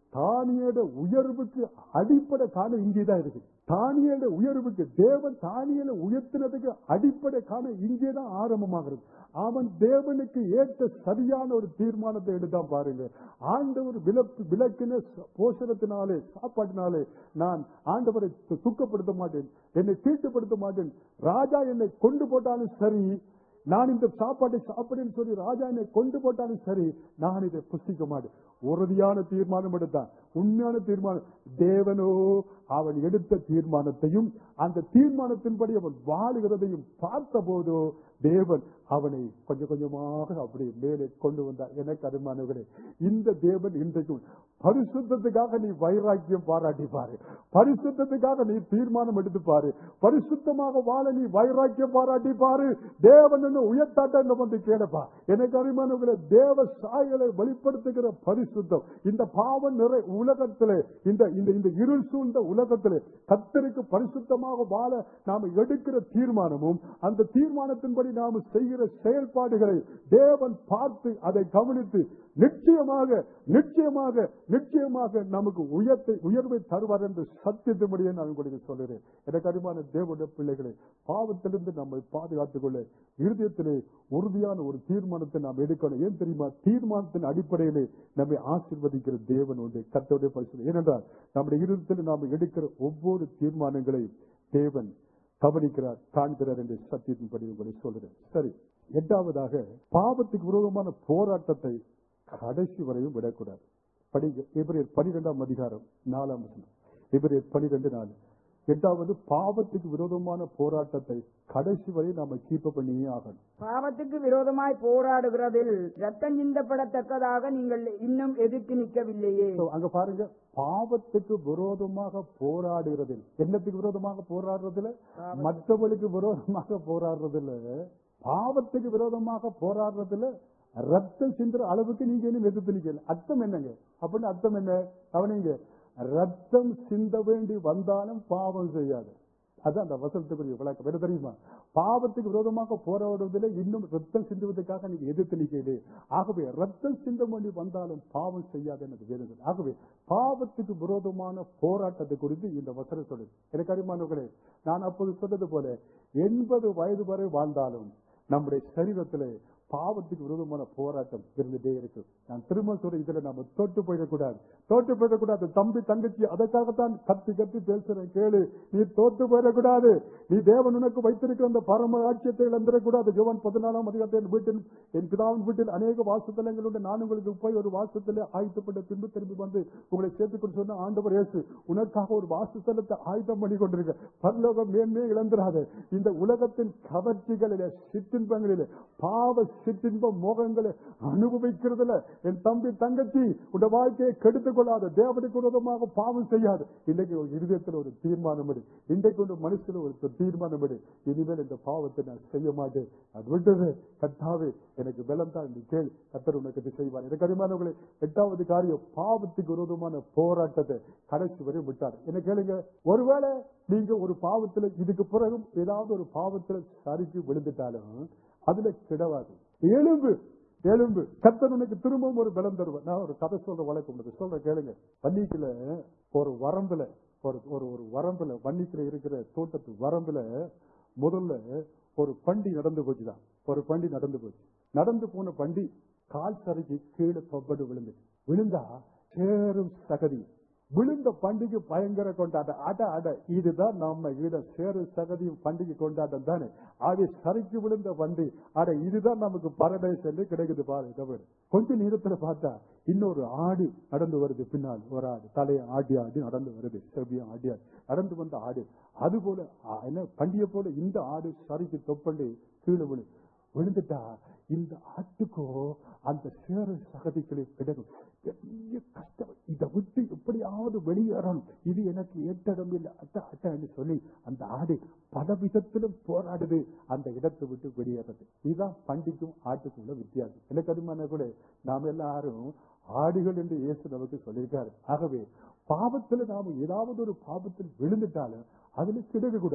தானியோட உயர்வுக்கு அடிப்படை காரணம் இங்கேதான் இருக்கு தானியோட உயர்வுக்கு தேவன் தானியலை உயர்த்தினதுக்கு அடிப்படை காரணம் இங்கேதான் ஆரம்பமாகிறது அவன் தேவனுக்கு ஏற்ற சரியான ஒரு தீர்மானத்தை எடுத்தான் பாருங்க ஆண்டவர் விலக்கு விளக்கின போஷணத்தினாலே சாப்பாட்டினாலே நான் ஆண்டவரை து- துக்கப்படுத்த மாட்டேன் என்னை தீட்டுப்படுத்த மாட்டேன் ராஜா என்னை கொண்டு போட்டாலும் சரி நான் இந்த சாப்பாட்டை சாப்பிடுன்னு சொல்லி ராஜா என்னை கொண்டு போட்டாலும் சரி நான் இதை புசிக்க மாட்டேன் உறுதியான தீர்மானம் எடுத்தான் உண்மையான தீர்மானம் தேவனோ அவன் எடுத்த தீர்மானத்தையும் அந்த தீர்மானத்தின்படி அவன் வாழுகிறதையும் பார்த்தபோதோ தேவன் அவனை கொஞ்சம் கொஞ்சமாக அப்படி மேலே கொண்டு வந்தார் எனக்கு அருமானவர்களே இந்த தேவன் இன்றைக்கும் பரிசுத்தத்துக்காக நீ வைராக்கியம் பாராட்டி பாரு பரிசுத்தத்துக்காக நீ தீர்மானம் எடுத்து பாரு பரிசுத்தமாக வாழ நீ வைராக்கியம் பாராட்டி பாரு தேவன் என்ன உயர்த்தாட்ட வந்து கேடப்பா எனக்கு அருமானவர்களே தேவ சாயலை வெளிப்படுத்துகிற பரிசுத்தம் இந்த பாவம் நிறை உலகத்திலே இந்த இந்த இந்த இருள் சூழ்ந்த உலகத்திலே கத்தருக்கு பரிசுத்தமாக வாழ நாம எடுக்கிற தீர்மானமும் அந்த தீர்மானத்தின்படி நாம செய்கிற செயல்பாடுகளை தேவன் பார்த்து அதை கவனித்து நிச்சயமாக நிச்சயமாக நிச்சயமாக நமக்கு உயர்த்தை உயர்வை தருவார் என்று சத்தியத்தின்படியே நான் உங்களுக்கு சொல்லுகிறேன் எனக்கு அறிமான தேவனுடைய பிள்ளைகளை பாவத்திலிருந்து நம்மை பாதுகாத்துக் கொள்ள இருதயத்திலே உறுதியான ஒரு தீர்மானத்தை நாம் எடுக்கணும் ஏன் தெரியுமா தீர்மானத்தின் அடிப்படையிலே நம்மை ஆசீர்வதிக்கிற தேவன் உண்டு கத்தோடைய பரிசு ஏனென்றால் நம்முடைய இருதயத்தில் நாம் எடுக்கிற ஒவ்வொரு தீர்மானங்களையும் தேவன் கவனிக்கிறார் காண்கிறார் என்று சத்தியத்தின்படி உங்களை சொல்கிறேன் சரி எட்டாவதாக பாவத்துக்கு விரோதமான போராட்டத்தை கடைசி வரையும் விடக்கூடாது படிங்க எபிரேயர் பனிரெண்டாம் அதிகாரம் நாலாம் வசனம் எபிரேயர் பனிரெண்டு நாலு எட்டாவது பாவத்துக்கு விரோதமான போராட்டத்தை கடைசி வரை நாம கீப்ப பண்ணியே ஆகணும் பாவத்துக்கு விரோதமாய் போராடுகிறதில் ரத்தம் சிந்தப்படத்தக்கதாக நீங்கள் இன்னும் எதிர்த்து நிற்கவில்லையே So, அங்க பாருங்க பாவத்துக்கு விரோதமாக போராடுகிறதில் என்னத்துக்கு விரோதமாக போராடுறதுல மற்றவர்களுக்கு விரோதமாக போராடுறதுல பாவத்துக்கு விரோதமாக போராடுறதுல ரத்தம் சிந்துற அளவுக்கு நீங்க இன்னும் எதிர்த்து நிக்கல அர்த்தம் என்னங்க அப்படின்னு அர்த்தம் என்ன கவனிங்க ரத்தம் சிந்த வேண்டி வந்தாலும் பாவம் செய்யாது அதான் அந்த வசனத்துக்குரிய விளக்கம் என்ன தெரியுமா பாவத்துக்கு விரோதமாக போராடுவதில் இன்னும் ரத்தம் சிந்துவதற்காக நீங்க எதிர்த்து நிற்கிறீர்களே ஆகவே ரத்தம் சிந்த வேண்டி வந்தாலும் பாவம் செய்யாது எனக்கு வேறுகிறது ஆகவே பாவத்துக்கு விரோதமான போராட்டத்தை குறித்து இந்த வசனம் சொல்லுது எனக்கு அறிமானவர்களே நான் அப்போது சொன்னது போல எண்பது வயது வரை வாழ்ந்தாலும் நம்முடைய சரீரத்திலே பாவத்துக்கு விரோதமான போராட்டம் இருந்துட்டே இருக்கு நான் திரும்ப சொல்றேன் இதுல நம்ம தோட்டு போயிடக்கூடாது தோட்டு போயிடக்கூடாது தம்பி தங்கச்சி அதற்காகத்தான் கத்தி கத்தி பேசுறேன் கேளு நீ தோத்து போயிடக்கூடாது நீ தேவன் உனக்கு வைத்திருக்கிற அந்த பரம ஆட்சியத்தை இழந்துடக்கூடாது ஜோவன் பதினாலாம் அதிகாரத்தை என் வீட்டில் என் பிதாவின் வீட்டில் அநேக வாசத்தலங்கள் உண்டு நான் உங்களுக்கு போய் ஒரு வாசத்திலே ஆயத்தப்பட்ட பின்பு திரும்பி வந்து உங்களை சேர்த்துக்கொண்டு சொன்ன ஆண்டவர் இயேசு உனக்காக ஒரு வாசஸ்தலத்தை ஆயுதம் பண்ணி கொண்டிருக்க பரலோகம் மேன்மே இழந்துராது இந்த உலகத்தின் கவர்ச்சிகளிலே சிற்றின்பங்களிலே பாவ சிற்றின்ப மோகங்களை அனுபவிக்கிறதுல என் தம்பி தங்கச்சி உட வாழ்க்கையை கெடுத்துக் கொள்ளாத தேவனுக்கு விரோதமாக பாவம் செய்யாது இன்றைக்கு ஒரு இருதயத்தில் ஒரு தீர்மானம் எடு இன்றைக்கு ஒரு மனுஷன் ஒரு தீர்மானம் எடு இனிமேல் இந்த பாவத்தை நான் செய்ய மாட்டேன் அது விட்டது கத்தாவே எனக்கு பலம் தான் என்று கேள் கத்தர் உனக்கு இது செய்வார் எனக்கு அறிமானவர்களே எட்டாவது காரியம் பாவத்துக்கு விரோதமான போராட்டத்தை கடைசி வரை விட்டார் என்ன கேளுங்க ஒருவேளை நீங்க ஒரு பாவத்துல இதுக்கு பிறகும் ஏதாவது ஒரு பாவத்துல சரிக்கு விழுந்துட்டாலும் அதுல கிடவாது எலும்பு எலும்பு கத்தர் உனக்கு திரும்பவும் ஒரு பலம் தருவார் நான் ஒரு கதை சொல்ற வழக்கம் உள்ளது சொல்ற கேளுங்க வன்னிக்குல ஒரு வரம்புல ஒரு ஒரு ஒரு வரம்புல வன்னிக்குல இருக்கிற தோட்டத்து வரம்புல முதல்ல ஒரு பண்டி நடந்து போச்சுதான் ஒரு பண்டி நடந்து போச்சு நடந்து போன பண்டி கால் சரைக்கு கீழே தொப்படு விழுந்துச்சு விழுந்தா சேரும் சகதி விழுந்த பண்டிகை பயங்கர கொண்டாட்டம் அட அட இதுதான் நம்ம ஈட சேரு சகதியும் பண்டிகை கொண்டாட்டம் தானே அது சரிக்கு விழுந்த வண்டி அட இதுதான் நமக்கு பரடைஸ் என்று கிடைக்குது பாரு தவறு கொஞ்ச நேரத்துல பார்த்தா இன்னொரு ஆடு நடந்து வருது பின்னால் ஒரு ஆடு தலையை ஆடி ஆடி நடந்து வருது செவ்வியம் ஆடி ஆடி நடந்து வந்த ஆடு அது போல ஆ, என்ன பண்டிகை போல இந்த ஆடு சரிக்கு தொப்பண்டு கீழே விழு விழுந்துட்டா இந்த ஆட்டுக்கோ அந்த சேர சகதிகளை கிடக்கும் பெரிய கஷ்டம் இதை விட்டு எப்படியாவது வெளியேறணும் இது எனக்கு ஏற்றடம் இல்லை அட்ட அட்ட என்று சொல்லி அந்த ஆடு பல விதத்திலும் போராடுது அந்த இடத்தை விட்டு வெளியேறது இதுதான் பண்டிக்கும் ஆட்டுக்கும் உள்ள வித்தியாசம் எனக்கு அதுமான கூட நாம் எல்லாரும் ஆடுகள் என்று இயேசு நமக்கு சொல்லியிருக்காரு ஆகவே பாவத்துல நாம ஏதாவது ஒரு பாவத்தில் விழுந்துட்டாலும் அதுல கிடக்க கூடாது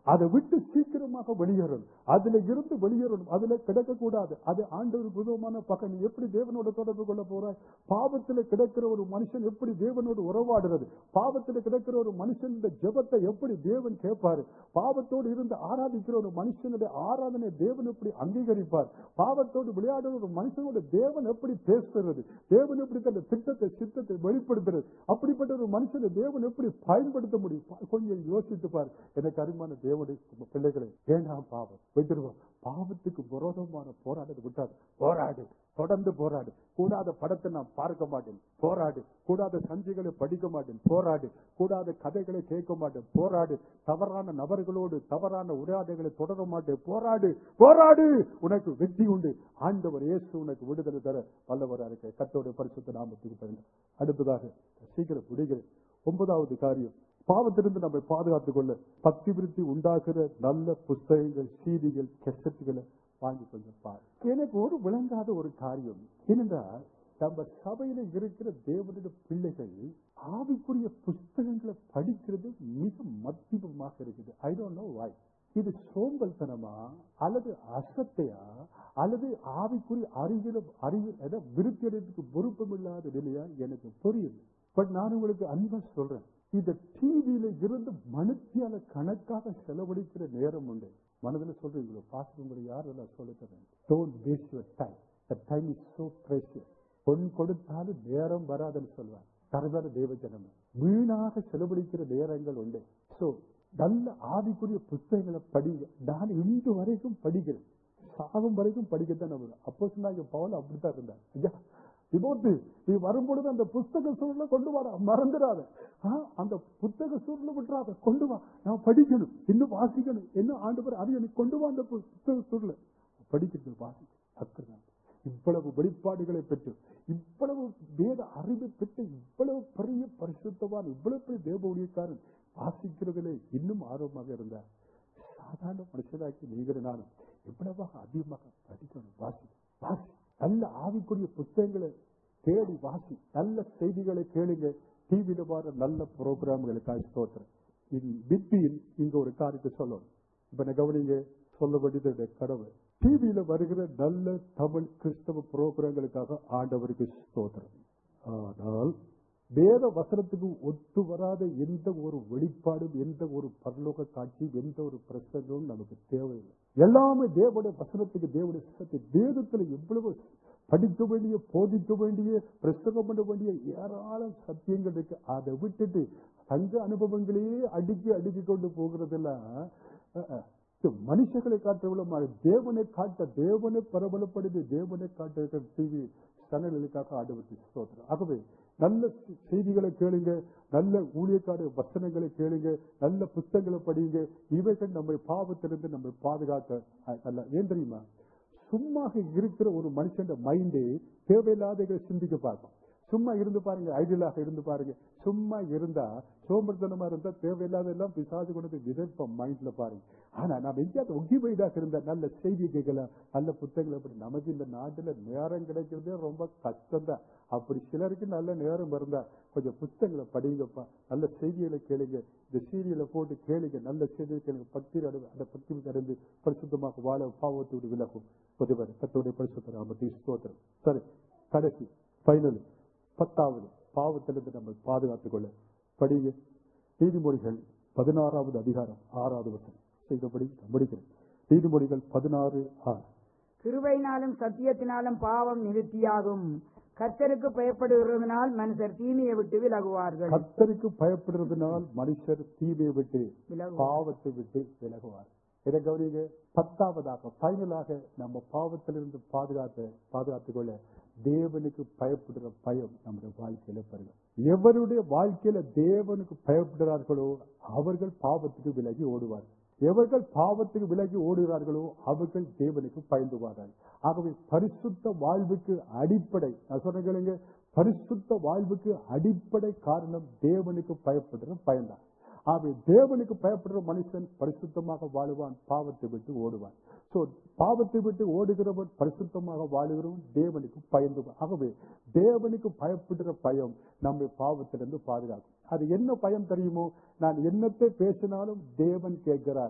அதை விட்டு சீக்கிரமாக வெளியேறணும் அதுல இருந்து வெளியேறணும் அதுல கிடக்க கூடாது அது ஆண்டவர் விதமான பகை நீ எப்படி தேவனோட தொடர்பு கொள்ள போறாய் பாவத்துல கிடக்கிற ஒரு மனுஷன் எப்படி தேவனோடு உறவாடுறது பாவத்துல கிடக்கிற ஒரு மனுஷன் ஜெபத்தை எப்படி தேவன் கேட்பாரு பாவத்தோடு இருந்து ஆராதிக்கிற ஒரு மனுஷனுடைய ஆராதனை தேவன் எப்படி அங்கீகரிப்பார் பாவத்தோடு விளையாடுற ஒரு மனுஷனோட தேவன் எப்படி பேசுறது தேவன் எப்படி தன் திட்டத்தை சித்தத்தை வெளிப்படுத்துறது அப்படிப்பட்ட ஒரு மனுஷனை தேவன் எப்படி பயன்படுத்த முடியும் பா- கொஞ்சம் யோசித்து பாரு எனக்கு அருமான தேவனுடைய பிள்ளைகளை வேண்டாம் பாவம் விட்டுருவோம் பாவத்துக்கு விரோதமான போராட்டத்தை விட்டாது போராடு தொடர்ந்து போராடு கூடாத படத்தை நான் பார்க்க மாட்டேன் போராடு கூடாத சஞ்சிகளை படிக்க மாட்டேன் போராடு கூடாத கதைகளை கேட்க மாட்டேன் போராடு தவறான நபர்களோடு தவறான உரையாடல்களை தொடர மாட்டேன் போராடு போராடு உனக்கு வெற்றி உண்டு ஆண்டவர் இயேசு உனக்கு விடுதலை தர வல்லவராக இருக்க கத்தோடைய பரிசுத்த நாமத்துக்கு பிறந்த அடுத்ததாக சீக்கிரம் முடிகிறேன் ஒன்பதாவது காரியம் பாவத்திலிருந்து நம்மை பாதுகாத்துக் கொள்ள பக்தி விருத்தி உண்டாக்குற நல்ல புஸ்தகங்கள் சீதிகள் கெசட்டுகளை வாங்கி கொஞ்சம் பாரு எனக்கு ஒரு விளங்காத ஒரு காரியம் ஏனென்றால் நம்ம சபையில இருக்கிற தேவனுடைய பிள்ளைகள் ஆவிக்குரிய புஸ்தகங்களை படிக்கிறது மிக மத்தியமாக இருக்குது ஐ டோன்ட் நோ வாய் இது சோம்பல்தனமா அல்லது அசத்தையா அல்லது ஆவிக்குரிய அறிவியல அறிவு விருத்தி அடைறதுக்கு பொறுப்பம் இல்லாத நிலையா எனக்கு புரியுது பட் நான் உங்களுக்கு அன்பா சொல்றேன் இந்த டிவியில இருந்து மனுத்தியால கணக்காக செலவழிக்கிற நேரம் உண்டு மனதில் சொல்றீங்களோ பாஸ்டர் உங்களை யார் எல்லாம் சொல்லுகிறேன் don't waste your time the time is so precious பொன் கொடுத்தாலும் நேரம் வராதுன்னு சொல்லுவாங்க கருதான தேவ ஜனமே வீணாக செலவழிக்கிற நேரங்கள் உண்டு சோ நல்ல ஆவிக்குரிய புத்தகங்களை படிங்க நான் இன்று வரைக்கும் படிக்கிறேன் சாகும் வரைக்கும் படிக்கத்தான் நம்ம அப்போ சொன்னாங்க பவுல் அப்படித்தான் இருந்தார் ஐயா விபோத்து நீ வரும்பொழுது அந்த புஸ்தக சூழல கொண்டு வர மறந்துடாத ஆ, அந்த புத்தக சூழல விட்டுறாத கொண்டு வா நான் படிக்கணும் இன்னும் வாசிக்கணும் என்ன ஆண்டு பேர் அது எனக்கு கொண்டு வா அந்த பு- புத்தக சூழல படிக்கிறது வாசிக்கணும் அக்கறை இவ்வளவு வெளிப்பாடுகளை பெற்று இவ்வளவு வேத அறிவை பெற்று இவ்வளவு பெரிய பரிசுத்தவான் இவ்வளவு பெரிய தேவ ஊழியக்காரன் வாசிக்கிறதுல இன்னும் ஆர்வமாக இருந்தார் சாதாரண மனுஷனாக்கி நீங்கிற நானும் எவ்வளவாக அதிகமாக படிக்கணும் வாசி வாசி நல்ல ஆவிக்குரிய புத்தகங்களை தேடி வாசி நல்ல செய்திகளை கேளுங்க டிவியில வர நல்ல ப்ரோக்ராம்களுக்காக ஸ்தோத்திரம் இது பிபியில் இங்க ஒரு காரியத்தை சொல்லணும் இப்ப நான் கவனிங்க சொல்ல வேண்டியது கடவுள் டிவியில வருகிற நல்ல தமிழ் கிறிஸ்தவ புரோகிராம்களுக்காக ஆண்டவருக்கு ஸ்தோத்திரம் ஆனால் வேத வசனத்துக்கு ஒத்து வராத எந்த ஒரு வெளிப்பாடும் எந்த ஒரு பரலோக காட்சியும் எந்த ஒரு பிரசங்கமும் நமக்கு தேவையில்லை எல்லாமே தேவனுடைய வசனத்துக்கு தேவனுடைய சத்திய வேதத்துல எவ்வளவு படிக்க வேண்டிய போதிக்க வேண்டிய பிரசங்கம் பண்ண வேண்டிய ஏராளம் சத்தியங்கள் இருக்கு அதை விட்டுட்டு தங்க அனுபவங்களையே அடுக்கி அடுக்கி கொண்டு போகிறதெல்லாம் அஹ், அஹ், இது மனுஷர்களை காட்டுறவள தேவனை காட்ட தேவனை பிரபலப்படுத்தி தேவனை காட்ட டிவி சேனல்களுக்காக ஆண்டவருக்கு ஸ்தோத்திரம் ஆகவே நல்ல செ- செய்திகளை கேளுங்க நல்ல ஊழியக்கார வசனங்களை கேளுங்க நல்ல புத்தகங்களை படிங்க இவைகள் நம்மை பாவத்திலிருந்து நம்மை பாதுகாக்க அஹ், அல்ல ஏன் தெரியுமா சும்மா இருக்கிற ஒரு மனுஷன் மைண்டே தேவையில்லாத சிந்திக்க பார்க்கும் சும்மா இருந்து பாருங்க ஐடியலாக இருந்து பாருங்க சும்மா இருந்தா சோம்பர்த்தனமா இருந்தா தேவையில்லாத எல்லாம் பிசாசு கொண்டு விதைப்போம் மைண்ட்ல பாருங்க ஆனா நம்ம எங்கேயாவது ஒக்கிபைடாக இருந்தா நல்ல செய்தி கேட்கலாம் நல்ல புத்தகங்களை அப்படி நமக்கு இந்த நாட்டுல நேரம் கிடைக்கிறதே ரொம்ப கஷ்டம்தான் அப்படி சிலருக்கு நல்ல நேரம் இருந்தா கொஞ்சம் புத்தகங்களை படிங்கப்பா நல்ல செய்திகளை கேளுங்க இந்த சீரியலை போட்டு கேளுங்க நல்ல செய்தியை கேளுங்க பக்தி அடைந்து அந்த பக்தி அடைந்து பரிசுத்தமாக வாழ பாவத்தோடு விலகும் பொதுவர் கத்தோடைய பரிசுத்த ராமத்தி ஸ்தோத்திரம் சரி கடைசி ஃபைனல் பத்தாவது பாவத்திலிருந்து நம்ம பாதுகாத்துக் கொள்ள படிங்க நீதிமொழிகள் பதினாறாவது அதிகாரம் ஆறாவது வசனம் செய்தபடி படிக்கிறேன் நீதிமொழிகள் பதினாறு ஆறு கிருபையினாலும் சத்தியத்தினாலும் பாவம் நிவர்த்தியாகும் கர்த்தருக்கு பயப்படுகிறதுனால் மனுஷர் தீமையை விட்டு விலகுவார்கள் கத்தருக்கு பயப்படுறதுனால் மனுஷர் தீமையை விட்டு விலகுவார். பாவத்தை விட்டு விலகுவார் இதை கவனிங்க பத்தாவதாக ஃபைனலாக நம்ம பாவத்திலிருந்து பாதுகாத்த பாதுகாத்துக் கொள்ள தேவனுக்கு பயப்படுற பயம் நம்முடைய வாழ்க்கையில பெருகும் எவருடைய வாழ்க்கையில தேவனுக்கு பயப்படுகிறார்களோ அவர்கள் பாவத்துக்கு விலகி ஓடுவார்கள் எவர்கள் பாவத்துக்கு விலகி ஓடுகிறார்களோ அவர்கள் தேவனுக்கு பயந்துவார்கள் ஆகவே பரிசுத்த வாழ்வுக்கு அடிப்படை நான் சொன்னேங்க பரிசுத்த வாழ்வுக்கு அடிப்படை காரணம் தேவனுக்கு பயப்படுற பயன்தான் ஆகவே தேவனுக்கு பயப்படுற மனுஷன் பரிசுத்தமாக வாழுவான் பாவத்தை விட்டு ஓடுவான் சோ பாவத்தை விட்டு ஓடுகிறவன் பரிசுத்தமாக வாழுகிறவன் தேவனுக்கு பயந்துவான் ஆகவே தேவனுக்கு பயப்படுற பயம் நம்மை பாவத்திலிருந்து பாதுகாக்கும் அது என்ன பயம் தெரியுமோ நான் என்னத்தை பேசினாலும் தேவன் கேட்கிறார்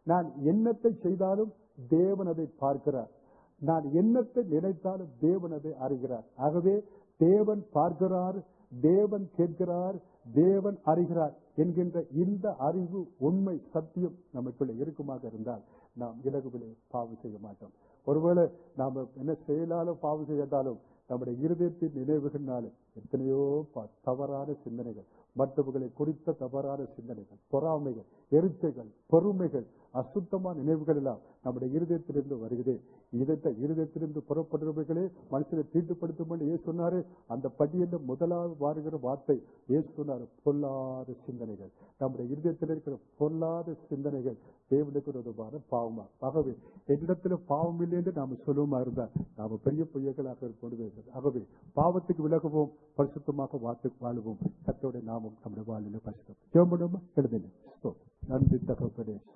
நான் என்னத்தை செய்தாலும் தேவன் அதை பார்க்கிறார் நான் என்னத்தை நினைத்தாலும் தேவன் அதை அறிகிறார் ஆகவே தேவன் பார்க்கிறார் தேவன் கேட்கிறார் தேவன் அறிகிறார் என்கின்ற இந்த அறிவு உண்மை சத்தியம் நமக்குள்ள இருக்குமாக இருந்தால் நாம் இலகுவிலே பாவம் செய்ய மாட்டோம் ஒருவேளை நாம என்ன செயலாலும் பாவம் செய்தாலும் நம்முடைய இருதயத்தின் நினைவுகள்னாலும் எத்தனையோ ப- தவறான சிந்தனைகள் மற்றவர்களை குறித்த தவறான சிந்தனைகள் பொறாமைகள் எரிச்சைகள் பொறுமைகள் அசுத்தமான நினைவுகள் எல்லாம் நம்முடைய இருதயத்திலிருந்து வருகிறதே இதத்தை இருதயத்திலிருந்து புறப்படுறவைகளே மனுஷனை தீட்டுப்படுத்தும் என்று ஏன் சொன்னாரு அந்த பட்டியலில் முதலாவது வாருகிற வார்த்தை ஏன் சொன்னாரு பொல்லாத சிந்தனைகள் நம்முடைய இருதயத்தில் இருக்கிற பொல்லாத சிந்தனைகள் தேவனுக்கு ஒரு பாவமா ஆகவே என்னிடத்துல பாவம் இல்லை என்று நாம சொல்லுவோமா இருந்தால் நாம பெரிய பொய்யர்களாக இருப்போம் ஆகவே பாவத்துக்கு விலகுவோம் பரிசுத்தமாக வாத்து வாழுவோம் கத்தோட நாமும் நம்முடைய வாழ்வில் பரிசுத்தம் ஜெபம் பண்ணுவோமா? எழுதுங்க. ஸ்தோத்திரம். நன்றி தகப்பனே